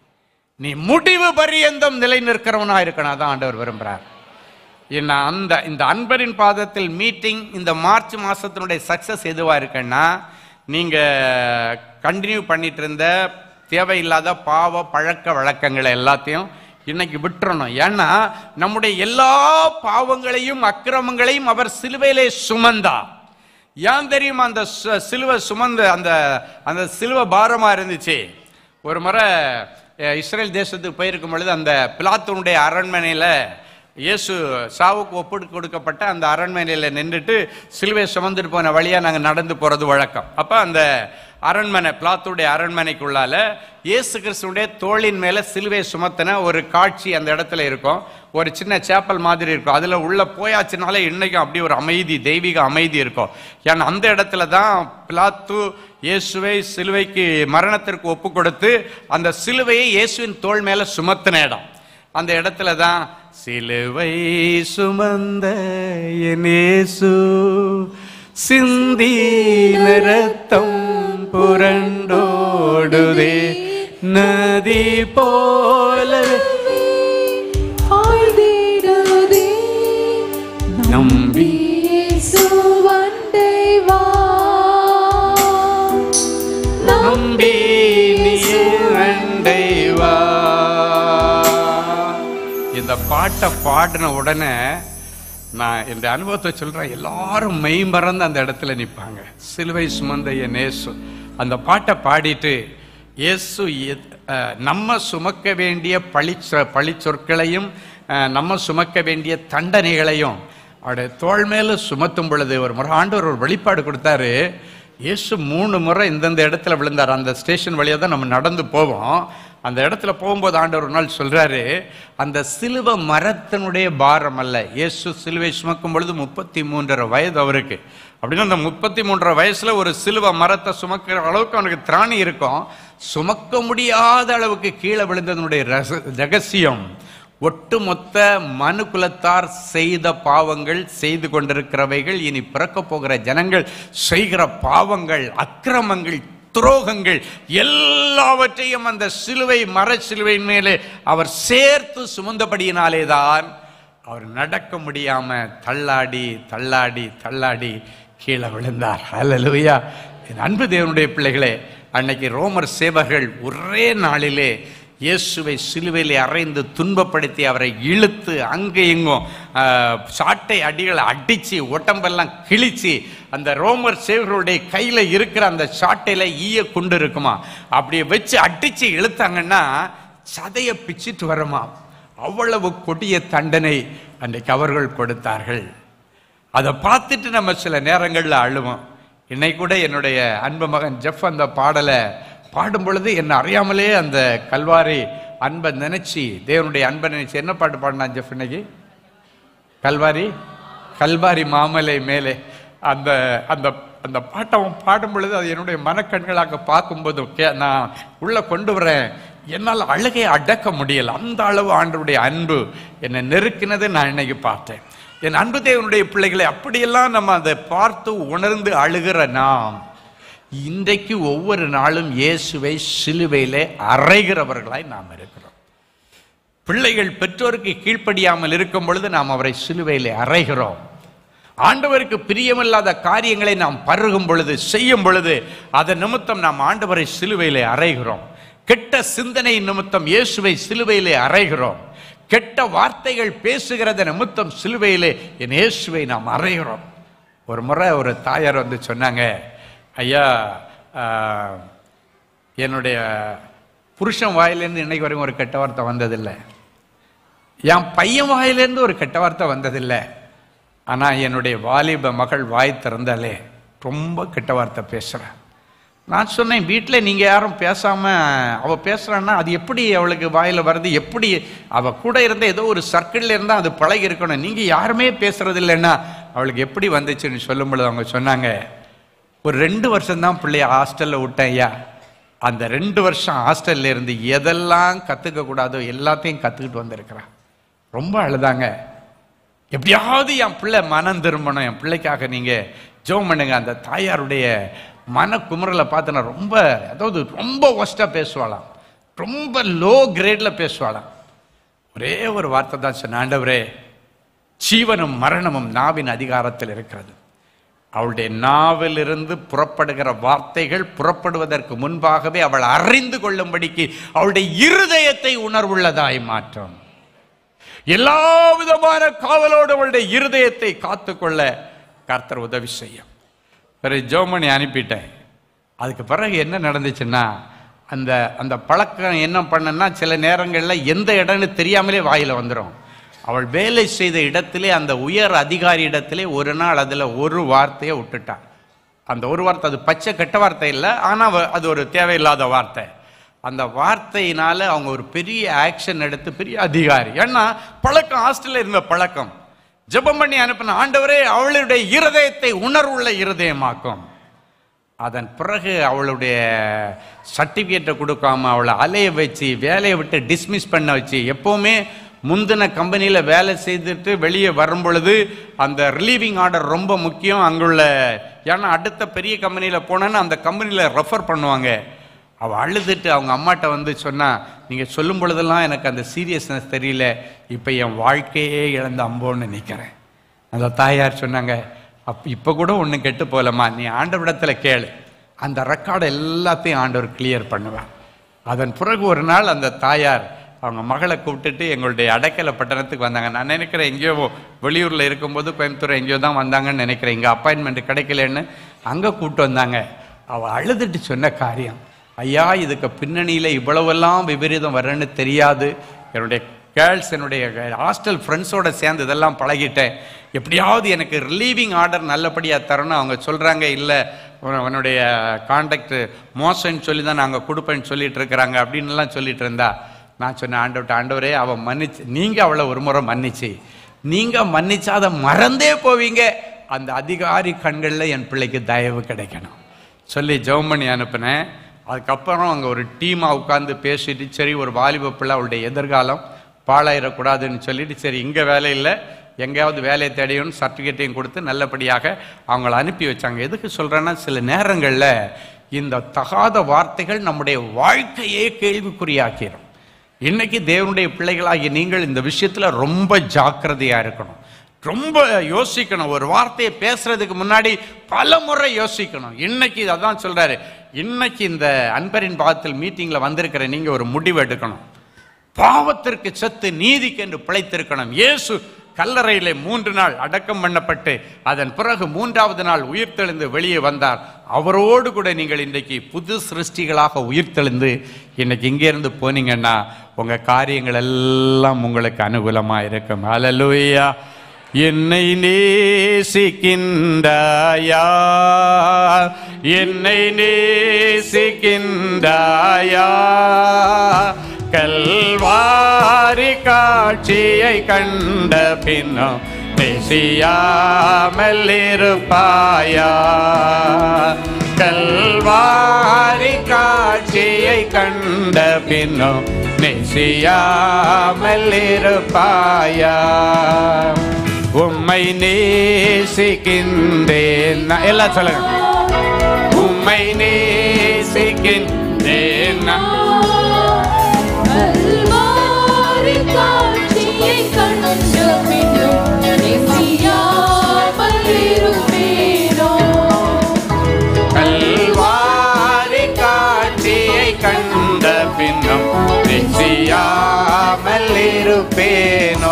Speaker 1: நீ முடிவு பரியந்தம் நிலை நிற்கிறவனா இருக்கணும் அதான் ஆண்டவர் விரும்புறார் என்ன அந்த இந்த அன்பரின் பாதத்தில் மீட்டிங் இந்த மார்ச் மாசத்தினுடைய சக்சஸ் எதுவா இருக்குன்னா நீங்க கண்டினியூ பண்ணிட்டு இருந்த தேவையில்லாத பாவ பழக்க வழக்கங்களை எல்லாத்தையும் இன்னைக்கு விட்டுறணும் ஏன்னா நம்முடைய எல்லா பாவங்களையும் அக்கிரமங்களையும் அவர் சிலுவையிலே சுமந்தார் ஏன் தெரியுமா அந்த சு- சிலுவை சுமந்து அந்த அந்த சிலுவை பாரமா இருந்துச்சு ஒரு முறை அஹ், இஸ்ரேல் தேசத்துக்கு போயிருக்கும் பொழுது அந்த பிலாத்தனுடைய அரண்மனையில இயேசு சாவுக்கு ஒப்பு கொடுக்கப்பட்ட அந்த அரண்மனையில் நின்றுட்டு சிலுவை சுமந்துட்டு போன வழியா நாங்கள் நடந்து போறது வழக்கம் அப்ப அந்த அரண்மனை பிளாத்துடைய அரண்மனைக்குள்ளால இயேசு கிறிஸ்துடைய தோளின் மேல சிலுவை சுமத்தின ஒரு காட்சி அந்த இடத்துல இருக்கும் ஒரு சின்ன சேப்பல் மாதிரி இருக்கும் அதுல உள்ள போயாச்சுனாலே இன்னைக்கும் அப்படி ஒரு அமைதி தெய்வீக அமைதி இருக்கும் ஏன்னா அந்த இடத்துல தான் பிலாத்து இயேசுவை சிலுவைக்கு மரணத்திற்கு ஒப்பு கொடுத்து அந்த சிலுவையை இயேசுவின் தோள் மேல சுமத்தின இடம் அந்த இடத்துல தான் சிலுவை சுமந்த என் இயேசு சிந்தின ரத்தம் புரண்டோடுதே நதி போல
Speaker 3: ஆழ்ந்திடுதே
Speaker 1: நம்பி
Speaker 3: இயேசுவண்டை வா
Speaker 1: நம்பி நீ அண்டை வா இந்த பாட்டை பாடின உடனே நான் இந்த அனுபவத்தை சொல்றேன் எல்லாரும் மெய் மறந்து அந்த இடத்துல நிற்பாங்க சிலுவை சுமந்த என் இயேசு அந்த பாட்டை பாடிட்டு இயேசு எத்- அஹ், நம்ம சுமக்க வேண்டிய பழி சொ- பழி சொற்களையும் அஹ், நம்ம சுமக்க வேண்டிய தண்டனைகளையும் அவருடைய தோள் மேல சுமத்தும் பொழுது ஒரு முறை ஆண்டவர் ஒரு வெளிப்பாடு கொடுத்தாரு இயேசு மூணு முறை இந்தந்த இடத்துல விழுந்தார் அந்த ஸ்டேஷன் வழியாக தான் நம்ம நடந்து போவோம் அந்த இடத்துல போகும்போது ஆண்டவர் ஒரு நாள் சொல்றாரு அந்த சிலுவை மரத்தினுடைய பாரம் அல்ல இயேசு சிலுவை சுமக்கும் பொழுது முப்பத்தி மூன்றரை வயது அவருக்கு அப்படின்னா அந்த முப்பத்தி மூன்றரை வயசுல ஒரு சிலுவை மரத்தை சுமக்கிற அளவுக்கு அவனுக்கு திராணி இருக்கும் சுமக்க முடியாத அளவுக்கு கீழே விழுந்ததனுடைய ரச- ரகசியம் ஒட்டுமொத்த மனுக்குலத்தார் செய்த பாவங்கள் செய்து கொண்டிருக்கிறவைகள் இனி பிறக்கப் போகிற ஜனங்கள் செய்கிற பாவங்கள் அக்கிரமங்கள் துரோகங்கள் எல்லாவற்றையும் அந்த சிலுவை மர சிலுவையின் மேலே அவர் சேர்த்து சுமந்தபடியினாலே தான் அவர் நடக்க முடியாம தள்ளாடி தள்ளாடி தள்ளாடி கீழே விழுந்தார் ஹalleluya என் அன்பு தேவனுடைய பிள்ளைகளே அன்னைக்கு ரோமர் சேவர்கள் ஒரே நாளிலே இயேசுவை சிலுவையிலே அறைந்து துன்பப்படுத்தி அவரை இழுத்து அங்கே இங்கும் ஆஹ், சாட்டை அடிகளை அடிச்சு உடம்பெல்லாம் கிழிச்சு அந்த ரோமர் சேவர்களுடைய கையில இருக்கிற அந்த சாட்டையில ஈய குண்டு இருக்குமா அப்படியே வச்சு அடிச்சு இழுத்தாங்கன்னா சதையை பிச்சிட்டு வருமா அவ்வளவு கொடிய தண்டனை அன்றைக்கு அவர்கள் கொடுத்தார்கள் அதை பார்த்துட்டு நம்ம சில நேரங்களில் அழுவோம் இன்னைக்கு கூட என்னுடைய அன்பு மகன் ஜெஃப் அந்த பாடலை பாடும் பொழுது என்னை அறியாமலே அந்த கல்வாரி அன்பை நினைச்சு தேவனுடைய அன்பை நினைச்சு என்ன பாட்டு பாடினான் ஜெஃப் இன்னைக்கு கல்வாரி கல்வாரி மாமலை மேலே அந்த அந்த அந்த பாட்டை அவன் பாடும் பொழுது அது என்னுடைய மனக்கண்களாக பார்க்கும்போது கே நான் உள்ள கொண்டு வரேன் என்னால் அழுகையை அடக்க முடியல அந்த அளவு ஆண்டவருடைய அன்பு என்னை நெருக்கினதை நான் இன்னைக்கு பார்த்தேன் என் அன்பு தேவனுடைய பிள்ளைகளை அப்படியெல்லாம் நம்ம அதை பார்த்து உணர்ந்து அழுகிற நாம் இன்றைக்கு ஒவ்வொரு நாளும் இயேசுவை சிலுவையிலே அறைகிறவர்களாய் நாம் இருக்கிறோம் பிள்ளைகள் பெற்றோருக்கு கீழ்ப்படியாமல் இருக்கும் பொழுது நாம் அவரை சிலுவையிலே அறைகிறோம் ஆண்டவருக்கு பிரியமில்லாத காரியங்களை நாம் பருகும் பொழுது செய்யும் பொழுது அதன் நிமித்தம் நாம் ஆண்டவரை சிலுவையிலே அறைகிறோம் கெட்ட சிந்தனை நிமித்தம் இயேசுவை சிலுவையிலே அறைகிறோம் கெட்ட வார்த்தைகள் பேசுகிறத நிமித்தம் சிலுவையிலே என் இயேசுவை நாம் அறைகிறோம் ஒரு முறை ஒரு தாயார் வந்து சொன்னாங்க ஐயா ஆஹ், என்னுடைய புருஷன் வாயிலேருந்து இன்னைக்கு வரைக்கும் ஒரு கெட்ட வார்த்தை வந்ததில்லை என் பையன் வாயிலேருந்து ஒரு கெட்ட வார்த்தை வந்ததில்லை ஆனால் என்னுடைய வாலிப மகள் வாய் திறந்தாலே ரொம்ப கெட்ட வார்த்தை பேசுகிறேன் நான் சொன்னேன் வீட்டில் நீங்கள் யாரும் பேசாமல் அவள் பேசுகிறான்னா அது எப்படி அவளுக்கு வாயில் வருது எப்படி அவள் கூட இருந்த ஏதோ ஒரு சர்க்கிளில் இருந்தால் அது பழகி இருக்கணும் நீங்கள் யாருமே பேசுறது இல்லைன்னா அவளுக்கு எப்படி வந்துச்சுன்னு சொல்லும் பொழுது அவங்க சொன்னாங்க ஒரு ரெண்டு வருஷம்தான் பிள்ளைய ஹாஸ்டலில் விட்டேன் ஐயா அந்த ரெண்டு வருஷம் ஹாஸ்டல்ல இருந்து எதெல்லாம் கற்றுக்க கூடாதோ எல்லாத்தையும் கற்றுக்கிட்டு வந்திருக்கிறான் ரொம்ப அழுதாங்க எப்படியாவது என் பிள்ளை மனம் திரும்பணும் என் பிள்ளைக்காக நீங்க ஜெபம் பண்ணுங்க அந்த தாயாருடைய மன குமுறலை பார்த்து நான் ரொம்ப அதாவது ரொம்ப ஒஸ்ட்டாக பேசுவாளாம் ரொம்ப லோ கிரேட்ல பேசுவாளாம் ஒரே ஒரு வார்த்தை தான் சொன்ன ஆண்டவரே ஜீவனும் மரணமும் நாவின் அதிகாரத்தில் இருக்கிறது அவளுடைய நாவிலிருந்து புறப்படுகிற வார்த்தைகள் புறப்படுவதற்கு முன்பாகவே அவள் அறிந்து கொள்ளும்படிக்கு அவளுடைய இருதயத்தை உணர்வுள்ளதாய் மாற்றும் எல்லா விதமான காவலோடு அவளுடைய இருதயத்தை காத்துக்கொள்ள கர்த்தர் உதவி செய்யும் பிறகு ஜோமணி அனுப்பிட்டேன் அதுக்கு பிறகு என்ன நடந்துச்சுன்னா அந்த அந்த பழக்கம் என்ன பண்ணனா சில நேரங்களில் எந்த இடம்னு தெரியாமலே வாயில வந்துடும் அவள் வேலை செய்த இடத்திலே அந்த உயர் அதிகாரி இடத்திலே ஒரு நாள் அதில் ஒரு வார்த்தையை விட்டுட்டான் அந்த ஒரு வார்த்தை அது பச்சை கெட்ட வார்த்தை இல்லை ஆனால் அது ஒரு தேவையில்லாத வார்த்தை அந்த வார்த்தையினால அவங்க ஒரு பெரிய ஆக்ஷன் எடுத்து பெரிய அதிகாரி ஏன்னா பழக்கம் ஹாஸ்டல்ல இருந்த பழக்கம் ஜெபம் பண்ணி அனுப்பின ஆண்டவரே அவளுடைய இருதயத்தை உணர்வுள்ள இருதயமாக்கும் அதன் பிறகு அவளுடைய சர்டிஃபிகேட்டை கொடுக்காம அவளை அலைய வச்சு வேலையை விட்டு டிஸ்மிஸ் பண்ண வச்சு எப்போவுமே முந்தின கம்பெனியில் வேலை செய்துட்டு வெளியே வரும் பொழுது அந்த ரிலீவிங் ஆர்டர் ரொம்ப முக்கியம் அங்குள்ள ஏன்னா அடுத்த பெரிய கம்பெனியில் போனேன்னா அந்த கம்பெனியில் ரெஃபர் பண்ணுவாங்க அவள் அழுதுட்டு அவங்க அம்மாட்ட வந்து சொன்னா நீங்கள் சொல்லும் பொழுதெல்லாம் எனக்கு அந்த சீரியஸ்னஸ் தெரியல இப்போ என் வாழ்க்கையே இழந்த அம்போன்னு நிற்கிறேன் அந்த தாயார் சொன்னாங்க அப் இப்போ கூட ஒன்றும் கெட்டு போகலம்மா நீ ஆண்டவரிடத்தில் கேளு அந்த ரெக்கார்டை எல்லாத்தையும் ஆண்டவர் கிளியர் பண்ணுவார் அதன் பிறகு ஒரு நாள் அந்த தாயார் அவங்க மகளை கூப்பிட்டுட்டு எங்களுடைய அடைக்கல பட்டணத்துக்கு வந்தாங்க நான் நினைக்கிறேன் எங்கேயோ வெளியூரில் இருக்கும்போது கோயம்புத்தூர் எங்கேயோ தான் வந்தாங்கன்னு நினைக்கிறேன் இங்கே அப்பாயின்மெண்ட் கிடைக்கலன்னு அங்கே கூப்பிட்டு வந்தாங்க அவள் அழுதுட்டு சொன்ன காரியம் ஐயா இதுக்கு பின்னணியில் இவ்வளவெல்லாம் விபரீதம் வரேன்னு தெரியாது என்னுடைய கேர்ள்ஸ் என்னுடைய ஹாஸ்டல் ஃப்ரெண்ட்ஸோட சேர்ந்து இதெல்லாம் பழகிட்டேன் எப்படியாவது எனக்கு ரிலீவிங் ஆர்டர் நல்லபடியாக தரணும் அவங்க சொல்கிறாங்க இல்லை உன்னுடைய காண்டாக்ட் மோசம்னு சொல்லி தான் நாங்கள் கொடுப்பேன்னு சொல்லிட்டு இருக்கிறாங்க அப்படின்னுலாம் சொல்லிட்டு இருந்தா நான் சொன்னேன் ஆண்டவர்கிட்ட ஆண்டவரே அவன் மன்னிச்சு நீங்கள் அவளை ஒரு முறை மன்னிச்சு நீங்கள் மன்னிச்சா அதை மறந்தே போவீங்க அந்த அதிகாரி கண்களில் என் பிள்ளைக்கு தயவு கிடைக்கணும் சொல்லி ஜெபம் பண்ணி அனுப்பினேன் அதுக்கப்புறம் அங்கே ஒரு டீமாக உட்காந்து பேசிட்டு சரி ஒரு வாலிப பிள்ளை அவளுடைய எதிர்காலம் பாழாயிடக்கூடாதுன்னு சொல்லிட்டு சரி இங்கே வேலை இல்லை எங்கேயாவது வேலையை தேடியும் சர்டிஃபிகேட்டையும் கொடுத்து நல்லபடியாக அவங்கள அனுப்பி வச்சாங்க எதுக்கு சொல்கிறேன்னா சில நேரங்களில் இந்த தகாத வார்த்தைகள் நம்முடைய வாழ்க்கையே கேள்விக்குறியாக்கிடும் இன்னைக்கு தேவனுடைய பிள்ளைகளாகிய நீங்கள் இந்த விஷயத்தில் ரொம்ப ஜாக்கிரதையாக இருக்கணும் ரொம்ப யோசிக்கணும் ஒரு வார்த்தையை பேசுறதுக்கு முன்னாடி பல முறை யோசிக்கணும் இன்னைக்கு அதான் சொல்றாரு இன்னைக்கு இந்த அன்பரின் பாகத்தில் மீட்டிங்கில் வந்திருக்கிற நீங்கள் ஒரு முடிவு எடுக்கணும் பாவத்திற்கு செத்து நீதிக்கு என்று பிழைத்திருக்கணும் இயேசு கல்லறையிலே மூன்று நாள் அடக்கம் பண்ணப்பட்டு அதன் பிறகு மூன்றாவது நாள் உயிர்த்தெழுந்து வெளியே வந்தார் அவரோடு கூட நீங்கள் இன்றைக்கு புது சிருஷ்டிகளாக உயிர்த்தெழுந்து இன்னைக்கு இங்கேருந்து போனீங்கன்னா உங்கள் காரியங்கள் எல்லாம் உங்களுக்கு அனுகூலமாக இருக்கும் அலலுயா என்னை நேசிக்கின்றாயா என்னை நேசிக்கின்றாயா கல்வாரி காட்சியை கண்ட பின்னும் பேசியாமல் இருப்பாயா கல்வாரி காட்சியை கண்ட பின்னும் நேசியாமல் இருப்பாயா உம்மை நேசிக்கின்றேன் நான் எல்லாம் சொல்லுங்க உம்மை நேசிக்கின்றேன் நான்.
Speaker 3: கல்வாரி காட்சியை கண்ட பின்னும் நேசியாமல் இருப்பேனோ
Speaker 1: கல்வாரி காட்சியை கண்ட பின்னும் நிச்சயாமல் இருப்பேனோ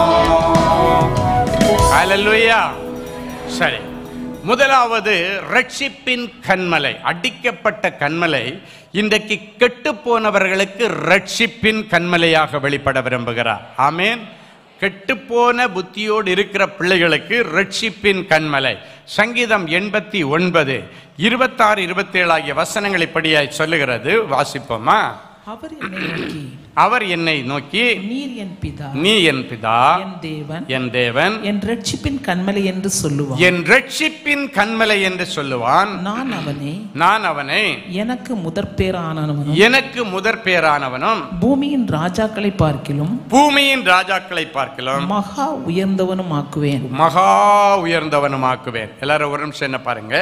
Speaker 1: அல்லேலூயா சரி முதலாவது ரட்சிப்பின் கண்மலை அடிக்கப்பட்ட கண்மலை இன்றைக்கு கெட்டு போனவர்களுக்கு ரட்சிப்பின் கண்மலையாக வெளிப்பட விரும்புகிறார் ஆமேன் கெட்டுப்போன புத்தியோடு இருக்கிற பிள்ளைகளுக்கு ரட்சிப்பின் கண்மலை சங்கீதம் எண்பத்தி ஒன்பது இருபத்தாறு இருபத்தேழு ஆகிய வசனங்கள் இப்படியாய் சொல்லுகிறது வாசிப்போமா
Speaker 2: அவர் என்னை நோக்கி
Speaker 1: அவர் என்னை நோக்கி
Speaker 2: நீர் என் பிதா
Speaker 1: நீ என் பிதா
Speaker 2: என் தேவன்
Speaker 1: என் தேவன்
Speaker 2: என் ரட்சிப்பின் கண்மலை என்று சொல்லுவான்
Speaker 1: என் ரட்சிப்பின் கண்மலை என்று சொல்லுவான்
Speaker 2: நான் அவனே
Speaker 1: நான் அவனை
Speaker 2: எனக்கு முதற் பேரானவனும்
Speaker 1: எனக்கு முதற் பேரானவனும்
Speaker 2: பூமியின் ராஜாக்களை பார்க்கிலும்
Speaker 1: பூமியின் ராஜாக்களை பார்க்கலாம்
Speaker 2: மகா உயர்ந்தவனும் ஆக்குவேன்
Speaker 1: மகா உயர்ந்தவனுமாக்குவேன் எல்லாரும் ஒரு நிமிஷம் என்ன பாருங்க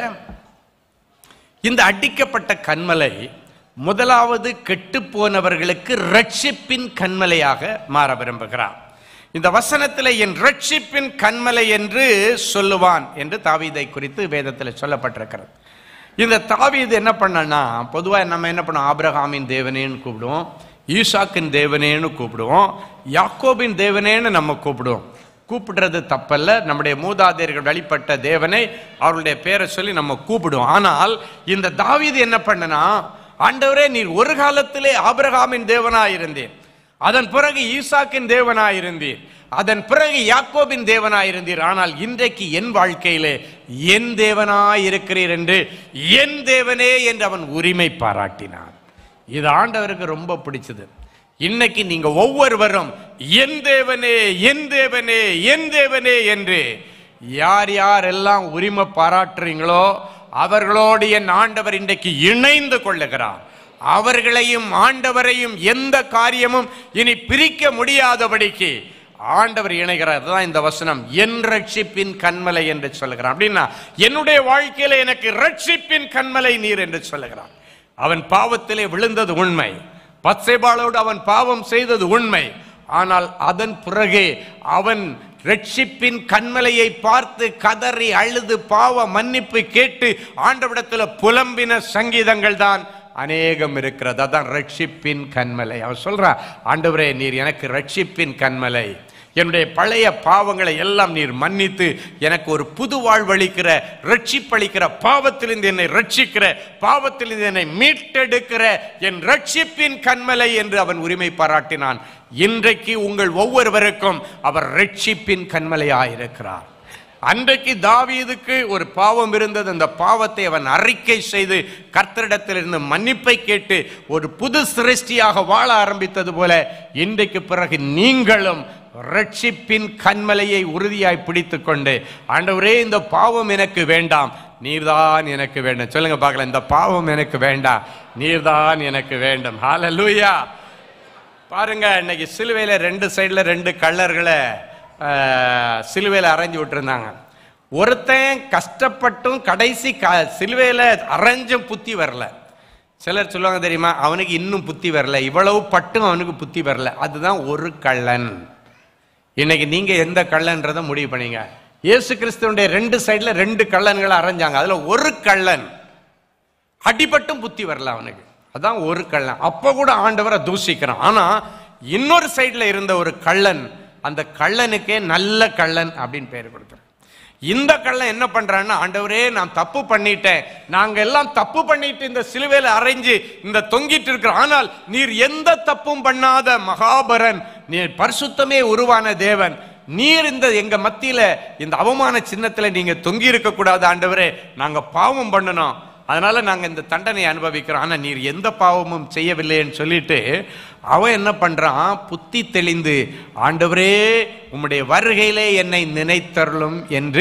Speaker 1: இந்த அடிக்கப்பட்ட கண்மலை முதலாவது கெட்டு போனவர்களுக்கு ரட்சிப்பின் கண்மலையாக மாற விரும்புகிறார் இந்த வசனத்தில் என் ரட்சிப்பின் கண்மலை என்று சொல்லுவான் என்று தாவீதை குறித்து வேதத்தில் சொல்லப்பட்டிருக்கிறது இந்த தாவீது என்ன பண்ணனா பொதுவாக நம்ம என்ன பண்ணோம் ஆபிரகாமின் தேவனேன்னு கூப்பிடுவோம் ஈசாக்கின் தேவனேன்னு கூப்பிடுவோம் யாக்கோபின் தேவனேன்னு நம்ம கூப்பிடுவோம் கூப்பிடுறது தப்பல்ல நம்முடைய மூதாதையர்கள் வழிபட்ட தேவனை அவருடைய பேரை சொல்லி நம்ம கூப்பிடுவோம் ஆனால் இந்த தாவீது என்ன பண்ணனா ஆண்டவரே நீர் ஒரு காலத்திலே ஆபிரகாமின் தேவனாயிருந்தேன் அதன் பிறகு ஈசாக்கின் தேவனாயிருந்தீர் அதன் பிறகு யாக்கோபின் தேவனாயிருந்தீர் ஆனால் இன்றைக்கு என் வாழ்க்கையிலே என் தேவனாயிருக்கிறீர் என்று என் தேவனே என்று அவன் உரிமை பாராட்டினான் இது ஆண்டவருக்கு ரொம்ப பிடிச்சது இன்னைக்கு நீங்க ஒவ்வொருவரும் என் தேவனே என் தேவனே என் தேவனே என்று யார் யாரெல்லாம் உரிமை பாராட்டுறீங்களோ அவர்களோடு என் ஆண்டவர் இன்றைக்கு இணைந்து கொள்ளுகிறார் அவர்களையும் ஆண்டவரையும் எந்த காரியமும் இனி பிரிக்க முடியாதபடிக்கு ஆண்டவர் இணைகிறார் தான் இந்த வசனம் என் ரட்சிப்பின் கண்மலை என்று சொல்லுகிறான் அப்படின்னா என்னுடைய வாழ்க்கையில எனக்கு ரட்சிப்பின் கண்மலை நீர் என்று சொல்லுகிறான் அவன் பாவத்திலே விழுந்தது உண்மை பத்சேபாளோடு அவன் பாவம் செய்தது உண்மை ஆனால் அதன் பிறகு அவன் ரட்சிப்பின் கண்மலையை பார்த்து கதறி அழுது பாவ மன்னிப்பு கேட்டு ஆண்டவிடத்தில் புலம்பின சங்கீதங்கள் தான் அநேகம் இருக்கிறது அதான் ரட்சிப்பின் கண்மலை அவன் சொல்றான் ஆண்டவரே நீர் எனக்கு ரட்சிப்பின் கண்மலை என்னுடைய பழைய பாவங்களை எல்லாம் நீர் மன்னித்து எனக்கு ஒரு புது வாழ்வளிக்கிற ரட்சிப்பளிக்கிற பாவத்திலிருந்து என்னை ரட்சிக்கிற பாவத்திலிருந்து என்னை மீட்டெடுக்கிற என் ரட்சிப்பின் கண்மலை என்று அவன் உரிமை பாராட்டினான் இன்றைக்கு உங்கள் ஒவ்வொருவருக்கும் அவர் ரட்சிப்பின் கண்மலையாயிருக்கிறார் அன்றைக்கு தாவீதுக்கு ஒரு பாவம் இருந்தது அந்த பாவத்தை அவன் அறிக்கை செய்து கர்த்தரிடத்திலிருந்து மன்னிப்பை கேட்டு ஒரு புது சிருஷ்டியாக வாழ ஆரம்பித்தது போல இன்றைக்கு பிறகு நீங்களும் ரட்சிப்பின் கண்மலையை உறுதியாய் பிடித்துக் கொண்டு ஆண்டவரே இந்த பாவம் எனக்கு வேண்டாம் நீர்தான் எனக்கு வேண்டும் சொல்லுங்க பார்க்கலாம் இந்த பாவம் எனக்கு வேண்டாம் நீர்தான் எனக்கு வேண்டும் ஹalleluya பாருங்க இன்னைக்கு சிலுவையில ரெண்டு சைடுல ரெண்டு கள்ளர்களை ஆஹ், சிலுவையில அரைஞ்சு விட்டுருந்தாங்க ஒருத்தன் கஷ்டப்பட்டும் கடைசி க சிலுவையில அரைஞ்சும் புத்தி வரல சிலர் சொல்லுவாங்க தெரியுமா அவனுக்கு இன்னும் புத்தி வரல இவ்வளவு பட்டும் அவனுக்கு புத்தி வரல அதுதான் ஒரு கள்ளன் இன்னைக்கு நீங்க எந்த கள்ளன்றதை முடிவு பண்ணீங்க இயேசு கிறிஸ்துவனுடைய ரெண்டு சைடுல ரெண்டு கள்ளன்களை அரைஞ்சாங்க அதுல ஒரு கள்ளன் அடிபட்டும் புத்தி வரல அவனுக்கு அதான் ஒரு கள்ளன் அப்ப கூட ஆண்டவரை தூஷிக்கிறான் ஆனா இன்னொரு சைடுல இருந்த ஒரு கள்ளன் அந்த கள்ளனுக்கே நல்ல கள்ளன் அப்படின்னு பேர் கொடுத்தார் இந்த கள்ளன் என்ன பண்றான்னா ஆண்டவரே நான் தப்பு பண்ணிட்டேன் நாங்க எல்லாம் தப்பு பண்ணிட்டு இந்த சிலுவையில அரைஞ்சு இந்த தொங்கிட்டு இருக்கிறோம் ஆனால் நீர் எந்த தப்பும் பண்ணாத மகாபரன் நீர் பரிசுத்தமே உருவான தேவன் நீர் இந்த எங்க மத்தியில இந்த அவமான சின்னத்துல நீங்க தொங்கி இருக்க கூடாது ஆண்டவரே நாங்க பாவம் பண்ணணும் அதனால நாங்க இந்த தண்டனை அனுபவிக்கிறோம் ஆனா நீர் எந்த பாவமும் செய்யவில்லைன்னு சொல்லிட்டு அவன் என்ன பண்றான் புத்தி தெளிந்து ஆண்டவரே உம்முடைய வருகையிலே என்னை நினைத்தருளும் என்று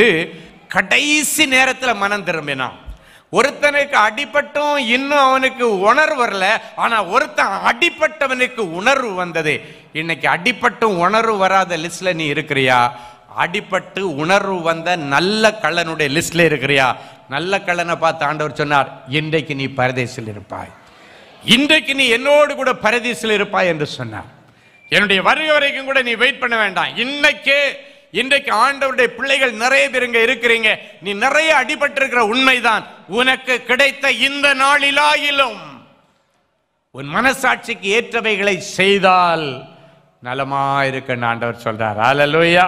Speaker 1: கடைசி நேரத்துல மனம் திரும்பினான் ஒருத்தனுக்கு அடிபட்டும் இன்னும் அவனுக்கு உணர்வு வரல ஆனா ஒருத்தன் அடிப்பட்டவனுக்கு உணர்வு வந்தது இன்னைக்கு அடிபட்டும் உணர்வு வராத லிஸ்ட்ல நீ இருக்கிறியா அடிபட்டு உணர்வு வந்த நல்ல கள்ளனுடைய லிஸ்ட்ல இருக்கிறியா நல்ல கள்ளனை பார்த்து ஆண்டவர் சொன்னார் இன்றைக்கு நீ பரதேசில் இருப்பாய் இன்றைக்கு நீ என்னோடு கூட பரதேசில் இருப்பாய் என்று சொன்னார் என்னுடைய வருகை வரைக்கும் கூட நீ வெயிட் பண்ண வேண்டாம் இன்னைக்கு இன்றைக்கு ஆண்டவருடைய பிள்ளைகள் நிறைய பேர் இங்க இருக்கிறீங்க நீ நிறைய அடிபட்டிருக்கிற உண்மைதான் உனக்கு கிடைத்த இந்த நாளிலாயிலும் உன் மனசாட்சிக்கு ஏற்றவைகளை செய்தால் நலமா இருக்குன்னு ஆண்டவர் சொல்றார் அல்லேலூயா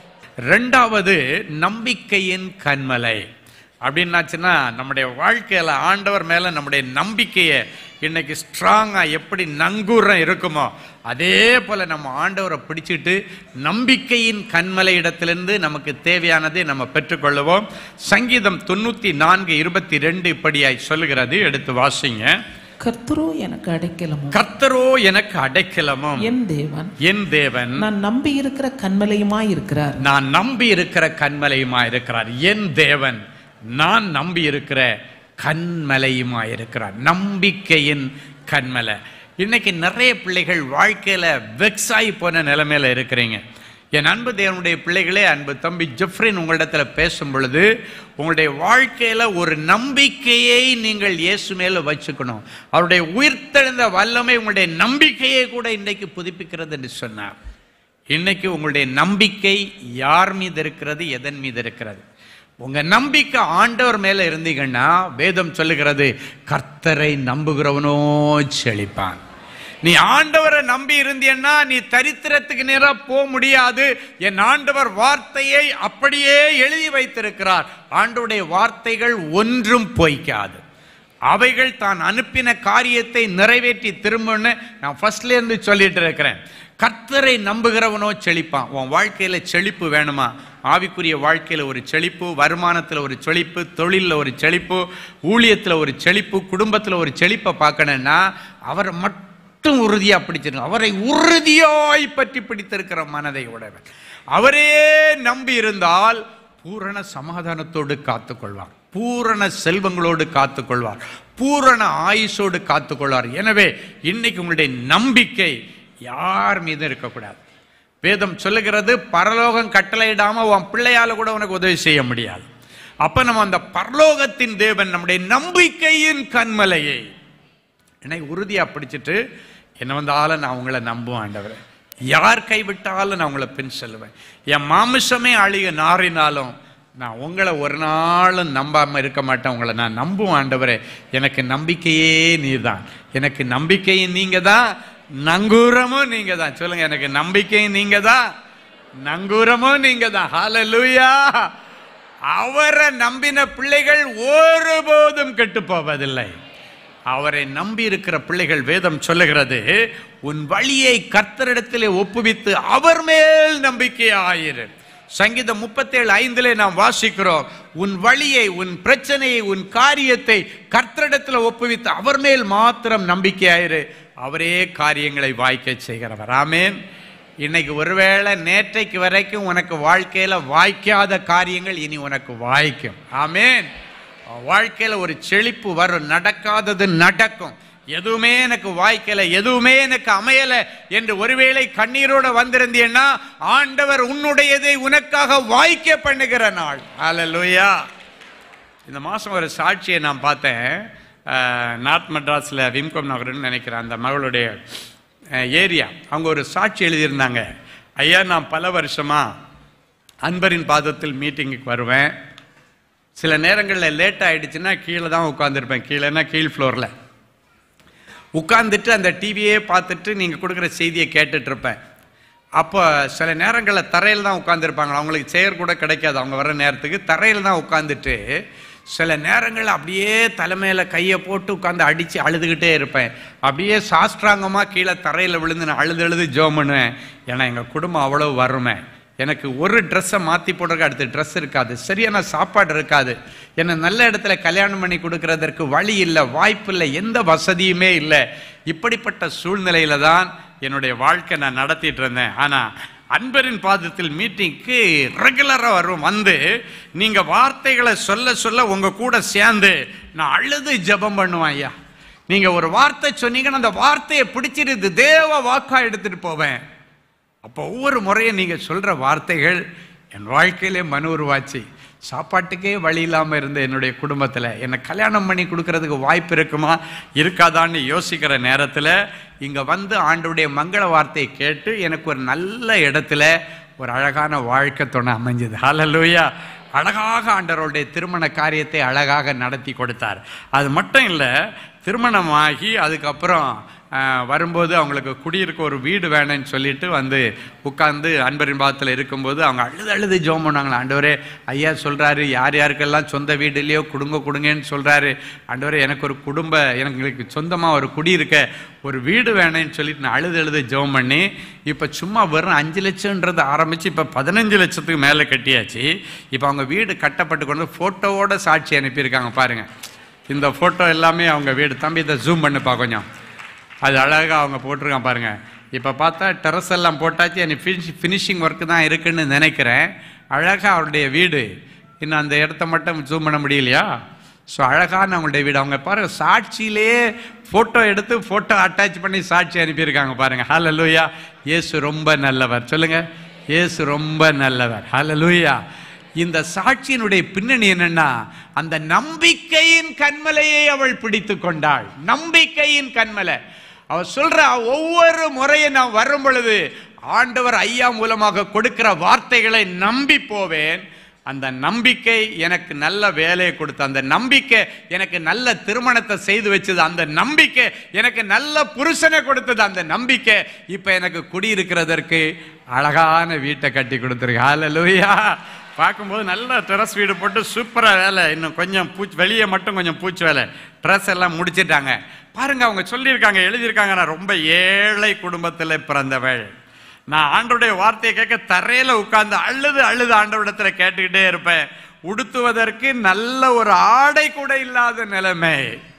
Speaker 1: ரெண்டாவது நம்பிக்கையின் கண்மலை அப்படின்னாச்சுன்னா நம்முடைய வாழ்க்கையில ஆண்டவர் மேல நம்முடைய நம்பிக்கையை இன்னைக்கு ஸ்ட்ராங்கா எப்படி நங்கூரம் இருக்குமோ அதே போல நம்ம ஆண்டவரை பிடிச்சிட்டு நம்பிக்கையின் கண்மலை இடத்திலிருந்து நமக்கு தேவையானதை நம்ம பெற்றுக்கொள்ளுவோம் சங்கீதம் தொண்ணூத்தி நான்கு இருபத்தி ரெண்டு இப்படியாய் சொல்லுகிறது எடுத்து வாசிங்க
Speaker 2: கர்த்தரோ எனக்கு அடைக்கலமும்
Speaker 1: கர்த்தரோ எனக்கு அடைக்கலமும்
Speaker 2: என் தேவன்
Speaker 1: என் தேவன்
Speaker 2: நான் நம்பி இருக்கிற கண்மலையுமாய் இருக்கிறார்
Speaker 1: நான் நம்பி இருக்கிற கண்மலையுமா இருக்கிறார் என் தேவன் நான் நம்பி இருக்கிற கண்மலையுமா இருக்கிறார் நம்பிக்கையின் கண்மலை இன்னைக்கு நிறைய பிள்ளைகள் வாழ்க்கையில வெக்ஸாகி போன நிலைமையில இருக்கிறீங்க என் அன்பு தேவனுடைய பிள்ளைகளே அன்பு தம்பி ஜெஃப்ரின் உங்களிடத்துல பேசும் பொழுது உங்களுடைய வாழ்க்கையில ஒரு நம்பிக்கையை நீங்கள் இயேசு மேல வச்சுக்கணும் அவருடைய உயிர்த்தெழுந்த வல்லமை உங்களுடைய நம்பிக்கையை கூட இன்னைக்கு புதுப்பிக்கிறது என்று சொன்னார் இன்னைக்கு உங்களுடைய நம்பிக்கை யார் மீது இருக்கிறது எதன் மீது இருக்கிறது உங்க நம்பிக்கை ஆண்டவர் மேல இருந்தீங்கன்னா வேதம் சொல்லுகிறது கர்த்தரை நம்புகிறவனோ செழிப்பான் நீ ஆண்டவரை நம்பி இருந்தீன்னா நீ தரித்திரத்துக்கு நேரா போக முடியாது என் ஆண்டவர் வார்த்தையை அப்படியே எழுதி வைத்திருக்கிறார் ஆண்டவருடைய வார்த்தைகள் ஒன்றும் பொய்க்காது அவைகள் தான் அனுப்பின காரியத்தை நிறைவேற்றி திரும்புன்னு நான் ஃபர்ஸ்ட்ல இருந்து சொல்லிட்டு இருக்கிறேன் கர்த்தரை நம்புகிறவனோ செழிப்பான் உன் வாழ்க்கையில செழிப்பு வேணுமா ஆவிக்குரிய வாழ்க்கையில ஒரு செழிப்பு வருமானத்துல ஒரு செழிப்பு தொழில்ல ஒரு செழிப்பு ஊழியத்துல ஒரு செழிப்பு குடும்பத்துல ஒரு செழிப்பை பார்க்கணும்னா அவரை மட்டும் உறுதியா பிடிச்சிருங்க அவரை உறுதியாய் பற்றி பிடித்திருக்கிற மனதை உடையவன் அவரே நம்பி இருந்தால் பூரண சமாதானத்தோடு காத்துக்கொள்வார் பூரண செல்வங்களோடு காத்துக்கொள்வார் பூரண ஆயுசோடு காத்துக்கொள்வார் எனவே இன்னைக்கு உங்களுடைய நம்பிக்கை யார் மீதும் இருக்கக்கூடாது வேதம் சொல்லுகிறது பரலோகம் கட்டளையிடாம உன் பிள்ளையால கூட உனக்கு உதவி செய்ய முடியாது அப்ப நம்ம அந்த பரலோகத்தின் தேவன் நம்முடைய நம்பிக்கையின் கண்மலையை என்னை உறுதியா பிடிச்சிட்டு என்ன வந்தாலும் நான் உங்களை நம்புவேன் ஆண்டவரே யார் கைவிட்டாலும் நான் உங்களை பின் செல்லுவேன் என் மாமிசமே அழிய நாறினாலும் நான் உங்களை ஒரு நாளும் நம்பாம இருக்க மாட்டேன் உங்களை நான் நம்புவேன் ஆண்டவரே எனக்கு நம்பிக்கையே நீதான் எனக்கு நம்பிக்கையும் நீங்க தான் நங்கூரமும் நீங்க தான் சொல்லுங்க எனக்கு நம்பிக்கையும் நீங்க தான் நங்கூரமும் நீங்க தான் ஹalleluya அவரை நம்பின பிள்ளைகள் ஒருபோதும் கெட்டு போவதில்லை அவரை நம்பி இருக்கிற பிள்ளைகள் வேதம் சொல்லுகிறது உன் வழியை கர்த்தரிடத்திலே ஒப்புவித்து அவர் மேல் நம்பிக்கையாயிரு சங்கீதம் முப்பத்தேழு ஐந்திலே நாம் வாசிக்கிறோம் உன் வழியை உன் பிரச்சனையை உன் காரியத்தை கர்த்தரிடத்தில் ஒப்புவித்து அவர் மேல் மாத்திரம் நம்பிக்கையாயிரு அவரே காரியங்களை வாய்க்க செய்கிறவர் ஆமேன் இன்னைக்கு ஒருவேளை நேற்றைக்கு வரைக்கும் உனக்கு வாழ்க்கையில வாய்க்காத காரியங்கள் இனி உனக்கு வாய்க்கும் ஆமேன் வாழ்க்கையில ஒரு செழிப்பு வரும் நடக்காதது நடக்கும் எதுவுமே எனக்கு வாய்க்கல எதுவுமே எனக்கு அமையல என்று ஒருவேளை கண்ணீரோட வந்திருந்தீன்னா ஆண்டவர் உன்னுடையதை உனக்காக வாய்க்க பண்ணுகிற நாள் அல்லேலூயா இந்த மாதம் ஒரு சாட்சியை நான் பார்த்தேன் அஹ், நார்த் மெட்ராஸில் விம்கோம் நகர்னு நினைக்கிறேன் அந்த மகளுடைய அஹ், ஏரியா அவங்க ஒரு சாட்சி எழுதியிருந்தாங்க ஐயா நான் பல வருஷமாக அன்பரின் பாதத்தில் மீட்டிங்குக்கு வருவேன் சில நேரங்களில் லேட் ஆயிடுச்சுன்னா கீழே தான் உட்காந்துருப்பேன் கீழேன்னா கீழ் ஃப்ளோரில் உட்காந்துட்டு அந்த டிவியே பார்த்துட்டு நீங்கள் கொடுக்குற செய்தியை கேட்டுட்டு இருப்பேன் அப்போ சில நேரங்களில் தரையில் தான் உட்காந்துருப்பாங்க அவங்களுக்கு சேர் கூட கிடைக்காது அவங்க வர நேரத்துக்கு தரையில் தான் உட்காந்துட்டு சில நேரங்களில் அப்படியே தலைமையில் கையை போட்டு உட்காந்து அடித்து அழுதுகிட்டே இருப்பேன் அப்படியே சாஸ்திராங்கமாக கீழே தரையில் விழுந்து நான் அழுது அழுது ஜோம் பண்ணுவேன் ஏன்னா எங்கள் குடும்பம் அவ்வளோ வறுமை எனக்கு ஒரு ட்ரெஸ்ஸை மாற்றி போடுறதுக்கு அடுத்த ட்ரெஸ் இருக்காது சரியான சாப்பாடு இருக்காது என்னை நல்ல இடத்துல கல்யாணம் பண்ணி கொடுக்கறதற்கு வழி இல்லை வாய்ப்பு இல்லை எந்த வசதியுமே இல்லை இப்படிப்பட்ட சூழ்நிலையில தான் என்னுடைய வாழ்க்கை நான் நடத்திட்டு இருந்தேன் ஆனால் அன்பரின் பாதத்தில் மீட்டிங்க்கு ரெகுலராக வரும் வந்து நீங்கள் வார்த்தைகளை சொல்ல சொல்ல உங்கள் கூட சேர்ந்து நான் அழுது ஜெபம் பண்ணுவேன் ஐயா நீங்கள் ஒரு வார்த்தை சொன்னீங்கன்னா அந்த வார்த்தையை பிடிச்சிருது தேவ வாக்கா எடுத்துட்டு போவேன் அப்போ ஒவ்வொரு முறையும் நீங்கள் சொல்கிற வார்த்தைகள் என் வாழ்க்கையிலே மனு உருவாச்சு சாப்பாட்டுக்கே வழி இல்லாமல் இருந்த என்னுடைய குடும்பத்தில் என்னை கல்யாணம் பண்ணி கொடுக்கறதுக்கு வாய்ப்பு இருக்குமா இருக்காதான்னு யோசிக்கிற நேரத்தில் இங்கே வந்து ஆண்டவருடைய மங்கள வார்த்தையை கேட்டு எனக்கு ஒரு நல்ல இடத்துல ஒரு அழகான வாழ்க்கை துணை அமைஞ்சது ஹalleluya அழகாக ஆண்டவருடைய திருமண காரியத்தை அழகாக நடத்தி கொடுத்தார் அது மட்டும் இல்லை திருமணமாகி அதுக்கப்புறம் ஆஹ், வரும்போது அவங்களுக்கு குடியிருக்க ஒரு வீடு வேணும்னு சொல்லிட்டு வந்து உட்காந்து அன்பரின் பாதத்தில் இருக்கும்போது அவங்க அழுது அழுது ஜோம் பண்ணாங்களா ஆண்டவரே ஐயா சொல்கிறாரு யார் யாருக்கெல்லாம் சொந்த வீடு இல்லையோ கொடுங்க கொடுங்கன்னு சொல்கிறாரு ஆண்டவரே எனக்கு ஒரு குடும்ப எனக்கு சொந்தமாக ஒரு குடியிருக்க ஒரு வீடு வேணும்னு சொல்லிட்டு நான் அழுது அழுது ஜோம் பண்ணி இப்போ சும்மா வெறும் அஞ்சு லட்சம்ன்றது ஆரம்பித்து இப்போ பதினஞ்சு லட்சத்துக்கு மேலே கட்டியாச்சு இப்போ அவங்க வீடு கட்டப்பட்டு கொண்டு ஃபோட்டோவோட சாட்சி அனுப்பியிருக்காங்க பாருங்கள் இந்த ஃபோட்டோ எல்லாமே அவங்க வீடு தம்பி இதை ஜூம் பண்ணுப்பா கொஞ்சம் அது அழகாக அவங்க போட்டிருக்கான் பாருங்க இப்போ பார்த்தா டெரஸ் எல்லாம் போட்டாச்சு எனக்கு ஃபினிஷ் ஃபினிஷிங் ஒர்க்கு தான் இருக்குன்னு நினைக்கிறேன் அழகாக அவருடைய வீடு இன்னும் அந்த இடத்த மட்டும் ஜூம் பண்ண முடியலையா ஸோ அழகான அவங்களுடைய வீடு அவங்க பாருங்க சாட்சியிலேயே ஃபோட்டோ எடுத்து ஃபோட்டோ அட்டாச் பண்ணி சாட்சி அனுப்பியிருக்காங்க பாருங்க ஹalleluya இயேசு ரொம்ப நல்லவர் சொல்லுங்க இயேசு ரொம்ப நல்லவர் ஹalleluya இந்த சாட்சியினுடைய பின்னணி என்னன்னா அந்த நம்பிக்கையின் கண்மலையை அவள் பிடித்து கொண்டாள் நம்பிக்கையின் கண்மலை அவள் சொல்ற ஒவ்வொரு முறையும் நான் வரும் பொழுது ஆண்டவர் ஐயா மூலமாக கொடுக்கிற வார்த்தைகளை நம்பி போவேன் அந்த நம்பிக்கை எனக்கு நல்ல வேலையை கொடுத்து அந்த நம்பிக்கை எனக்கு நல்ல திருமணத்தை செய்து வச்சது அந்த நம்பிக்கை எனக்கு நல்ல புருஷனை கொடுத்தது அந்த நம்பிக்கை இப்போ எனக்கு குடியிருக்கிறதற்கு அழகான வீட்டை கட்டி கொடுத்துருக்கு ஹalleluya பார்க்கும்போது நல்ல டெரஸ் வீடு போட்டு சூப்பராக வேலை இன்னும் கொஞ்சம் பூச்சி வெளியே மட்டும் கொஞ்சம் பூச்சி வேலை ட்ரெஸ் எல்லாம் முடிச்சிட்டாங்க பாருங்க அவங்க சொல்லியிருக்காங்க எழுதியிருக்காங்க நான் ரொம்ப ஏழை குடும்பத்தில் பிறந்தவள் நான் ஆண்டவருடைய வார்த்தையை கேட்க தரையில உட்கார்ந்து அழுது அழுது ஆண்டவரிடத்துல கேட்டுக்கிட்டே இருப்பேன் உடுத்துவதற்கு நல்ல ஒரு ஆடை கூட இல்லாத நிலைமை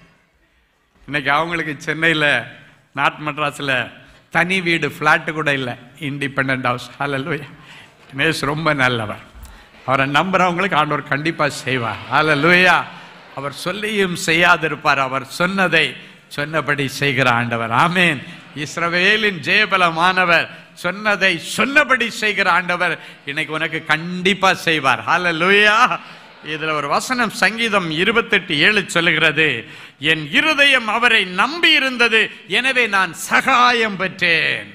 Speaker 1: இன்னைக்கு அவங்களுக்கு சென்னையில் நார்த் மெட்ராஸில் தனி வீடு ஃப்ளாட்டு கூட இல்லை இண்டிபெண்ட் ஹவுஸ் ஹalleluya நேஸ் ரொம்ப நல்லவர் அவரை நம்புறவங்களுக்கு ஆண்டவர் கண்டிப்பாக செய்வார் ஹalleluya அவர் சொல்லியும் செய்யாதிருப்பார் அவர் சொன்னதை சொன்னபடி செய்கிற ஆண்டவர் ஆமேன் இஸ்ரவேலின் ஜெயபலமானவர் சொன்னதை சொன்னபடி செய்கிற ஆண்டவர் இன்னைக்கு உனக்கு கண்டிப்பா செய்வார் ஹalleluya இதுல ஒரு வசனம் சங்கீதம் இருபத்தெட்டு ஏழு சொல்லுகிறது என் இருதயம் அவரை நம்பி இருந்தது எனவே நான் சகாயம் பெற்றேன்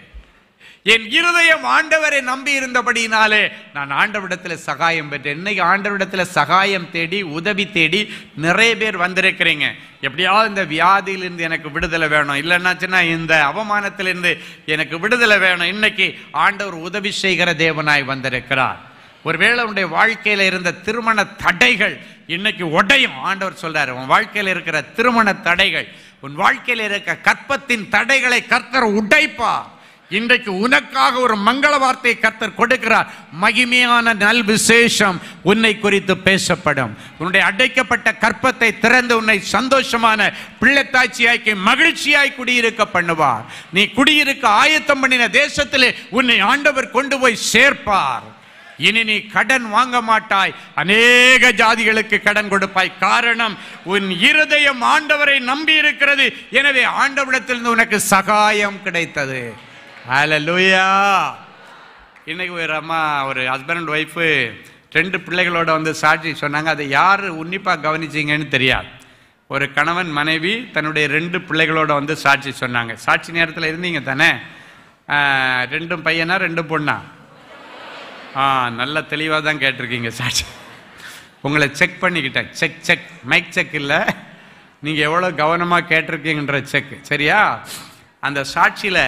Speaker 1: என் இருதயம் ஆண்டவரை நம்பி இருந்தபடினாலே நான் ஆண்டவரிடத்தில் சகாயம் பெற்றேன் இன்னைக்கு ஆண்டவரிடத்தில் சகாயம் தேடி உதவி தேடி நிறைய பேர் வந்திருக்கிறீங்க எப்படியாவது இந்த வியாதியிலிருந்து எனக்கு விடுதலை வேணும் இல்லைன்னாச்சுன்னா இந்த அவமானத்திலிருந்து எனக்கு விடுதலை வேணும் இன்னைக்கு ஆண்டவர் உதவி செய்கிற தேவனாய் வந்திருக்கிறார் ஒருவேளை உன்னுடைய வாழ்க்கையில இருந்த திருமண தடைகள் இன்னைக்கு உடையும் ஆண்டவர் சொல்றாரு உன் வாழ்க்கையில இருக்கிற திருமண தடைகள் உன் வாழ்க்கையில இருக்க கற்பத்தின் தடைகளை கர்த்தர் உடைப்பார் இன்றைக்கு உனக்காக ஒரு மங்கள வார்த்தையை கர்த்தர் கொடுக்கிறார் மகிமையான நல் விசேஷம் உன்னை குறித்து பேசப்படும் உன்னுடைய அடைக்கப்பட்ட கற்பத்தை திறந்து உன்னை சந்தோஷமான பிள்ளைத்தாட்சியாக்கி மகிழ்ச்சியாய் குடியிருக்க பண்ணுவார் நீ குடியிருக்க ஆயத்தம் பண்ணின தேசத்திலே உன்னை ஆண்டவர் கொண்டு போய் சேர்ப்பார் இனி நீ கடன் வாங்க மாட்டாய் அநேக ஜாதிகளுக்கு கடன் கொடுப்பாய் காரணம் உன் இருதயம் ஆண்டவரை நம்பி இருக்கிறது எனவே ஆண்டவரிடத்திலிருந்து உனக்கு சகாயம் கிடைத்தது ஹalleluya இன்னைக்கு ஒரு அம்மா ஒரு ஹஸ்பண்ட் அண்ட் ஒய்ஃபு ரெண்டு பிள்ளைகளோட வந்து சாட்சி சொன்னாங்க அதை யார் உன்னிப்பாக கவனிச்சிங்கன்னு தெரியாது ஒரு கணவன் மனைவி தன்னுடைய ரெண்டு பிள்ளைகளோட வந்து சாட்சி சொன்னாங்க சாட்சி நேரத்தில் இருந்தீங்க தானே ஆஹ், ரெண்டும் பையனா ரெண்டும் பொண்ணா ஆ நல்ல தெளிவாக தான் கேட்டிருக்கீங்க சாட்சி உங்களை செக் பண்ணிக்கிட்டேன் செக் செக் மைக் செக் இல்லை நீங்கள் எவ்வளோ கவனமாக கேட்டிருக்கீங்கன்ற செக் சரியா அந்த சாட்சியில்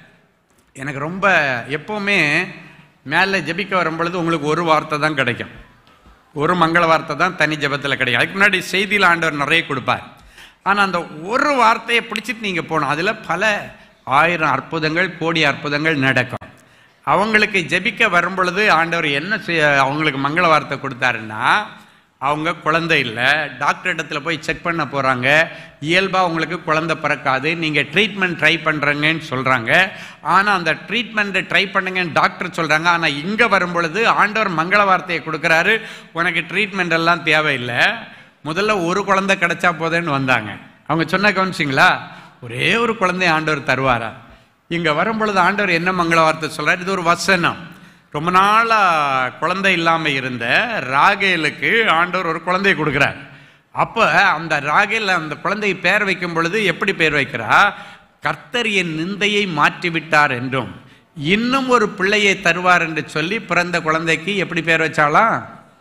Speaker 1: எனக்கு ரொம்ப எப்போவுமே மேலே ஜெபிக்க வரும் பொழுது உங்களுக்கு ஒரு வார்த்தை தான் கிடைக்கும் ஒரு மங்கள வார்த்தை தான் தனி ஜெபத்தில் கிடைக்கும் அதுக்கு முன்னாடி செய்தியில் ஆண்டவர் நிறைய கொடுப்பார் ஆனால் அந்த ஒரு வார்த்தையை பிடிச்சிட்டு நீங்கள் போகணும் அதில் பல ஆயிரம் அற்புதங்கள் கோடி அற்புதங்கள் நடக்கும் அவங்களுக்கு ஜெபிக்க வரும் பொழுது ஆண்டவர் என்ன செய்ய அவங்களுக்கு மங்கள வார்த்தை கொடுத்தாருன்னா அவங்க குழந்தை இல்லை டாக்டர் இடத்துல போய் செக் பண்ண போகிறாங்க இயல்பாக அவங்களுக்கு குழந்தை பிறக்காது நீங்கள் ட்ரீட்மெண்ட் ட்ரை பண்ணுறங்கன்னு சொல்கிறாங்க ஆனால் அந்த ட்ரீட்மெண்ட்டை ட்ரை பண்ணுங்கன்னு டாக்டர் சொல்கிறாங்க ஆனால் இங்கே வரும் பொழுது ஆண்டவர் மங்கள வார்த்தையை கொடுக்குறாரு உனக்கு ட்ரீட்மெண்ட் எல்லாம் தேவையில்லை முதல்ல ஒரு குழந்தை கிடைச்சா போதேன்னு வந்தாங்க அவங்க சொன்ன கவனிச்சிங்களா ஒரே ஒரு குழந்தைய ஆண்டவர் தருவாரா இங்கே வரும் பொழுது ஆண்டவர் என்ன மங்கள வார்த்தை சொல்கிறார் இது ஒரு வசனம் ரொம்ப நாளாக குழந்தை இல்லாமல் இருந்த ராகேலுக்கு ஆண்டவர் ஒரு குழந்தையை கொடுக்குறார் அப்போ அந்த ராகேல் அந்த குழந்தை பேர் வைக்கும் பொழுது எப்படி பேர் வைக்கிறா கர்த்தர் என் நிந்தையை மாற்றிவிட்டார் என்றும் இன்னும் ஒரு பிள்ளையை தருவார் என்று சொல்லி பிறந்த குழந்தைக்கு எப்படி பேர் வச்சாலாம்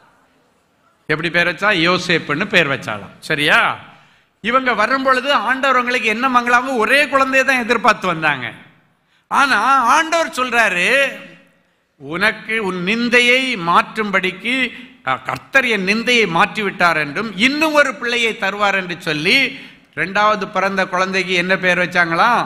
Speaker 1: எப்படி பேர் வச்சா யோசேப்புன்னு பேர் வச்சாலாம் சரியா இவங்க வரும் பொழுது ஆண்டவர் உங்களுக்கு என்ன மங்களாங்க ஒரே குழந்தைய தான் எதிர்பார்த்து வந்தாங்க ஆனா ஆண்டவர் சொல்றாரு உனக்கு உன் நிந்தையை மாற்றும்படிக்கு அஹ், கர்த்தர் என் நிந்தையை மாற்றி விட்டார் என்றும் இன்னும் ஒரு பிள்ளையை தருவார் என்று சொல்லி ரெண்டாவது பிறந்த குழந்தைக்கு என்ன பேர் வச்சாங்களாம்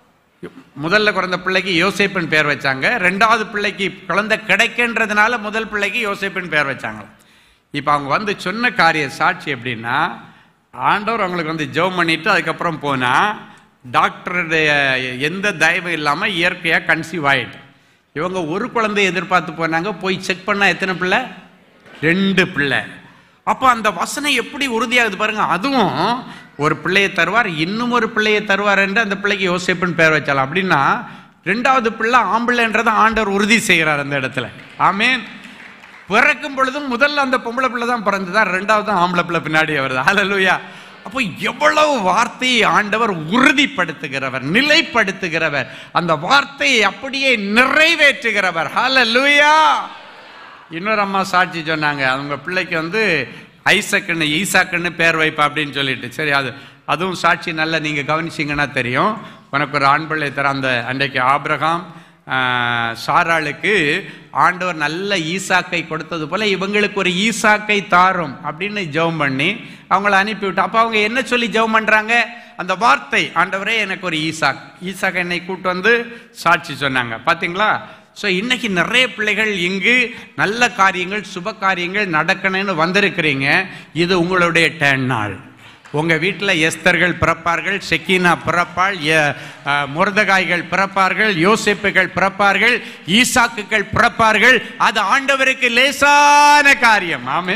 Speaker 1: முதல்ல பிறந்த பிள்ளைக்கு யோசேப்பின் பேர் வச்சாங்க ரெண்டாவது பிள்ளைக்கு குழந்தை கிடைக்கின்றதுனால முதல் பிள்ளைக்கு யோசேப்பின் பேர் வச்சாங்களாம் இப்போ அவங்க வந்து சொன்ன காரிய சாட்சி எப்படின்னா ஆண்டவர் அவங்களுக்கு வந்து ஜெபம் பண்ணிட்டு அதுக்கப்புறம் போனால் டாக்டருடைய எந்த தயவும் இல்லாமல் இயற்கையாக கன்சீவ் ஆயிட்டு இவங்க ஒரு குழந்தையை எதிர்பார்த்து போனாங்க போய் செக் பண்ணால் எத்தனை பிள்ளை ரெண்டு பிள்ளை அப்போ அந்த வசனம் எப்படி உறுதியாகுது பாருங்க அதுவும் ஒரு பிள்ளையை தருவார் இன்னும் ஒரு பிள்ளையை தருவார் என்று அந்த பிள்ளைக்கு யோசிப்புன்னு பேர் வச்சாலாம் அப்படின்னா ரெண்டாவது பிள்ளை ஆம்பிள்ளைன்றதை ஆண்டவர் உறுதி செய்கிறார் அந்த இடத்துல ஆமேன் பிறக்கும் பொழுதும் முதல்ல அந்த பொம்பளை பிள்ளை தான் பிறந்ததா ரெண்டாவது தான் ஆம்பளை பிள்ளை பின்னாடி வருது ஹalleluya அப்போ எவ்வளவு வார்த்தையை ஆண்டவர் உறுதிப்படுத்துகிறவர் நிலைப்படுத்துகிறவர் அந்த வார்த்தையை அப்படியே நிறைவேற்றுகிறவர் ஹalleluya இன்னொரு அம்மா சாட்சி சொன்னாங்க அவங்க பிள்ளைக்கு வந்து ஐசக்குன்னு ஈசாக்குன்னு பேர் வைப்பா அப்படின்னு சொல்லிட்டு சரி அது அதுவும் சாட்சி நல்லா நீங்கள் கவனிச்சிங்கன்னா தெரியும் உனக்கு ஒரு ஆண் பிள்ளை தர அந்த அன்றைக்கு ஆபிரகாம் ஆஹ், சாராளுக்கு ஆண்டவர் நல்ல ஈசாக்கை கொடுத்தது போல இவங்களுக்கு ஒரு ஈசாக்கை தாரும் அப்படின்னு ஜெபம் பண்ணி அவங்கள அனுப்பிவிட்டு அப்போ அவங்க என்ன சொல்லி ஜெபம் பண்ணுறாங்க அந்த வார்த்தை ஆண்டவரே எனக்கு ஒரு ஈசாக் ஈசாக் என்னை கூட்டு வந்து சாட்சி சொன்னாங்க பார்த்தீங்களா ஸோ இன்னைக்கு நிறைய பிள்ளைகள் இங்கு நல்ல காரியங்கள் சுப காரியங்கள் நடக்கணும்னு வந்திருக்கிறீங்க இது உங்களுடைய டேன் நாள் உங்கள் வீட்டில் எஸ்தர்கள் பிறப்பார்கள் செக்கீனா பிறப்பாள் எ- அஹ், முருதகாய்கள் பிறப்பார்கள் யோசிப்புகள் பிறப்பார்கள் ஈசாக்குகள் பிறப்பார்கள் அது ஆண்டவருக்கு லேசான காரியம் ஆமே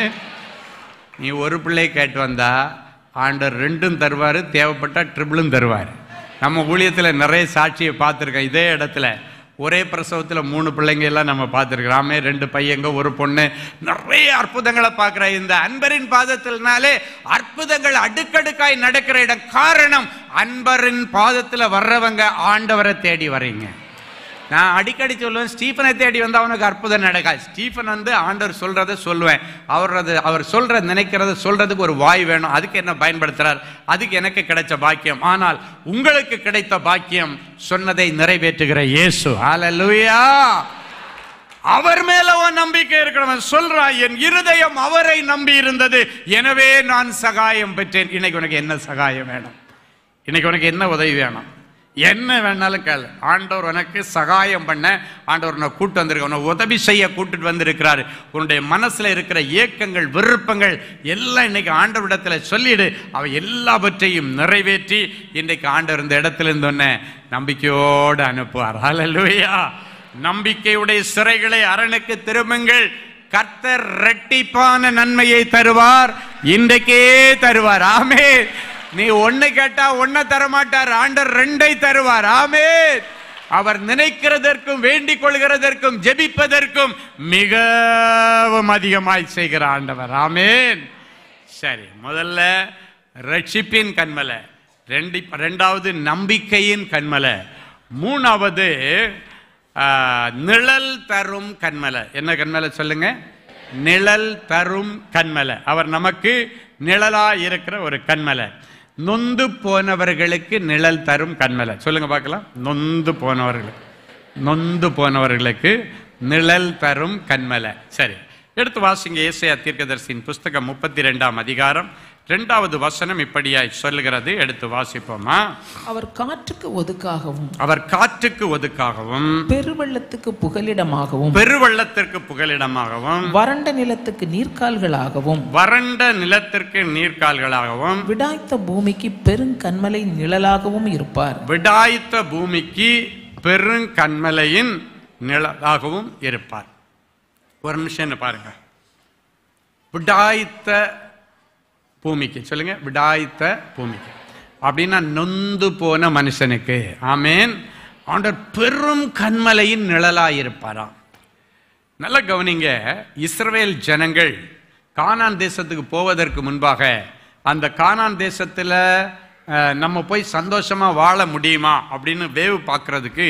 Speaker 1: நீ ஒரு பிள்ளை கேட்டு வந்தா ஆண்டவர் ரெண்டும் தருவார் தேவைப்பட்டா ட்ரிபிளும் தருவார் நம்ம ஊழியத்தில் நிறைய சாட்சியை பார்த்துருக்கோம் இதே இடத்துல ஒரே பிரசவத்தில் மூணு பிள்ளைங்க எல்லாம் நம்ம பார்த்துருக்கிறோம் ஆமே ரெண்டு பையங்க ஒரு பொண்ணு நிறைய அற்புதங்களை பார்க்குற இந்த அன்பரின் பாதத்தினாலே அற்புதங்கள் அடுக்கடுக்காய் நடக்கிற இடம் காரணம் அன்பரின் பாதத்தில் வர்றவங்க ஆண்டவரை தேடி வர்றீங்க நான் அடிக்கடி சொல்லுவேன் ஸ்டீஃபனை தேடி வந்து அவனுக்கு அற்புதம் நடக்காது ஸ்டீஃபன் வந்து ஆண்டவர் சொல்றதை சொல்லுவேன் அவர் அது அவர் சொல்ற நினைக்கிறத சொல்றதுக்கு ஒரு வாய் வேணும் அதுக்கு என்ன பயன்படுத்துறார் அதுக்கு எனக்கு கிடைச்ச பாக்கியம் ஆனால் உங்களுக்கு கிடைத்த பாக்கியம் சொன்னதை நிறைவேற்றுகிற இயேசு ஹalleluya அவர் மேல உன் நம்பிக்கை இருக்கிறவன் சொல்றான் என் இருதயம் அவரை நம்பி இருந்தது எனவே நான் சகாயம் பெற்றேன் இன்னைக்கு உனக்கு என்ன சகாயம் வேணும் இன்னைக்கு உனக்கு என்ன உதவி வேணும் என்ன வேணாலும் கேள் ஆண்டவர் உனக்கு சகாயம் பண்ண ஆண்டவர் உன்னை கூட்டு வந்திருக்க உன்னை உதவி செய்ய கூட்டிட்டு வந்திருக்கிறாரு உன்னுடைய மனசுல இருக்கிற ஏக்கங்கள் விருப்பங்கள் எல்லாம் இன்னைக்கு ஆண்டவரிடத்துல சொல்லிடு அவ எல்லாவற்றையும் நிறைவேற்றி இன்றைக்கு ஆண்டவர் இந்த இடத்துல இருந்தோன்னே நம்பிக்கையோடு அனுப்புவார் ஹalleluya நம்பிக்கையுடைய சிறைகளை அரணுக்கு திரும்புங்கள் கர்த்தர் ரெட்டிப்பான நன்மையை தருவார் இன்றைக்கே தருவார் ஆமே நீ ஒண்ணு கேட்டா ஒன்ன தரமாட்டார் ஆண்டர் ரெண்டை தருவார் ஆமே அவர் நினைக்கிறதற்கும் வேண்டிக் கொள்கிறதற்கும் ஜெபிப்பதற்கும் மிகவும் அதிகமாய் செய்கிற ஆண்டவர் ஆமேன் சரி முதல்ல ரட்சிப்பின் கண்மலை ரெண்டு ரெண்டாவது நம்பிக்கையின் கண்மலை மூணாவது ஆ, நிழல் தரும் கண்மலை என்ன கண்மலை சொல்லுங்க நிழல் தரும் கண்மலை அவர் நமக்கு நிழலா இருக்கிற ஒரு கண்மலை நொந்து போனவர்களுக்கு நிழல் தரும் கண்மலை சொல்லுங்க பார்க்கலாம் நொந்து போனவர்களுக்கு நொந்து போனவர்களுக்கு நிழல் தரும் கண்மலை சரி எடுத்து வாசிங்க ஏசையா தீர்க்கதரிசியின் புஸ்தகம் முப்பத்தி ரெண்டாம் அதிகாரம் இரண்டாவது வசனம் இப்படியாய் சொல்லுகிறது எடுத்து வாசிப்போமா
Speaker 2: அவர் காற்றுக்கு ஒதுக்காகவும்
Speaker 1: அவர் காற்றுக்கு ஒதுக்காகவும்
Speaker 2: பெருவெள்ளத்துக்கு புகலிடமாகவும்
Speaker 1: பெருவெள்ளத்திற்கு புகலிடமாகவும்
Speaker 2: வறண்ட நிலத்துக்கு நீர்க்கால்களாகவும்
Speaker 1: வறண்ட நிலத்திற்கு நீர்க்கால்களாகவும்
Speaker 2: விடாய்த்த பூமிக்கு பெருங்கண்மலை நிழலாகவும் இருப்பார்
Speaker 1: விடாய்த்த பூமிக்கு பெருங்கண்மலையின் நிழலாகவும் இருப்பார் ஒரு நிமிஷம் என்ன பாருங்க விடாய்த்த பூமிக்கு சொல்லுங்க விடாய்த்த பூமிக்கு அப்படின்னா நொந்து போன மனுஷனுக்கு ஆமேன் ஆண்டவர் பெரும் கண்மலையின் நிழலாய் இருப்பாராம் நல்ல கவனிங்க இஸ்ரவேல் ஜனங்கள் கானான் தேசத்துக்கு போவதற்கு முன்பாக அந்த கானான் தேசத்தில் நம்ம போய் சந்தோஷமா வாழ முடியுமா அப்படின்னு வேவு பார்க்கறதுக்கு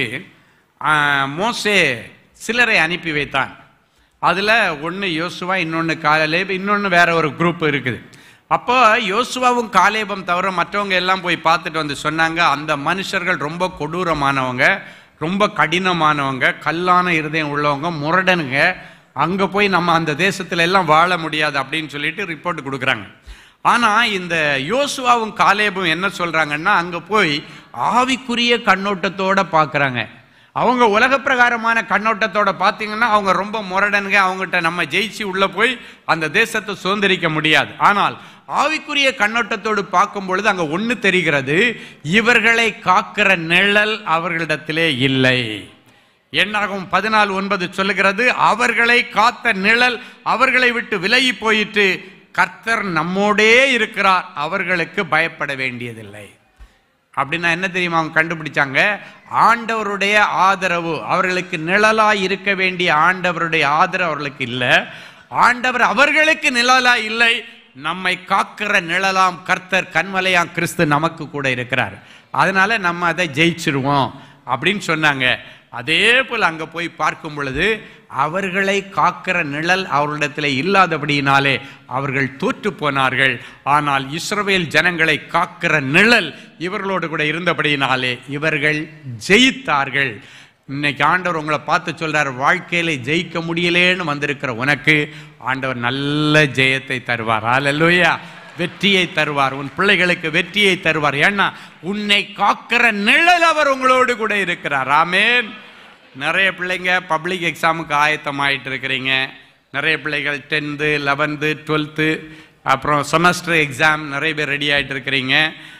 Speaker 1: அஹ், மோசே சிலரை அனுப்பி வைத்தான் அதில் ஒன்று யோசுவா இன்னொன்று காலேப் இன்னொன்று வேற ஒரு குரூப் இருக்குது அப்போ யோசுவாவும் காலேபம் தவிர மற்றவங்க எல்லாம் போய் பார்த்துட்டு வந்து சொன்னாங்க அந்த மனுஷர்கள் ரொம்ப கொடூரமானவங்க ரொம்ப கடினமானவங்க கல்லான இருதயம் உள்ளவங்க முரடனுங்க அங்கே போய் நம்ம அந்த தேசத்துல எல்லாம் வாழ முடியாது அப்படின்னு சொல்லிட்டு ரிப்போர்ட் கொடுக்குறாங்க ஆனா இந்த யோசுவாவும் காலேபும் என்ன சொல்றாங்கன்னா அங்க போய் ஆவிக்குரிய கண்ணோட்டத்தோட பார்க்கறாங்க அவங்க உலக பிரகாரமான கண்ணோட்டத்தோட பார்த்தீங்கன்னா அவங்க ரொம்ப முரடனுங்க அவங்ககிட்ட நம்ம ஜெயிச்சு உள்ள போய் அந்த தேசத்தை சுதந்திரிக்க முடியாது ஆனால் ஆவிக்குரிய கண்ணோட்டத்தோடு பார்க்கும் பொழுது அங்க ஒண்ணு தெரிகிறது இவர்களை காக்கிற நிழல் அவர்களிடத்திலே இல்லை எண்ணாகும் பதினாலு ஒன்பது சொல்லுகிறது அவர்களை காத்த நிழல் அவர்களை விட்டு விலகி போயிட்டு கர்த்தர் நம்மோடே இருக்கிறார் அவர்களுக்கு பயப்பட வேண்டியதில்லை அப்படின்னா என்ன தெரியுமா அவங்க கண்டுபிடிச்சாங்க ஆண்டவருடைய ஆதரவு அவர்களுக்கு நிழலாய் இருக்க வேண்டிய ஆண்டவருடைய ஆதரவு அவர்களுக்கு இல்லை ஆண்டவர் அவர்களுக்கு நிழலாய் இல்லை நம்மை காக்கிற நிழலாம் கர்த்தர் கண்மலையாம் கிறிஸ்து நமக்கு கூட இருக்கிறார் அதனால நம்ம அதை ஜெயிச்சிருவோம் அப்படின்னு சொன்னாங்க அதே போல் அங்க போய் பார்க்கும் பொழுது அவர்களை காக்கிற நிழல் அவர்களிடத்தில் இல்லாதபடியினாலே அவர்கள் தோற்று போனார்கள் ஆனால் இஸ்ரவேல் ஜனங்களை காக்கிற நிழல் இவர்களோடு கூட இருந்தபடியினாலே இவர்கள் ஜெயித்தார்கள் இன்னைக்கு ஆண்டவர் உங்களை பார்த்து சொல்றார் வாழ்க்கையில ஜெயிக்க முடியலேன்னு வந்திருக்கிற உனக்கு ஆண்டவர் நல்ல ஜெயத்தை தருவார் அல்லேலூயா வெற்றியை தருவார் உன் பிள்ளைகளுக்கு வெற்றியை தருவார் ஏன்னா உன்னை காக்கிற நிழல் அவர் உங்களோடு கூட இருக்கிறார் ஆமென் நிறைய பிள்ளைங்க பப்ளிக் எக்ஸாமுக்கு ஆயத்தமாயிட்டு இருக்கிறீங்க நிறைய பிள்ளைகள் டென்த்து லெவன்த்து டுவெல்த்து அப்புறம் செமஸ்டர் எக்ஸாம் நிறைய பேர் ரெடி ஆகிட்டு இருக்கிறீங்க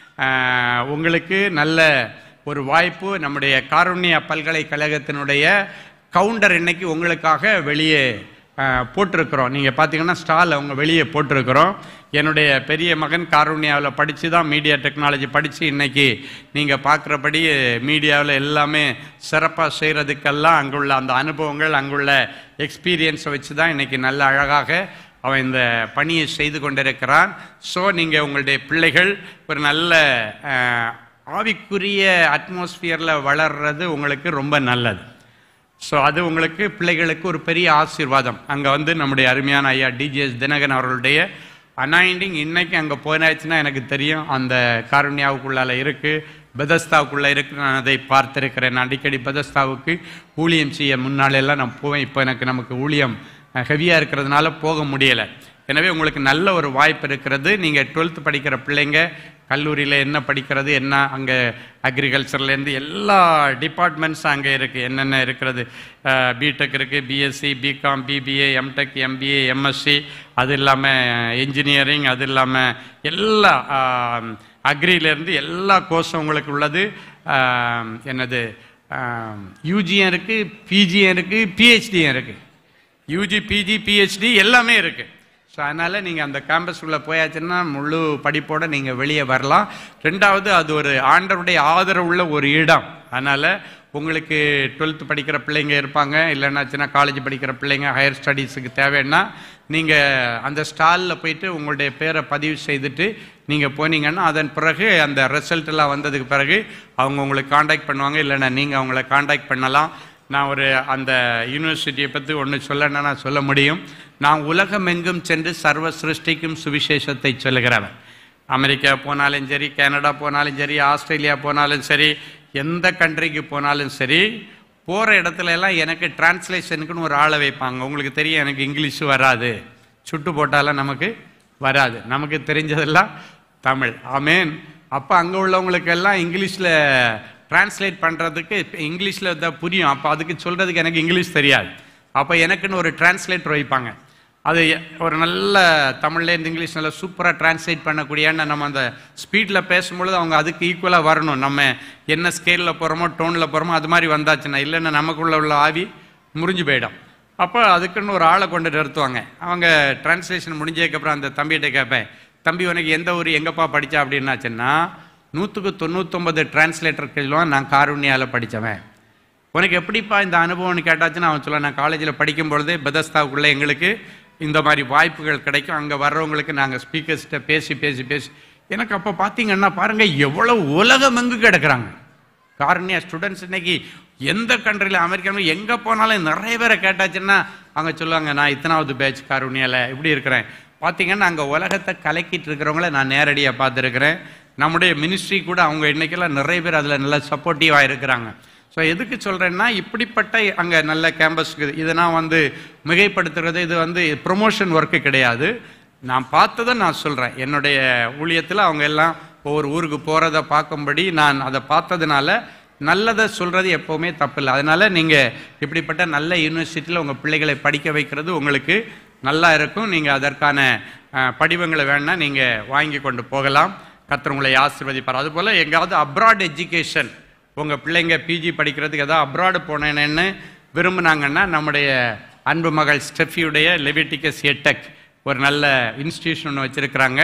Speaker 1: ஆஹ், உங்களுக்கு நல்ல ஒரு வாய்ப்பு நம்முடைய காருண்ய பல்கலைக்கழகத்தினுடைய கவுண்டர் இன்னைக்கு உங்களுக்காக வெளியே ஆஹ், போட்டிருக்கிறோம் நீங்கள் பார்த்தீங்கன்னா ஸ்டால் அவங்க வெளியே போட்டிருக்கிறோம் என்னுடைய பெரிய மகன் காருண்யாவில் படித்து தான் மீடியா டெக்னாலஜி படித்து இன்னைக்கு நீங்கள் பார்க்குறபடி மீடியாவில் எல்லாமே சிறப்பாக செய்கிறதுக்கெல்லாம் அங்குள்ள அந்த அனுபவங்கள் அங்குள்ள எக்ஸ்பீரியன்ஸை வச்சு தான் இன்னைக்கு நல்ல அழகாக அவன் இந்த பணியை செய்து கொண்டிருக்கிறான் ஸோ நீங்கள் உங்களுடைய பிள்ளைகள் ஒரு நல்ல ஆஹ், ஆவிக்குரிய அட்மாஸ்பியரில் வளர்றது உங்களுக்கு ரொம்ப நல்லது ஸோ அது உங்களுக்கு பிள்ளைகளுக்கு ஒரு பெரிய ஆசீர்வாதம் அங்கே வந்து நம்முடைய அருமையான ஐயா டிஜிஎஸ் தினகரன் அவர்களுடைய அனாயிண்டிங் இன்னைக்கு அங்கே போனாச்சுன்னா எனக்கு தெரியும் அந்த காருண்யாவுக்குள்ளால இருக்குது பெதஸ்தாவுக்குள்ளே இருக்கு நான் அதை பார்த்திருக்கிறேன் நான் அடிக்கடி பெதஸ்தாவுக்கு ஊழியம் செய்ய முன்னாலெல்லாம் நான் போவேன் இப்போ எனக்கு நமக்கு ஊழியம் ஹெவியாக இருக்கிறதுனால போக முடியலை எனவே உங்களுக்கு நல்ல ஒரு வாய்ப்பு இருக்கிறது நீங்கள் டுவெல்த்து படிக்கிற பிள்ளைங்க கல்லூரியில் என்ன படிக்கிறது என்ன அங்கே அக்ரிகல்ச்சர்லேருந்து எல்லா டிபார்ட்மெண்ட்ஸும் அங்கே இருக்குது என்னென்ன இருக்கிறது பிடெக் இருக்குது BSc BCom BBA MTech MBA MSc அது இல்லாமல் இன்ஜினியரிங் அது இல்லாமல் எல்லா அக்ரியிலேருந்து எல்லா கோர்ஸும் உங்களுக்கு உள்ளது ஆஹ், என்னது யூஜியும் இருக்குது பிஜியும் இருக்குது பிஹெச்டியும் இருக்குது யூஜி பிஜி பிஹெச்டி எல்லாமே இருக்குது ஸோ அதனால் நீங்கள் அந்த கேம்பஸ் உள்ள போயாச்சுன்னா முழு படிப்போட நீங்கள் வெளியே வரலாம் ரெண்டாவது அது ஒரு ஆண்டவருடைய ஆதரவுள்ள ஒரு இடம் அதனால் உங்களுக்கு டுவெல்த்து படிக்கிற பிள்ளைங்க இருப்பாங்க இல்லைன்னாச்சுன்னா காலேஜ் படிக்கிற பிள்ளைங்க ஹையர் ஸ்டடீஸுக்கு தேவைன்னா நீங்கள் அந்த ஸ்டாலில் போயிட்டு உங்களுடைய பேரை பதிவு செய்துட்டு நீங்கள் போனீங்கன்னா அதன் பிறகு அந்த ரிசல்ட் எல்லாம் வந்ததுக்கு பிறகு அவங்க உங்களுக்கு காண்டாக்ட் பண்ணுவாங்க இல்லைன்னா நீங்கள் அவங்கள காண்டாக்ட் பண்ணலாம் நான் ஒரு அந்த யூனிவர்சிட்டியை பற்றி ஒன்று சொல்லணும்னா நான் சொல்ல முடியும் நான் உலகமெங்கும் சென்று சர்வ சிருஷ்டிக்கும் சுவிசேஷத்தை சொல்லுகிறவன் அமெரிக்கா போனாலும் சரி கனடா போனாலும் சரி ஆஸ்திரேலியா போனாலும் சரி எந்த கண்ட்ரிக்கு போனாலும் சரி போகிற இடத்துல எல்லாம் எனக்கு டிரான்ஸ்லேஷனுக்குன்னு ஒரு ஆளை வைப்பாங்க உங்களுக்கு தெரியும் எனக்கு இங்கிலீஷ் வராது சுட்டு போட்டாலாம் நமக்கு வராது நமக்கு தெரிஞ்சதெல்லாம் தமிழ் ஆமேன் அப்போ அங்கே உள்ளவங்களுக்கு எல்லாம் இங்கிலீஷில் டிரான்ஸ்லேட் பண்ணுறதுக்கு இங்கிலீஷில் தான் புரியும் அப்போ அதுக்கு சொல்கிறதுக்கு எனக்கு இங்கிலீஷ் தெரியாது அப்போ எனக்குன்னு ஒரு டிரான்ஸ்லேட்டர் வைப்பாங்க அது எ- ஒரு நல்ல தமிழ்லேருந்து இங்கிலீஷ் நல்லா சூப்பராக டிரான்ஸ்லேட் பண்ணக்கூடியன்னு நம்ம அந்த ஸ்பீடில் பேசும்பொழுது அவங்க அதுக்கு ஈக்குவலாக வரணும் நம்ம என்ன ஸ்கேலில் போகிறோமோ டோனில் போகிறோமோ அது மாதிரி வந்தாச்சுன்னா இல்லைன்னா நமக்குள்ள உள்ள ஆவி முறிஞ்சு போயிடும் அப்போ அதுக்குன்னு ஒரு ஆளை கொண்டு நிறுத்துவாங்க அவங்க டிரான்ஸ்லேஷன் முடிஞ்சதுக்கப்புறம் அந்த தம்பிகிட்ட கேட்பேன் தம்பி உனக்கு எந்த ஊர் எங்கப்பா படித்தா அப்படின்னாச்சுன்னா நூற்றுக்கு தொண்ணூத்தொம்பது டிரான்ஸ்லேட்டர் சொல்லுவான் நான் காருண்யாவில் படித்தவன் உனக்கு எப்படிப்பா இந்த அனுபவம்னு கேட்டாச்சுன்னா அவன் சொல்ல நான் காலேஜில் படிக்கும் பொழுதே பெதஸ்தாவுக்குள்ளே எங்களுக்கு இந்த மாதிரி வாய்ப்புகள் கிடைக்கும் அங்கே வர்றவங்களுக்கு நாங்கள் ஸ்பீக்கர்ஸ்கிட்ட பேசி பேசி பேசி எனக்கு அப்போ பார்த்தீங்கன்னா பாருங்கள் எவ்வளோ உலகம் எங்கு கிடக்குறாங்க காரணியா ஸ்டூடெண்ட்ஸ் இன்னைக்கு எந்த கண்ட்ரியில் அமெரிக்காவில் எங்கே போனாலும் நிறைய பேரை கேட்டாச்சுன்னா அவங்க சொல்லுவாங்க நான் இத்தனாவது பேட்ச் காரூணியாவில் இப்படி இருக்கிறேன் பார்த்தீங்கன்னா அங்கே உலகத்தை கலக்கிட்டு இருக்கிறவங்கள நான் நேரடியாக பார்த்துருக்கிறேன் நம்முடைய மினிஸ்ட்ரி கூட அவங்க இன்னைக்கெல்லாம் நிறைய பேர் அதில் நல்லா சப்போர்ட்டிவாக இருக்கிறாங்க ஸோ எதுக்கு சொல்கிறேன்னா இப்படிப்பட்ட அங்கே நல்ல கேம்பஸ் இதை நான் வந்து மிகைப்படுத்துறது இது வந்து ப்ரொமோஷன் ஒர்க்கு கிடையாது நான் பார்த்ததை நான் சொல்கிறேன் என்னுடைய ஊழியத்தில் அவங்க எல்லாம் ஒவ்வொரு ஊருக்கு போகிறத பார்க்கும்படி நான் அதை பார்த்ததுனால நல்லதை சொல்கிறது எப்போவுமே தப்பில்லை அதனால் நீங்கள் இப்படிப்பட்ட நல்ல யூனிவர்சிட்டியில் உங்கள் பிள்ளைகளை படிக்க வைக்கிறது உங்களுக்கு நல்லா இருக்கும் நீங்கள் அதற்கான அஹ், படிவங்களை வேணா நீங்கள் வாங்கி கொண்டு போகலாம் கர்த்தர் உங்களை ஆசீர்வதிப்பார் அதுபோல் எங்காவது அப்ராட் எஜுகேஷன் உங்கள் பிள்ளைங்க பிஜி படிக்கிறதுக்கு ஏதாவது அப்ராடு போனேன்னு விரும்புனாங்கன்னா நம்முடைய அன்பு மகள் ஸ்டெஃபியுடைய லெவிட்டிகஸ் எட்டெக் ஒரு நல்ல இன்ஸ்டிடியூஷன் ஒன்று வச்சுருக்கிறாங்க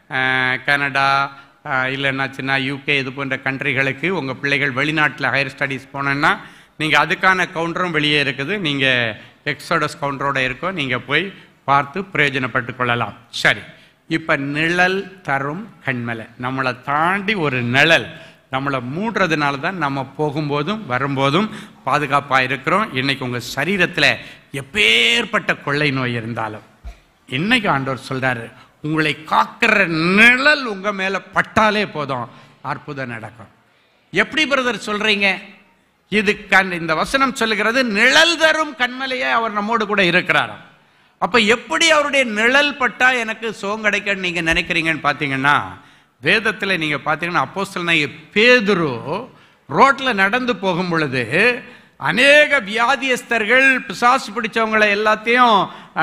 Speaker 1: கனடா அஹ், இல்லைன்னாச்சுன்னா யூகே இது போன்ற கண்ட்ரிகளுக்கு உங்கள் பிள்ளைகள் வெளிநாட்டில் ஹையர் ஸ்டடீஸ் போனேன்னா நீங்கள் அதுக்கான கவுண்டரும் வெளியே இருக்குது நீங்கள் எக்ஸோடஸ் கவுண்டரோட இருக்கோ நீங்கள் போய் பார்த்து பிரயோஜனப்பட்டு கொள்ளலாம் சரி இப்போ நிழல் தரும் கண்மலை நம்மளை தாண்டி ஒரு நிழல் நம்மளை மூடுறதுனால தான் நம்ம போகும்போதும் வரும்போதும் பாதுகாப்பாக இருக்கிறோம் இன்னைக்கு உங்கள் சரீரத்தில் எப்பேற்பட்ட கொள்ளை நோய் இருந்தாலும் இன்னைக்கு ஆண்டவர் சொல்றாரு உங்களை காக்கிற நிழல் உங்க மேல பட்டாலே போதும் அற்புதம் நடக்கும் எப்படி பிரதர் சொல்றீங்க இது கண் இந்த வசனம் சொல்லுகிறது நிழல் தரும் கண்மலையே அவர் நம்மோடு கூட இருக்கிறாராம் அப்ப எப்படி அவருடைய நிழல் பட்டா எனக்கு சுகம் கிடைக்கும்னு நீங்க நினைக்கிறீங்கன்னு பார்த்தீங்கன்னா வேதத்தில் நீங்க பார்த்தீங்கன்னா அப்போஸ்தலனாகிய பேதுரு ரோட்ல நடந்து போகும் பொழுது அநேக வியாதியஸ்தர்கள் பிசாசு பிடிச்சவங்களை எல்லாத்தையும்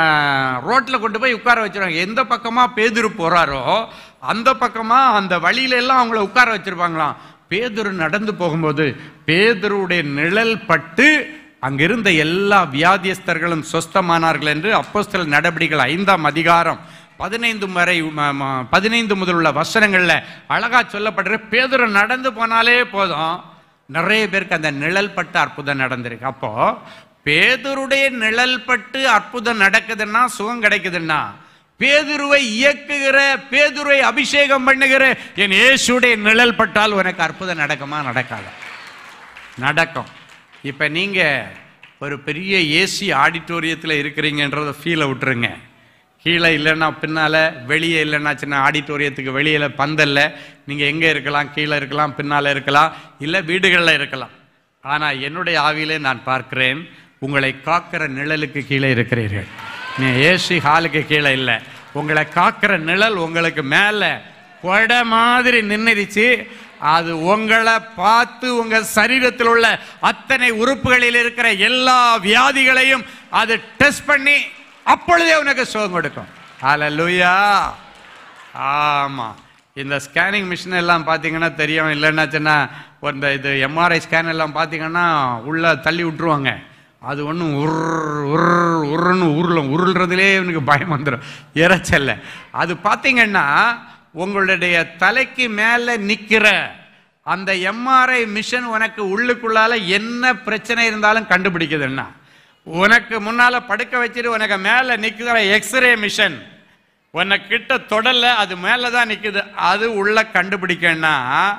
Speaker 1: ரோட்ல கொண்டு போய் உட்கார வச்சிருவாங்க எந்த பக்கமா பேதுரு போறாரோ அந்த பக்கமா அந்த வழியில எல்லாம் அவங்கள உட்கார வச்சிருப்பாங்களாம் பேதுரு நடந்து போகும்போது பேதுருடைய நிழல் பட்டு அங்கிருந்த எல்லா வியாதியஸ்தர்களும் சொஸ்தமானார்கள் என்று அப்போஸ்தல நடவடிக்கைகள் ஐந்தாம் அதிகாரம் பதினைந்து வரை ம- ம- பதினைந்து முதல் உள்ள வசனங்கள்ல அழகா சொல்லப்பட்டிருக்கு பேதுரு நடந்து போனாலே போதும் நிறைய பேருக்கு அந்த நிழல் பட்டு அற்புதம் நடந்திருக்கு அப்போ பேதுருடைய நிழல் பட்டு அற்புதம் நடக்குதுன்னா சுகம் கிடைக்குதுன்னா பேதுருவை இயக்குகிற பேதுருவை அபிஷேகம் பண்ணுகிற என் இயேசுடைய நிழல் பட்டால் உனக்கு அற்புதம் நடக்குமா நடக்காத நடக்கும் இப்போ நீங்கள் ஒரு பெரிய ஏசி ஆடிட்டோரியத்தில் இருக்கிறீங்கன்றத ஃபீலை விட்டுருங்க கீழே இல்லைன்னா பின்னால் வெளியே இல்லைன்னா சின்ன ஆடிட்டோரியத்துக்கு வெளியில் பந்தல்ல நீங்கள் எங்கே இருக்கலாம் கீழே இருக்கலாம் பின்னால் இருக்கலாம் இல்லை வீடுகளில் இருக்கலாம் ஆனால் என்னுடைய ஆவியிலே நான் பார்க்கிறேன் உங்களை காக்கிற நிழலுக்கு கீழே இருக்கிறீர்கள் நீ ஏசி ஹாலுக்கு கீழே இல்லை உங்களை காக்கிற நிழல் உங்களுக்கு மேலே கொடை மாதிரி நின்னுருச்சு அது உங்களை பார்த்து உங்க சரீரத்தில் உள்ள அத்தனை உறுப்புகளில் இருக்கிற எல்லா வியாதிகளையும் அது டெஸ்ட் பண்ணி அப்பொழுதே உனக்கு சுகம் கொடுக்கும் ஹalleluya ஆமா இந்த ஸ்கேனிங் மிஷின் எல்லாம் பார்த்தீங்கன்னா தெரியும் இல்லைன்னாச்சுன்னா இந்த இது எம்ஆர்ஐ ஸ்கேன் எல்லாம் பார்த்தீங்கன்னா உள்ளே தள்ளி விட்டுருவாங்க அது ஒன்றும் உர் உர் உருன்னு உருளும் உருள்றதுலே இவனுக்கு பயம் வந்துடும் இறைச்சல்ல அது பார்த்தீங்கன்னா உங்களுடைய தலைக்கு மேலே நிற்கிற அந்த எம்ஆர்ஐ மிஷன் உனக்கு உள்ளுக்குள்ளால என்ன பிரச்சனை இருந்தாலும் கண்டுபிடிக்குதுன்னா உனக்கு முன்னால படுக்க வச்சுட்டு உனக்கு மேலே நிற்கிற எக்ஸ்ரே மிஷன் உன்னை கிட்ட தொடல அது மேலே தான் நிற்குது அது உள்ள கண்டுபிடிக்கன்னா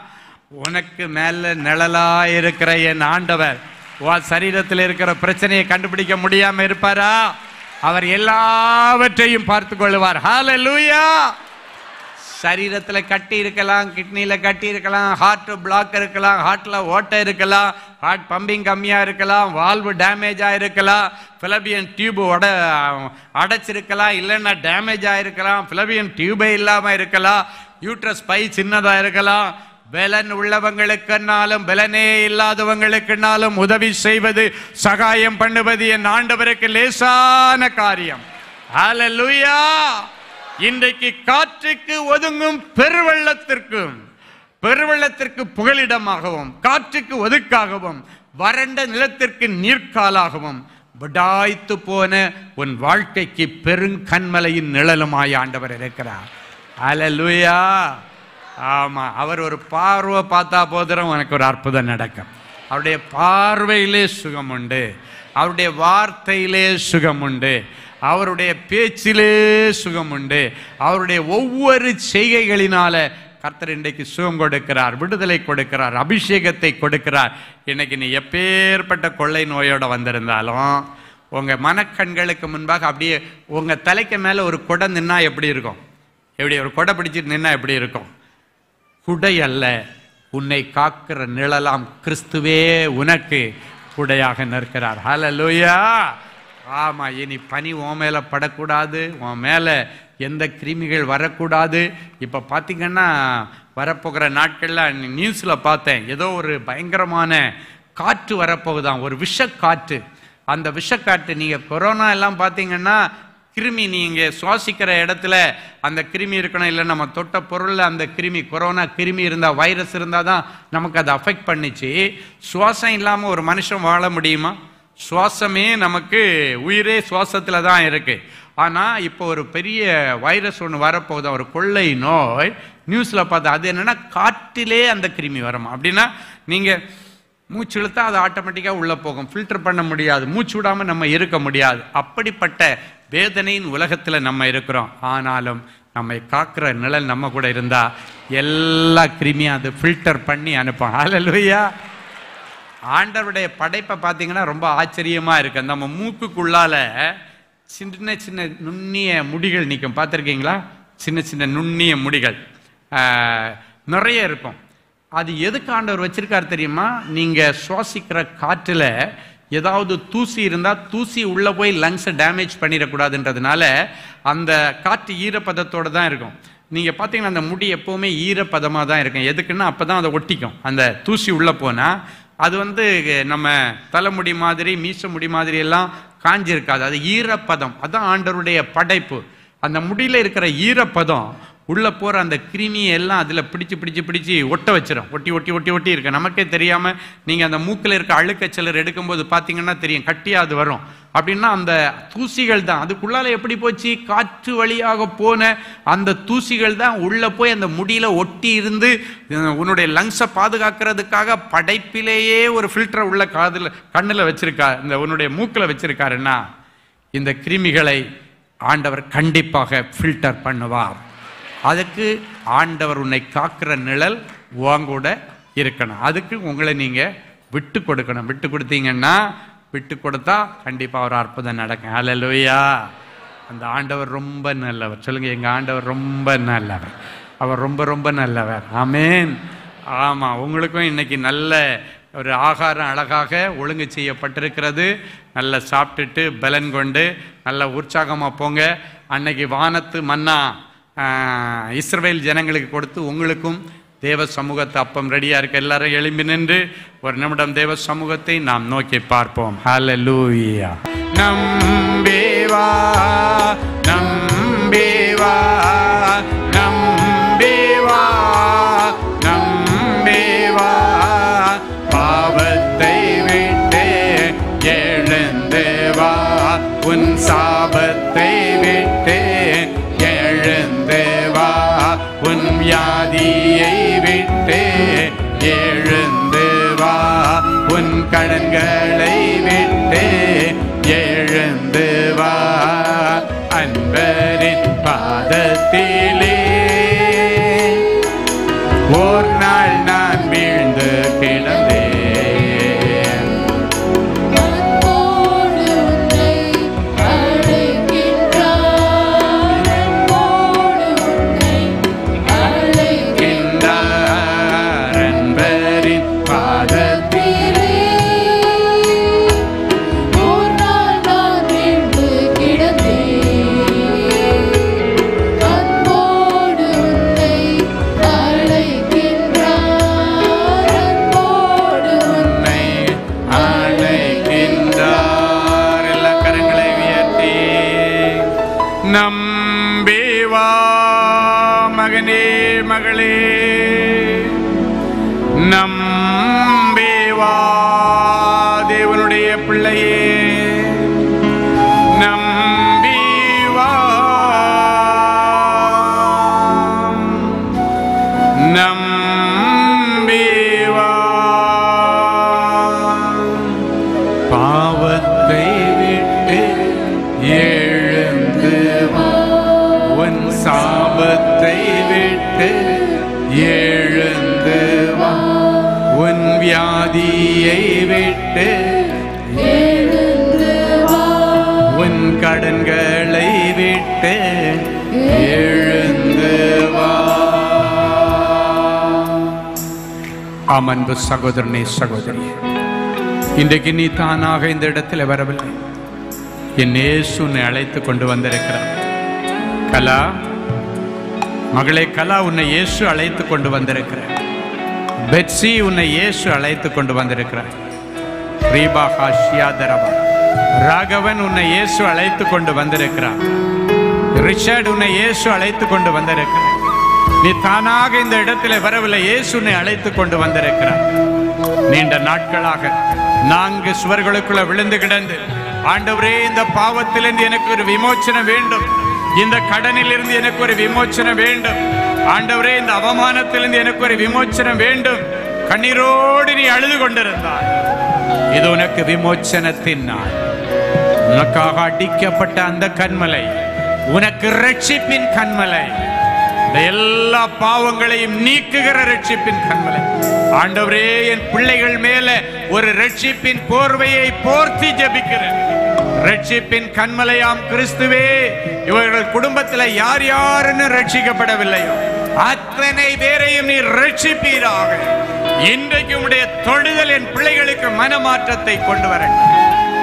Speaker 1: உனக்கு மேலே நிழலா இருக்கிற என் ஆண்டவர் உன் சரீரத்தில் இருக்கிற பிரச்சனையை கண்டுபிடிக்க முடியாம இருப்பாரா அவர் எல்லாவற்றையும் பார்த்து கொள்வார் ஹalleluya சரீரத்துல கட்டி இருக்கலாம் கிட்னில கட்டி இருக்கலாம் ஹார்ட் பிளாக் இருக்கலாம் ஹார்ட்ல ஓட்டை இருக்கலாம் ஹார்ட் பம்பிங் கம்மியா இருக்கலாம் வால்வு டேமேஜ் ஆயிருக்கலாம் பிலபியன் டியூப் உட அடைச்சிருக்கலாம் இல்லைன்னா டேமேஜ் ஆயிருக்கலாம் பிலபியன் டியூபே இல்லாம இருக்கலாம் யூட்ரஸ் பை சின்னதா இருக்கலாம் பலன் உள்ளவங்களுக்குன்னாலும் பலனே இல்லாதவங்களுக்குன்னாலும் உதவி செய்வது சகாயம் பண்ணுவது என் ஆண்டவருக்கு லேசான காரியம் ஹalleluya இன்றைக்கு காற்றுக்கு ஒதுங்கும் பெருவெள்ளத்திற்கும் பெருவெள்ளத்திற்கு புகலிடமாகவும் காற்றுக்கு ஒதுக்காகவும் வறண்ட நிலத்திற்கு நீர்க்காலாகவும் விடாய்த்து போன உன் வாழ்க்கைக்கு பெருங்கண்மலையின் நிழலுமாய் ஆண்டவர் இருக்கிறார் ஹalleluya ஆமா அவர் ஒரு பார்வை பார்த்தா போதும் உனக்கு ஒரு அற்புதம் நடக்கும் அவருடைய பார்வையிலே சுகம் உண்டு அவருடைய வார்த்தையிலே சுகம் உண்டு அவருடைய பேச்சிலே சுகம் உண்டு அவருடைய ஒவ்வொரு செய்கைகளினால கர்த்தர் இன்றைக்கு சுகம் கொடுக்கிறார் விடுதலை கொடுக்கிறார் அபிஷேகத்தை கொடுக்கிறார் இன்னைக்கு நீ எப்பேற்பட்ட கொள்ளை நோயோட வந்திருந்தாலும் உங்க மனக்கண்களுக்கு முன்பாக அப்படியே உங்க தலைக்கு மேல ஒரு குடம் நின்னா எப்படி இருக்கும் எப்படி ஒரு கொடை பிடிச்சிட்டு நின்னா எப்படி இருக்கும் குடை அல்ல உன்னை காக்கிற நிழலாம் கிறிஸ்துவே உனக்கு குடையாக நிற்கிறார் ஹalleluya ஆமா இனி பனி உன் மேல படக்கூடாது உன் மேல எந்த கிருமிகள் வரக்கூடாது இப்ப பாத்தீங்கன்னா வரப்போகிற நாட்கள்ல நியூஸ்ல பார்த்தேன் ஏதோ ஒரு பயங்கரமான காற்று வரப்போகுதாம் ஒரு விஷக்காற்று அந்த விஷக்காற்று நீங்க கொரோனா எல்லாம் பார்த்தீங்கன்னா கிருமி நீங்க சுவாசிக்கிற இடத்துல அந்த கிருமி இருக்கணும் இல்லை நம்ம தொட்ட பொருள்ல அந்த கிருமி கொரோனா கிருமி இருந்தா வைரஸ் இருந்தா தான் நமக்கு அதை அஃபெக்ட் பண்ணிச்சு சுவாசம் இல்லாம ஒரு மனுஷன் வாழ முடியுமா சுவாசமே நமக்கு உயிரே சுவாசத்துல தான் இருக்கு ஆனா இப்போ ஒரு பெரிய வைரஸ் ஒன்று வரப்போகுது ஒரு கொள்ளை நோய் நியூஸ்ல பார்த்தா அது என்னன்னா காற்றிலே அந்த கிருமி வரும் அப்படின்னா நீங்க மூச்சு இழுத்தா அது ஆட்டோமேட்டிக்காக உள்ளே போகும் ஃபில்டர் பண்ண முடியாது மூச்சு விடாமல் நம்ம இருக்க முடியாது அப்படிப்பட்ட வேதனையின் உலகத்தில் நம்ம இருக்கிறோம் ஆனாலும் நம்மை காக்கிற நிழல் நம்ம கூட இருந்தா எல்லா கிருமியும் அது ஃபில்டர் பண்ணி அனுப்பும் ஹalleluya ஆண்டவருடைய படைப்பை பார்த்தீங்கன்னா ரொம்ப ஆச்சரியமா இருக்கு நம்ம மூக்குக்குள்ளால சின்ன சின்ன நுண்ணிய முடிகள் நிற்கும் பார்த்துருக்கீங்களா சின்ன சின்ன நுண்ணிய முடிகள் ஆஹ், நிறைய இருக்கும் அது எதுக்கு ஆண்டவர் வச்சிருக்காரு தெரியுமா நீங்க சுவாசிக்கிற காற்றுல ஏதாவது தூசி இருந்தா தூசி உள்ள போய் லங்ஸை டேமேஜ் பண்ணிடக்கூடாதுன்றதுனால அந்த காற்று ஈரப்பதத்தோட தான் இருக்கும் நீங்க பார்த்தீங்கன்னா அந்த முடி எப்பவுமே ஈரப்பதமாக தான் இருக்கும் எதுக்குன்னா அப்பதான் அதை ஒட்டிக்கும் அந்த தூசி உள்ள போனா அது வந்து நம்ம தலைமுடி மாதிரி மீச முடி மாதிரி எல்லாம் காஞ்சிருக்காது அது ஈரப்பதம் அதான் ஆண்டவருடைய படைப்பு அந்த முடியில இருக்கிற ஈரப்பதம் உள்ள போற அந்த கிருமியை எல்லாம் அதுல பிடிச்சு பிடிச்சு பிடிச்சு ஒட்ட வச்சிடும் ஒட்டி ஒட்டி ஒட்டி ஒட்டி இருக்கு நமக்கே தெரியாம நீங்க அந்த மூக்குல இருக்க அழுக்க சிலர் எடுக்கும்போது பாத்தீங்கன்னா தெரியும் கட்டியா அது வரும் அப்படின்னா அந்த தூசிகள் தான் அதுக்குள்ளால எப்படி போச்சு காற்று வழியாக போன அந்த தூசிகள் தான் உள்ள போய் அந்த முடியில ஒட்டி இருந்து அஹ், உன்னுடைய லங்ஸை பாதுகாக்கிறதுக்காக படைப்பிலேயே ஒரு ஃபில்டரை உள்ள காதுல கண்ணுல வச்சிருக்கா இந்த உன்னுடைய மூக்குல வச்சிருக்காருன்னா இந்த கிருமிகளை ஆண்டவர் கண்டிப்பாக ஃபில்டர் பண்ணுவார் அதுக்கு ஆண்டவர் உன்னை காக்கிற நிழல் உங்கூட இருக்கணும் அதுக்கு உங்களை நீங்க விட்டு கொடுக்கணும் விட்டு கொடுத்தீங்கன்னா விட்டு கொடுத்தா கண்டிப்பா ஒரு அற்புதம் நடக்கும் ஹalleluya அந்த ஆண்டவர் ரொம்ப நல்லவர் சொல்லுங்க எங்க ஆண்டவர் ரொம்ப நல்லவர் அவர் ரொம்ப ரொம்ப நல்லவர் ஆமென் ஆமா உங்களுக்கும் இன்னைக்கு நல்ல ஒரு ஆகாரம் அழகாக ஒழுங்கு செய்யப்பட்டிருக்கிறது நல்லா சாப்பிட்டுட்டு பலன் கொண்டு நல்ல உற்சாகமாக போங்க அன்னைக்கு வானத்து மன்னா ஆஹ், இஸ்ரவேல் ஜனங்களுக்கு கொடுத்து உங்களுக்கும் தேவ சமூகத்தை அப்பம் ரெடியா இருக்க எல்லாரும் எழும்பி நின்று ஒரு நிமிடம் தேவ சமூகத்தை நாம் நோக்கி பார்ப்போம் ஹalleluya நம்பேவா நம்பேவா நம்பேவா நம்பேவா எழுந்து வா உன் கடன்களை விட்டு எழுந்து வா அன்பரின் பாதத்திலே ஓர் நாள் நான் வீழ்ந்து கிடந்தேன்
Speaker 3: அன்போடு உன்னை அழைக்கின்றார் அன்போடு உன்னை அழைக்கின்றார்
Speaker 1: கின்றார் அன்பரின் பாதத்தில்
Speaker 3: ஒரு நாள் நான் வீழ்ந்து கிடந்தேன் அன்போடு உன்னை அழைக்கின்றார் அன்போடு
Speaker 1: உன்னை அழைக்கின்றார் எல்லா கரங்களை உயர்த்தி நம்பி வா மகனே மகளே நம்பி வா தேவனுடைய பிள்ளையே நம்பி வா நம்பி வா பாவத்தை விட்டு எழுந்து வா உன் சாபத்தை விட்டு எழுந்து வா உன் வியாதியை விட்டு
Speaker 3: எழுந்து வா
Speaker 1: உன் கடன்களை விட்டு எழுந்து வா ஆம் அன்பு சகோதரனே சகோதரி இன்றைக்கு நீ தானாக இந்த இடத்துல வரவில்லை என் இயேசு உன்னை அழைத்து கொண்டு வந்திருக்கிறார் கலா மகளே கலா உன்னை இயேசு அழைத்து கொண்டு வந்திருக்கிறார் பெட்சி உன்னை இயேசு அழைத்து கொண்டு வந்திருக்கிறார் ரீபா ஹாஷியாதரவா ராகவன் உன்னை இயேசு அழைத்து கொண்டு வந்திருக்கிறார் ரிச்சர்ட் உன்னை இயேசு அழைத்து கொண்டு வந்திருக்கிறார் நீ தானாக இந்த இடத்துல வரவில்லை இயேசு உன்னை அழைத்து கொண்டு வந்திருக்கிறார் நீண்ட நாட்களாக நான்கு சுவர்களுக்குள்ள விழுந்து கிடந்து ஆண்டவரே இந்த பாவத்திலிருந்து எனக்கு ஒரு விமோச்சனம் வேண்டும் இந்த கடனிலிருந்து எனக்கு ஒரு விமோச்சனம் வேண்டும் ஆண்டவரே இந்த அவமானத்திலிருந்து எனக்கு ஒரு விமோச்சனம் வேண்டும் கண்ணீரோடு நீ அழுது கொண்டிருந்தாய் இது உனக்கு விமோச்சனத்தின் நாள் உனக்காக அடிக்கப்பட்ட அந்த கண்மலை உனக்கு ரட்சிப்பின் கண்மலை இந்த எல்லா பாவங்களையும் நீக்குகிற ரட்சிப்பின் கண்மலை ஆண்டவரே என் பிள்ளைகள் மேல ஒரு ரட்சிப்பின் போர்வையை போர்த்தி ஜெபிக்கிறேன் ரட்சிப்பின் கண்மலையாம் கிறிஸ்துவே இவர்கள் குடும்பத்தில் யார் யாருன்னு ரட்சிக்கப்படவில்லையோ அத்தனை பேரையும் நீ ரட்சிப்பீராக இன்றைக்கு உடைய தொடுதல் என் பிள்ளைகளுக்கு மனமாற்றத்தை கொண்டு வரட்டும்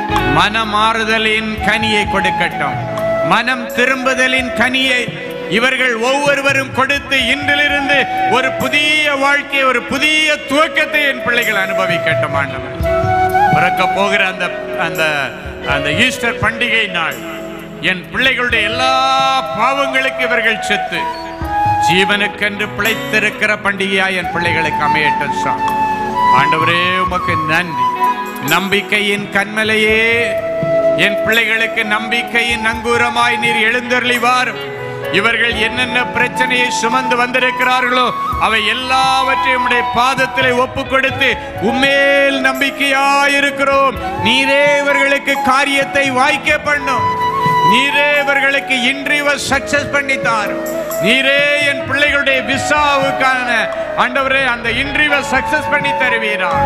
Speaker 1: மனமாறுதலின் கனியை கொடுக்கட்டும் மனம் திரும்புதலின் கனியை இவர்கள் ஒவ்வொருவரும் கொடுத்து இன்றிலிருந்து ஒரு புதிய வாழ்க்கை ஒரு புதிய துவக்கத்தை என் பிள்ளைகள் அனுபவிக்கட்டும் ஆண்டவர் பிறக்க போகிற அந்த அந்த அந்த ஈஸ்டர் பண்டிகை நாள் என் பிள்ளைகளுடைய எல்லா பாவங்களுக்கு இவர்கள் செத்து ஜீவனுக்கென்று பிழைத்திருக்கிற பண்டிகையாய் என் பிள்ளைகளுக்கு அமையட்டும் சாமி ஆண்டவரே உமக்கு நன்றி நம்பிக்கையின் கண்மலையே என் பிள்ளைகளுக்கு நம்பிக்கையின் நங்கூரமாய் நீர் எழுந்தருளி வாரும் இவர்கள் என்னென்ன பிரச்சனையை சுமந்து வந்திருக்கிறார்களோ அவை எல்லாவற்றையும் உம்முடைய பாதத்திலே ஒப்பு கொடுத்து உம்மேல் நம்பிக்கையாயிருக்கிறோம் நீரே இவர்களுக்கு காரியத்தை வாய்க்க பண்ணும் நீரே இவர்களுக்கு இன்றிவ சக்சஸ் பண்ணி தாரும் நீரே என் பிள்ளைகளுடைய விசாவுக்கான ஆண்டவரே அந்த இன்றிவ சக்சஸ் பண்ணி தருவீராக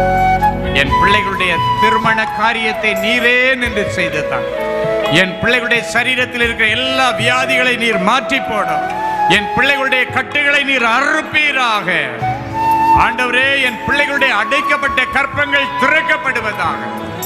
Speaker 1: என் பிள்ளைகளுடைய திருமண காரியத்தை நீரே நின்று செய்து தான் என் பிள்ளைகளுடைய சரீரத்தில் இருக்கிற எல்லா வியாதிகளை நீர் மாற்றி போடும் என் பிள்ளைகளுடைய கட்டுகளை நீர் அறுப்பீராக ஆண்டவரே என் பிள்ளைகளுடைய அடைக்கப்பட்ட கற்பங்கள் திறக்கப்படுவதாக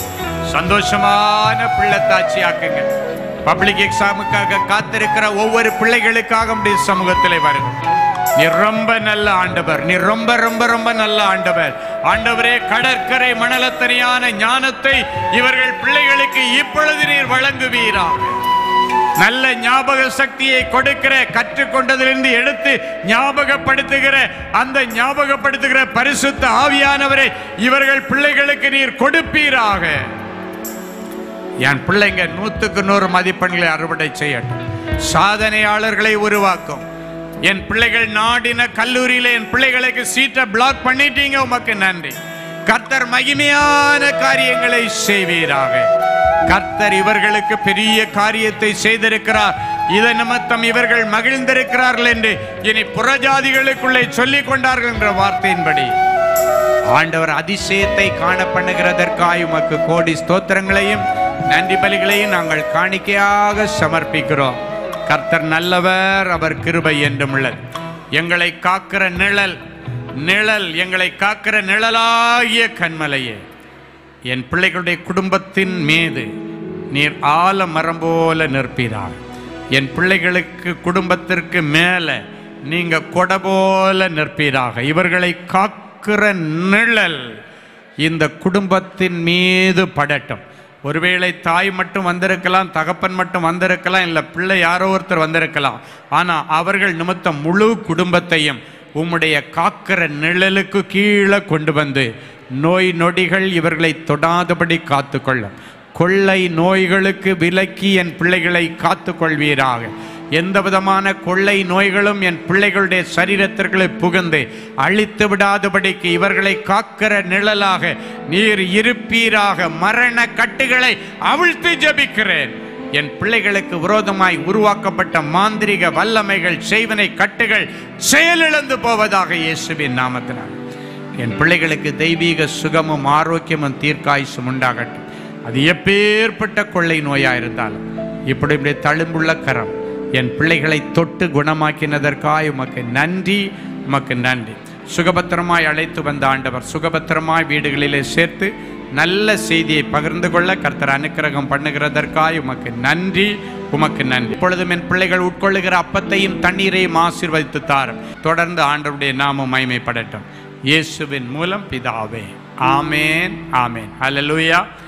Speaker 1: சந்தோஷமான பிள்ளைத்தாட்சி ஆக்குங்க பப்ளிக் எக்ஸாமுக்காக காத்திருக்கிற ஒவ்வொரு பிள்ளைகளுக்காக உடைய சமூகத்திலே வருங்க நீ ரொம்ப நல்ல ஆண்டவர் நீ ரொம்ப ரொம்ப ரொம்ப நல்ல ஆண்டவர் ஆண்டவரே கடற்கரை மணலத்தனையான ஞானத்தை இவர்கள் பிள்ளைகளுக்கு இப்பொழுது நீர் வழங்குவீராக நல்ல ஞாபக சக்தியை கொடுக்கிற கற்றுக்கொண்டதிலிருந்து எடுத்து ஞாபகப்படுத்துகிற அந்த ஞாபகப்படுத்துகிற பரிசுத்த ஆவியானவரை இவர்கள் பிள்ளைகளுக்கு நீர் கொடுப்பீராக என் பிள்ளைங்க நூத்துக்கு நூறு மதிப்பெண்களை அறுவடை செய்யட்டும் சாதனையாளர்களை உருவாக்கும் என் பிள்ளைகள் நாடின கல்லூரியில என் பிள்ளைகளுக்கு சீட்டை பிளாக் பண்ணிட்டீங்க உமக்கு நன்றி கர்த்தர் மகிமையான காரியங்களை செய்வீராக கர்த்தர் இவர்களுக்கு பெரிய காரியத்தை செய்திருக்கிறார் இதன் நிமித்தம் இவர்கள் மகிழ்ந்திருக்கிறார்கள் என்று இனி புறஜாதிகளுக்குள்ளே சொல்லிக் கொண்டார்கள் என்ற வார்த்தையின்படி ஆண்டவர் அதிசயத்தை காண பண்ணுகிறதற்காய் உமக்கு கோடி ஸ்தோத்திரங்களையும் நன்றி பலிகளையும் நாங்கள் காணிக்கையாக சமர்ப்பிக்கிறோம் கர்த்தர் நல்லவர் அவர் கிருபை என்றும் உள்ளது எங்களை காக்கிற நிழல் நிழல் எங்களை காக்கிற நிழலாகிய கண்மலையே என் பிள்ளைகளுடைய குடும்பத்தின் மீது நீர் ஆல மரம் போல நிற்பீராக என் பிள்ளைகளுக்கு குடும்பத்திற்கு மேலே நீங்க கொடை போல நிற்பீராக இவர்களை காக்கிற நிழல் இந்த குடும்பத்தின் மீது படட்டும் ஒருவேளை தாய் மட்டும் வந்திருக்கலாம் தகப்பன் மட்டும் வந்திருக்கலாம் இல்லை பிள்ளை யாரோ ஒருத்தர் வந்திருக்கலாம் ஆனால் அவர்கள் நிமித்தம் முழு குடும்பத்தையும் உம்முடைய காக்கிற நிழலுக்கு கீழே கொண்டு வந்து நோய் நொடிகள் இவர்களை தொடாதபடி காத்துக்கொள்ளும் கொள்ளை நோய்களுக்கு விலக்கி என் பிள்ளைகளை காத்துக்கொள்வீராக எந்த விதமான கொள்ளை நோய்களும் என் பிள்ளைகளுடைய சரீரத்திற்குள்ளே புகுந்து அழித்து விடாதபடிக்கு இவர்களை காக்கிற நிழலாக நீர் இருப்பீராக மரண கட்டுகளை அவிழ்த்து ஜபிக்கிறேன் என் பிள்ளைகளுக்கு விரோதமாய் உருவாக்கப்பட்ட மாந்திரிக வல்லமைகள் செய்வனை கட்டுகள் செயலிழந்து போவதாக இயேசுவின் நாமத்தினால் என் பிள்ளைகளுக்கு தெய்வீக சுகமும் ஆரோக்கியமும் தீர்க்காயுசும் உண்டாகட்டும் அது எப்பேற்பட்ட கொள்ளை நோயா இருந்தாலும் இப்படி இப்படி தழும்புள்ள கரம் என் பிள்ளைகளை தொட்டு குணமாக்கினதற்காய் உமக்கு நன்றி உமக்கு நன்றி சுகபத்திரமாய் அழைத்து வந்த ஆண்டவர் சுகபத்திரமாய் வீடுகளிலே சேர்த்து நல்ல செய்தியை பகிர்ந்து கொள்ள கர்த்தர் அனுக்கிரகம் பண்ணுகிறதற்காய் உமக்கு நன்றி உமக்கு நன்றி இப்பொழுதும் என் பிள்ளைகள் உட்கொள்ளுகிற அப்பத்தையும் தண்ணீரையும் ஆசீர்வதித்து தாரும் தொடர்ந்து ஆண்டவருடைய நாமம் மகிமைப்படட்டும் இயேசுவின் மூலம் பிதாவே ஆமேன் ஆமேன் ஹalleluya